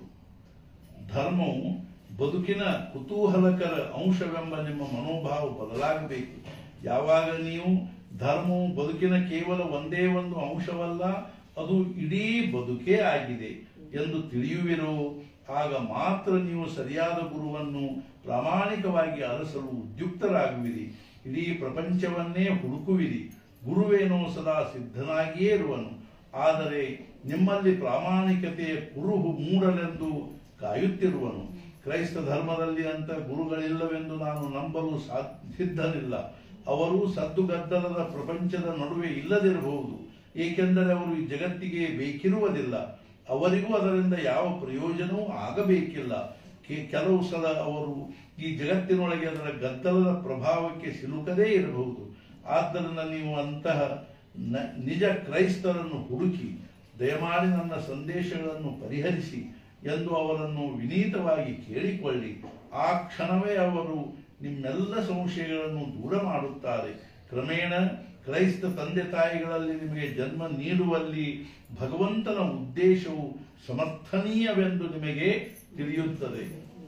ಧರ್ಮವು ಬದುಕಿನ ಕುತೂಹಲಕರ ಅಂಶವೆಂಬ ನಿಮ್ಮ ಮನೋಭಾವ ಬದಲಾಗಬೇಕು ಯಾವಾಗ ನೀವು ಧರ್ಮವು ಬದುಕಿನ ಕೇವಲ ಒಂದೇ ಒಂದು ಅಂಶವಲ್ಲ ಅದು ಇಡೀ ಬದುಕೇ ಆಗಿದೆ ಎಂದು ತಿಳಿಯುವಿರೋ ಆಗ ಮಾತ್ರ ನೀವು ಸರಿಯಾದ ಗುರುವನ್ನು ಪ್ರಾಮಾಣಿಕವಾಗಿ ಅರಸಲು ಉದ್ಯುಕ್ತರಾಗುವಿರಿ ಇಡೀ ಪ್ರಪಂಚವನ್ನೇ ಹುಡುಕುವಿರಿ ಗುರುವೇನೋ ಸದಾ ಸಿದ್ಧನಾಗಿಯೇ ಇರುವನು ಆದರೆ ನಿಮ್ಮಲ್ಲಿ ಪ್ರಾಮಾಣಿಕತೆಯ ಕುರುಹು ಮೂಡಲೆಂದು ಕಾಯುತ್ತಿರುವನು ಕ್ರೈಸ್ತ ಧರ್ಮದಲ್ಲಿ ಅಂತ ಗುರುಗಳಿಲ್ಲವೆಂದು ನಾನು ನಂಬಲು ಸಾ- ಸಿದ್ಧನಿಲ್ಲ ಅವರು ಸದ್ದುಗದ್ದಲದ ಪ್ರಪಂಚದ ನಡುವೆ ಇಲ್ಲದಿರಬಹುದು ಏಕೆಂದರೆ ಅವರು ಈ ಜಗತ್ತಿಗೆ ಬೇಕಿರುವುದಿಲ್ಲ ಅವರಿಗೂ ಅದರಿಂದ ಯಾವ ಪ್ರಯೋಜನವೂ ಆಗಬೇಕಿಲ್ಲ ಕೆ- ಕೆಲವು ಸಲ ಅವರು ಈ ಜಗತ್ತಿನೊಳಗೆ ಅದರ ಗದ್ದಲದ ಪ್ರಭಾವಕ್ಕೆ ಸಿಲುಕದೇ ಇರಬಹುದು ಆದ್ದರಿಂದ ನೀವು ಅಂತಹ ನ- ನಿಜ ಕ್ರೈಸ್ತರನ್ನು ಹುಡುಕಿ ದಯಮಾಡಿ ನನ್ನ ಸಂದೇಶಗಳನ್ನು ಪರಿಹರಿಸಿ ಎಂದು ಅವರನ್ನು ವಿನೀತವಾಗಿ ಕೇಳಿಕೊಳ್ಳಿ ಆ ಕ್ಷಣವೇ ಅವರು ನಿಮ್ಮೆಲ್ಲ ಸಂಶಯಗಳನ್ನು ದೂರ ಮಾಡುತ್ತಾರೆ ಕ್ರಮೇಣ ಕ್ರೈಸ್ತ ತಂದೆ ತಾಯಿಗಳಲ್ಲಿ ನಿಮಗೆ ಜನ್ಮ ನೀಡುವಲ್ಲಿ ಭಗವಂತನ ಉದ್ದೇಶವು ಸಮರ್ಥನೀಯವೆಂದು ನಿಮಗೆ ತಿಳಿಯುತ್ತದೆ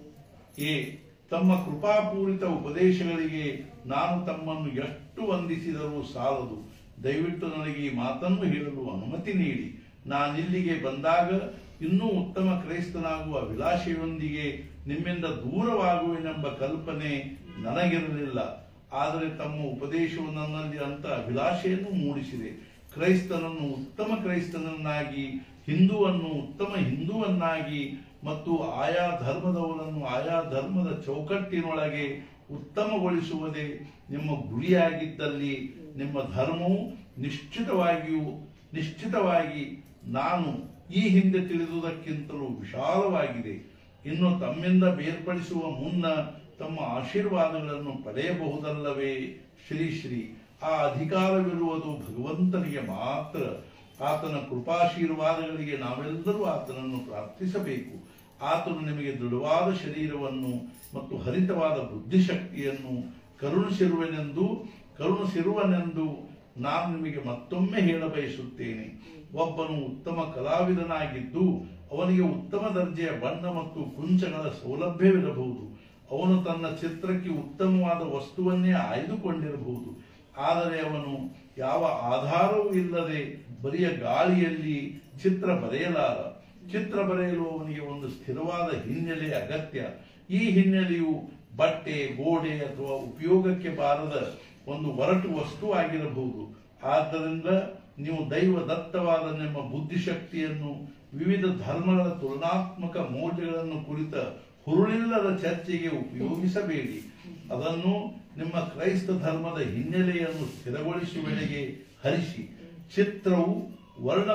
ಎ ತಮ್ಮ ಕೃಪಾಪೂರಿತ ಉಪದೇಶಗಳಿಗೆ ನಾನು ತಮ್ಮನ್ನು ಎಷ್ಟು ವಂದಿಸಿದರೂ ಸಾಲದು ದಯವಿಟ್ಟು ನನಗೆ ಈ ಮಾತನ್ನು ಹೇಳಲು ಅನುಮತಿ ನೀಡಿ ನಾನಿಲ್ಲಿಗೆ ಬಂದಾಗ ಇನ್ನೂ ಉತ್ತಮ ಕ್ರೈಸ್ತನಾಗುವ ಅಭಿಲಾಷೆಯೊಂದಿಗೆ ನಿಮ್ಮಿಂದ ದೂರವಾಗುವೆನೆಂಬ ಕಲ್ಪನೆ ನನಗಿರಲಿಲ್ಲ ಆದರೆ ತಮ್ಮ ಉಪದೇಶವು ನನ್ನಲ್ಲಿ ಅಂತ ಅಭಿಲಾಷೆಯನ್ನು ಮೂಡಿಸಿದೆ ಕ್ರೈಸ್ತನನ್ನು ಉತ್ತಮ ಕ್ರೈಸ್ತನನ್ನಾಗಿ ಹಿಂದುವನ್ನು ಉತ್ತಮ ಹಿಂದುವನ್ನಾಗಿ ಮತ್ತು ಆಯಾ ಧರ್ಮದವರನ್ನು ಆಯಾ ಧರ್ಮದ ಚೌಕಟ್ಟಿನೊಳಗೆ ಉತ್ತಮಗೊಳಿಸುವುದೇ ನಿಮ್ಮ ಗುರಿಯಾಗಿದ್ದಲ್ಲಿ ನಿಮ್ಮ ಧರ್ಮವು ನಿಶ್ಚಿತವಾಗಿಯೂ ನಿಶ್ಚಿತವಾಗಿ ನಾನು ಈ ಹಿಂದೆ ತಿಳಿದುದಕ್ಕಿಂತಲೂ ವಿಶಾಲವಾಗಿದೆ ಇನ್ನು ತಮ್ಮಿಂದ ಬೇರ್ಪಡಿಸುವ ಮುನ್ನ ತಮ್ಮ ಆಶೀರ್ವಾದಗಳನ್ನು ಪಡೆಯಬಹುದಲ್ಲವೇ ಶ್ರೀ ಶ್ರೀ ಆ ಅಧಿಕಾರವಿರುವುದು ಭಗವಂತನಿಗೆ ಮಾತ್ರ ಆತನ ಕೃಪಾಶೀರ್ವಾದಗಳಿಗೆ ನಾವೆಲ್ಲರೂ ಆತನನ್ನು ಪ್ರಾರ್ಥಿಸಬೇಕು ಆತನು ನಿಮಗೆ ದೃಢವಾದ ಶರೀರವನ್ನು ಮತ್ತು ಹರಿತವಾದ ಬುದ್ಧಿಶಕ್ತಿಯನ್ನು ಕರುಣಿಸಿರುವೆನೆಂದು ಕರುಣಿಸಿರುವನೆಂದು ನಾನು ನಿಮಗೆ ಮತ್ತೊಮ್ಮೆ ಹೇಳ ಬಯಸುತ್ತೇನೆ ಒಬ್ಬನು ಉತ್ತಮ ಕಲಾವಿದನಾಗಿದ್ದು ಅವನಿಗೆ ಉತ್ತಮ ದರ್ಜೆಯ ಬಣ್ಣ ಮತ್ತು ಕುಂಚಗಳ ಸೌಲಭ್ಯವಿರಬಹುದು ಅವನು ತನ್ನ ಚಿತ್ರಕ್ಕೆ ಉತ್ತಮವಾದ ವಸ್ತುವನ್ನೇ ಆಯ್ದುಕೊಂಡಿರಬಹುದು ಆದರೆ ಅವನು ಯಾವ ಆಧಾರವೂ ಇಲ್ಲದೆ ಬರಿಯ ಗಾಳಿಯಲ್ಲಿ ಚಿತ್ರ ಬರೆಯಲಾರ ಚಿತ್ರ ಬರೆಯಲು ಅವನಿಗೆ ಒಂದು ಸ್ಥಿರವಾದ ಹಿನ್ನೆಲೆ ಅಗತ್ಯ ಈ ಹಿನ್ನೆಲೆಯು ಬಟ್ಟೆ ಗೋಡೆ ಅಥವಾ ಉಪಯೋಗಕ್ಕೆ ಬಾರದ ಒಂದು ಒರಟು ವಸ್ತು ಆಗಿರಬಹುದು ಆದ್ದರಿಂದ ನೀವು ದೈವ ದತ್ತವಾದ ನಿಮ್ಮ ಬುದ್ಧಿಶಕ್ತಿಯನ್ನು ವಿವಿಧ ಧರ್ಮಗಳ ತುಲನಾತ್ಮಕ ಮೌಲ್ಯಗಳನ್ನು ಕುರಿತ ಹುರುಳಿಲ್ಲದ ಚರ್ಚೆಗೆ ಉಪಯೋಗಿಸಬೇಡಿ ಅದನ್ನು ನಿಮ್ಮ ಕ್ರೈಸ್ತ ಧರ್ಮದ ಹಿನ್ನೆಲೆಯನ್ನು ಸ್ಥಿರಗೊಳಿಸುವೆಡೆಗೆ ಹರಿಸಿ ಚಿತ್ರವು ವರ್ಣ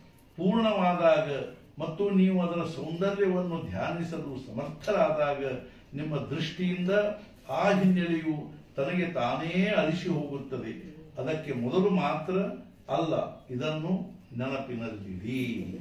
ಪೂರ್ಣವಾದಾಗ ಮತ್ತು ನೀವು ಅದರ ಸೌಂದರ್ಯವನ್ನು ಧ್ಯಾನಿಸಲು ಸಮರ್ಥರಾದಾಗ ನಿಮ್ಮ ದೃಷ್ಟಿಯಿಂದ ಆ ಹಿನ್ನೆಲೆಯು ತನಗೆ ತಾನೇ ಅಳಿಸಿ ಹೋಗುತ್ತದೆ ಅದಕ್ಕೆ ಮೊದಲು ಮಾತ್ರ ಅಲ್ಲ ಇದನ್ನು ನೆನಪಿನಲ್ಲಿಡಿ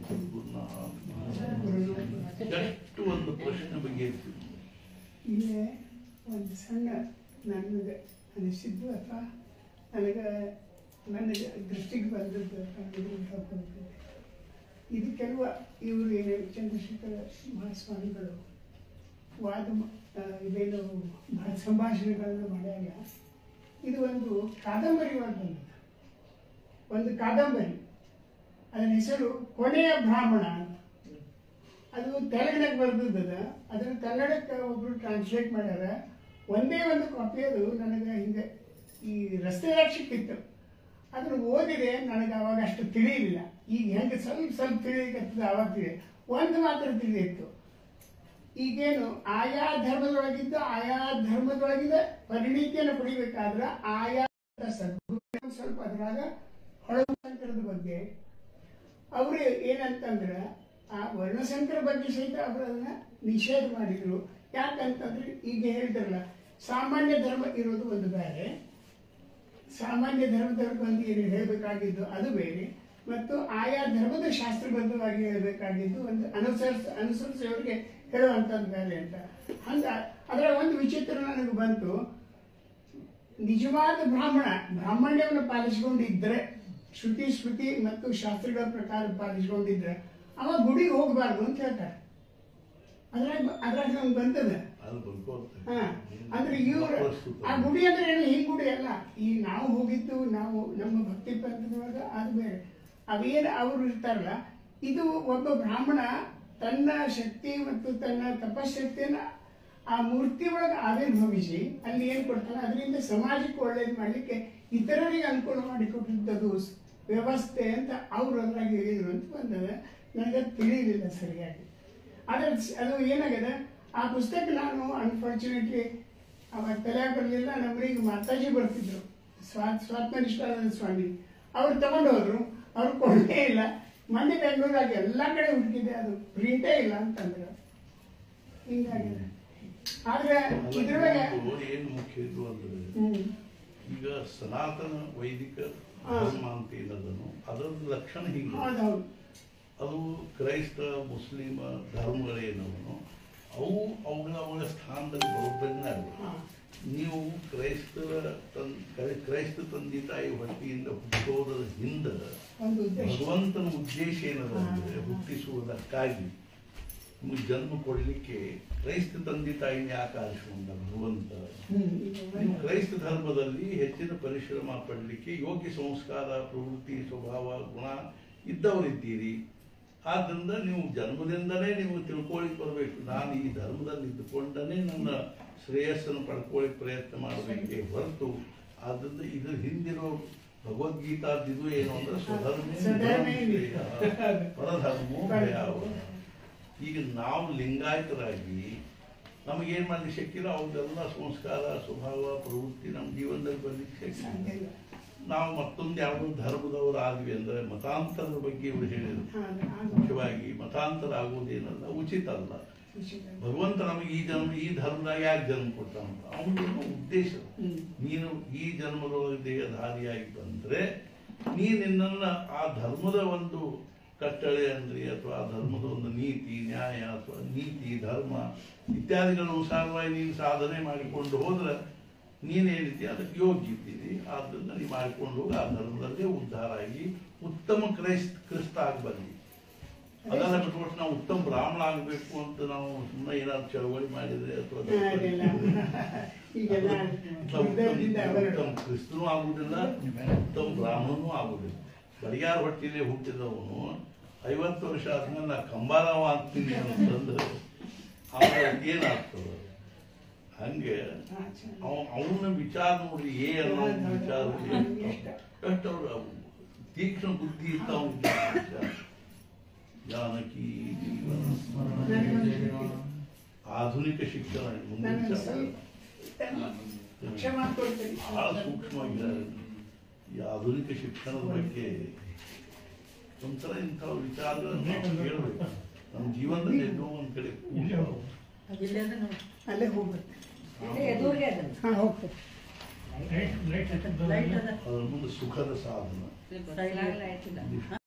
ಎಷ್ಟು ಒಂದು ಪ್ರಶ್ನೆ ಬಗ್ಗೆ ಇಲ್ಲೇ ಒಂದು ಸಣ್ಣ ನನಗೆ ಅನಿಸಿದ್ದು ಅಥವಾ ನನಗೆ ನನಗೆ ದೃಷ್ಟಿಗೆ ಬಂದದ್ದು ಅಥವಾ ನನಗೆ ಹೇಳ್ಕೊಳ್ತದೆ ಇದು ಕೆಲವು ಇವರು ಏನು ಚಂದ್ರಶೇಖರ ಮಹಾಸ್ವಾಮಿಗಳು ವಾದ ಮ- ಆ, ಇದೇನು ಭಾ- ಸಂಭಾಷಣೆಗಳನ್ನು ಮಾಡ್ಯಾಗ ಇದು ಒಂದು ಕಾದಂಬರಿ ಒಳಗೆ ಬಂದದ ಒಂದು ಕಾದಂಬರಿ ಅದರ ಹೆಸರು ಕೊನೆಯ ಬ್ರಾಹ್ಮಣ ಅಂತ ಅದು ತೆಲುಗಿನಾಗ ಬರ್ದಿದ್ದದ ಅದನ್ನು ಕನ್ನಡಕ್ಕೆ ಒಬ್ರು ಟ್ರಾನ್ಸ್ಲೇಟ್ ಮಾಡ್ಯಾರ ಒಂದೇ ಒಂದು ಕಾಪಿ ಅದು ನನಗೆ ಹಿಂಗೆ ಈ ರಸ್ತೆಯಾಗ ಸಿಕ್ಕಿತ್ತು ಅದನ್ನು ಓದಿದೆ ನನಗೆ ಅವಾಗ ಅಷ್ಟು ತಿಳಿಯಲಿಲ್ಲ ಈಗ ಹೆಂಗೆ ಸ್ವಲ್ಪ ಸ್ವಲ್ಪ ತಿಳಿಯಕತ್ತದ ಅವಾಗ ತಿಳಿ ಒಂದು ಮಾತ್ರ ತಿಳಿಯಿತ್ತು ಈಗೇನು ಆಯಾ ಧರ್ಮದೊಳಗಿದ್ದು ಆಯಾ ಧರ್ಮದೊಳಗಿನ ಪರಿಣಿತಿಯನ್ನು ಪಡಿಬೇಕಾದ್ರೆ ಆಯಾ ಸದ್ಗುರು ಸ್ವಲ್ಪ ಅದ್ರಾಗ ಹೊಳಸಂಕರದ ಬಗ್ಗೆ ಅವರು ಏನಂತಂದ್ರೆ ಆ ವರ್ಣಸಂಕರ ಬಗ್ಗೆ ಸಹಿತ ಅವರು ಅದನ್ನ ನಿಷೇಧ ಮಾಡಿದ್ರು ಯಾಕಂತಂದ್ರೆ ಈಗ ಹೇಳ್ತಾರಲ್ಲ ಸಾಮಾನ್ಯ ಧರ್ಮ ಇರೋದು ಒಂದು ಬೇರೆ ಸಾಮಾನ್ಯ ಧರ್ಮದವ್ರು ಬಂದು ಏನು ಹೇಳಬೇಕಾಗಿದ್ದು ಅದು ಬೇರೆ ಮತ್ತು ಆಯಾ ಧರ್ಮದ ಶಾಸ್ತ್ರಬದ್ಧವಾಗಿ ಹೇಳಬೇಕಾಗಿದ್ದು ಒಂದು ಅನುಸರಿಸ ಅನುಸರಿಸೋರಿಗೆ ಹೇಳುವಂಥದ್ದು ಬೇರೆ ಅಂತ ಹಂಗ ಅದರ ಒಂದು ವಿಚಿತ್ರ ನನಗೆ ಬಂತು ನಿಜವಾದ ಬ್ರಾಹ್ಮಣ ಬ್ರಾಹ್ಮಣ್ಯವನ್ನು ಪಾಲಿಸಿಕೊಂಡಿದ್ರೆ ಶ್ರುತಿ ಸ್ಮೃತಿ ಮತ್ತು ಶಾಸ್ತ್ರಗಳ ಪ್ರಕಾರ ಪಾಲಿಸಿಕೊಂಡಿದ್ರೆ ಅವ ಗುಡಿಗೆ ಹೋಗಬಾರ್ದು ಅಂತ ಹೇಳ್ತಾರೆ ಅದ್ರಾಗ ಅದ್ರಾಗ ನಮ್ಗೆ ಬಂತದ ಅದು ಬರ್ಕೊಳ್ತಾರೆ ಹಾ ಅಂದ್ರೆ ಇವ್ರು ಆ ಗುಡಿ ಅಂದ್ರೆ ಏನು ಹಿಂಗ್ ಗುಡಿ ಅಲ್ಲ ಈ ನಾವು ಹೋಗಿದ್ದು ನಾವು ನಮ್ಮ ಭಕ್ತಿ ಪಂಥದೊಳಗ ಅದು ಬೇರೆ ಅವೇನು ಅವರು ಇರ್ತಾರಲ್ಲ ಇದು ಒಬ್ಬ ಬ್ರಾಹ್ಮಣ ತನ್ನ ಶಕ್ತಿ ಮತ್ತು ತನ್ನ ತಪಶಕ್ತಿಯನ್ನ ಆ ಮೂರ್ತಿ ಒಳಗೆ ಆವಿರ್ಭವಿಸಿ ಅಲ್ಲಿ ಏನ್ ಕೊಡ್ತಾನೆ ಅದರಿಂದ ಸಮಾಜಕ್ಕೆ ಒಳ್ಳೇದು ಮಾಡ್ಲಿಕ್ಕೆ ಇತರರಿಗೆ ಅನುಕೂಲ ಮಾಡಿಕೊಟ್ಟಿದ್ದದು ಸ್- ವ್ಯವಸ್ಥೆ ಅಂತ ಅವ್ರು ಅದ್ರಾಗ ಹೇಳಿದ್ರು ಅಂತ ಬಂದದ ನನಗೆ ತಿಳಿಯಲಿಲ್ಲ ಸರಿಯಾಗಿ ಆದ್ರೆ ಸ್- ಅದು ಏನಾಗಿದೆ ಆ ಪುಸ್ತಕ ನಾನು ಅನ್ಫಾರ್ಚುನೇಟ್ಲಿ ಅವಾಗ ತಲೆ ಬರಲಿಲ್ಲ ನಮ್ಮರಿಗೆ ಮಾತಾಜಿ ಬರ್ತಿದ್ರು ಸ್ವಾ ಸ್ವಾತ್ಮನಿಷ್ಠಾನಂದ ಸ್ವಾಮಿ ಅವ್ರು ತಗೊಂಡು ಹೋದ್ರು ಅವ್ರು ಕೊಡಲೇ ಇಲ್ಲ ಮೊನ್ನೆ ಬೆಂಗಳೂರಾಗ ಎಲ್ಲ ಕಡೆ ಹುಡುಕಿದೆ ಅದು ಪ್ರಿಂಟೇ ಇಲ್ಲ ಅಂತಂದ್ರೆ ಹಿಂಗಾಗಿದೆ ಆದ್ರೆ ಇದ್ರೊಳಗೆ ಏನು ಮುಖ್ಯ ಇದು ಅಂದ್ರೆ ಹ್ಮ್ ಈಗ ಸನಾತನ ವೈದಿಕ ಹಾ. ಧರ್ಮ ಅಂತ ಏನದನು ಅದರ ಲಕ್ಷಣ ಹೀಗೆ ಹೌದೌದು ಅದು ಕ್ರೈಸ್ತ ಮುಸ್ಲಿಮ ಧರ್ಮಗಳೇನವನು ಅವು ಅವುಗಳ ಅವುಗಳ ಸ್ಥಾನದಲ್ಲಿ ಬರೋದನ್ನೇ ಅಲ್ಲ ಹಾ. ನೀವು ಕ್ರೈಸ್ತರ ತನ್ ಕ್ರೈ- ಕ್ರೈಸ್ತ ತಂದೆ ತಾಯಿ ಹೊಟ್ಟೆಯಿಂದ ಹುಟ್ಟೋದರ ಹಿಂದೆ ಒಂದು ಉದ್ದೇಶ ಭಗವಂತನ ಉದ್ದೇಶ ಏನದ ಅಂದ್ರೆ ಹುಟ್ಟಿಸುವುದಕ್ಕಾಗಿ ನಿಮಗೆ ಜನ್ಮ ಕೊಡಲಿಕ್ಕೆ ಕ್ರೈಸ್ತ ತಂದೆ ತಾಯಿನ ಯಾಕೆ ಆರಿಸಿಕೊಂಡ ಭಗವಂತ ಹ್ಮ್ ನೀವು ಕ್ರೈಸ್ತ ಧರ್ಮದಲ್ಲಿ ಹೆಚ್ಚಿನ ಪರಿಶ್ರಮ ಪಡಲಿಕ್ಕೆ ಯೋಗ್ಯ ಸಂಸ್ಕಾರ ಪ್ರವೃತ್ತಿ ಸ್ವಭಾವ ಗುಣ ಇದ್ದವರಿದ್ದೀರಿ ಆದ್ದರಿಂದ ನೀವು ಜನ್ಮದಿಂದಲೇ ನೀವು ತಿಳ್ಕೊಳ್ಳಿಕ್ಕೆ ಬರಬೇಕು ನಾನು ಈ ಧರ್ಮದಲ್ಲಿ ಇದ್ದುಕೊಂಡನೇ ನನ್ನ ಶ್ರೇಯಸ್ಸನ್ನು ಪಡ್ಕೊಳ್ಳಿಕ್ಕೆ ಪ್ರಯತ್ನ ಮಾಡಬೇಕೇ ಹೊರತು ಆದ್ದರಿಂದ ಇದ್ರ ಹಿಂದಿರೋ ಭಗವದ್ಗೀತಾದಿದು ಏನು ಅಂದ್ರೆ ಸ್ವಧರ್ಮೇ ಸ್ವಧರ್ಮೇ ಶ್ರೇಯ, ಪರಧರ್ಮೋ ಭಯಾವ ಈಗ ನಾವು ಲಿಂಗಾಯತರಾಗಿ ನಮಗೇನ್ ಮಾಡ್ಲಿಕ್ಕೆ ಶಕ್ತಿಲ್ಲ ಅವ್ರದ್ದೆಲ್ಲ ಸಂಸ್ಕಾರ ಸ್ವಭಾವ ಪ್ರವೃತ್ತಿ ನಮ್ಮ ಜೀವನದಲ್ಲಿ ಬರ್ಲಿಕ್ಕೆ ಶಕ್ತಿ ಸಾಧ್ಯ ಇಲ್ಲ. ನಾವು ಮತ್ತೊಂದು ಯಾವುದೋ ಧರ್ಮದವರು ಆದ್ವಿ ಅಂದ್ರೆ ಮತಾಂತರದ ಬಗ್ಗೆ ಇವರು ಹೇಳಿದರು ಹಾ, ಅದು ಮುಖ್ಯವಾಗಿ ಮತಾಂತರ ಆಗುವುದೇನಲ್ಲ ಉಚಿತ ಅಲ್ಲ ವಿಷಯ. ಭಗವಂತ ನಮಗೆ ಈ ಜನ್ಮ ಈ ಧರ್ಮದಾಗ ಯಾಕೆ ಜನ್ಮ ಕೊಡ್ತಾನಂತ ಅವನ ಉದ್ದೇಶ ಹ್ಮ್. ನೀನು ಈ ಜನ್ಮದೊಳಗೆ ದೇಹಧಾರಿಯಾಗಿ ಬಂದ್ರೆ ನೀ ನಿನ್ನನ್ನ ಆ ಧರ್ಮದ ಒಂದು ಕಟ್ಟಳೆ ಅಂದ್ರೆ ಅಥವಾ ಆ ಧರ್ಮದ ಒಂದು ನೀತಿ ನ್ಯಾಯ ಅಥವಾ ನೀತಿ ಧರ್ಮ ಇತ್ಯಾದಿಗಳ ಅನುಸಾರವಾಗಿ ನೀನು ಸಾಧನೆ ಮಾಡಿಕೊಂಡು ಹೋದ್ರೆ ನೀನೇನಿದೆ ಅದಕ್ಕೆ ಯೋಗ್ಯ ಇದ್ದೀರಿ ಆದ್ದರಿಂದ ನೀವು ಮಾಡಿಕೊಂಡು ಹೋಗಿ ಆ ಧರ್ಮದಲ್ಲೇ ಉದ್ಧಾರ ಆಗಿ ಉತ್ತಮ ಕ್ರೈಸ್ತ ಕ್ರಿಸ್ತ ಆಗಿ ಬನ್ನಿ ಅದನ್ನ ಬಿಟ್ಬಿಟ್ಟು ನಾವು ಉತ್ತಮ ಬ್ರಾಹ್ಮಣ ಆಗಬೇಕು ಅಂತ ನಾವು ಸುಮ್ಮನೆ ಏನಾದ್ರು ಚಳವಳಿ ಮಾಡಿದ್ರೆ ಅಥವಾ ಹಾ, ಅದೆಲ್ಲ. ಈಗೆಲ್ಲ ಯುದ್ಧದಿಂದ ಉತ್ತಮ ಹೊರಡು. ಕ್ರಿಸ್ತನೂ ಆಗುವುದಿಲ್ಲ ಉತ್ತಮ ಬ್ರಾಹ್ಮಣನೂ ಆಗುವುದಿಲ್ಲ ಬಡಿಯಾರ ಹೊಟ್ಟಿಲೆ ಹುಟ್ಟಿದವನು ಐವತ್ತು ವರ್ಷ ಆದ್ಮೇಲೆ ನಾ ಕಂಬಾರವ ಆಗ್ತೀನಿ ಅಂತಂದ್ರೆ ಆಮೇಲೆ ಏನಾಗ್ತದೆ ಹಂಗೆ ಹಾ, ಚೆನ್ನಾಗಿ. ಅವ ಅವನ ವಿಚಾರ ನೋಡಿ ಏ ಅನ್ನೋ ಒಂದು ವಿಚಾರ ಎಷ್ಟು ಅವ್ರು ತೀಕ್ಷ್ಣ ಬುದ್ಧಿ ಇತ್ತ ಅವನಿಗೆ ಜಾನಕಿ ಜೀವನ ಆಧುನಿಕ ಶಿಕ್ಷಣ ಮುಂದಿನ ನಾನು ವಿಚಾರ. ಸ್ವಲ್ಪ ಕ್ಷಮಾ ಕೊಡ್ತೇನೆ ಬಹಳ ಸೂಕ್ಷ್ಮವಾಗಿದ್ದಾರೆ ಈ ಆಧುನಿಕ ಶಿಕ್ಷಣದ ಬಗ್ಗೆ ಒಂಥರ ಇಂಥ ವಿಚಾರಗಳನ್ನು ನಾವು ಕೇಳಬೇಕು ನಮ್ಮ ಜೀವನದಲ್ಲಿ ಎಲ್ಲೋ ಒಂದ್ ಕಡೆ ಕೂಡ್ತಾವೆ. ಇಲ್ಲೆಲ್ಲ ನೋಡಿ ಅಲ್ಲೇ ಹೋಗ್ಬೇಕು ಇಲ್ಲೇ ಎದುರಿಗೆ ಅದನ್ನು ಹಾ ಹೋಗ್ತೇವೆ ಲೈಟ್ ಲೈಟ್ ಲೈಟ್ ಅದ ಅದರ ಮುಂದೆ ಸುಖದ ಸಾಧನ ಸೈಲೆಂಟ್ ಆಯ್ತಿಲ್ಲ ಒಂದಿಷ್ಟು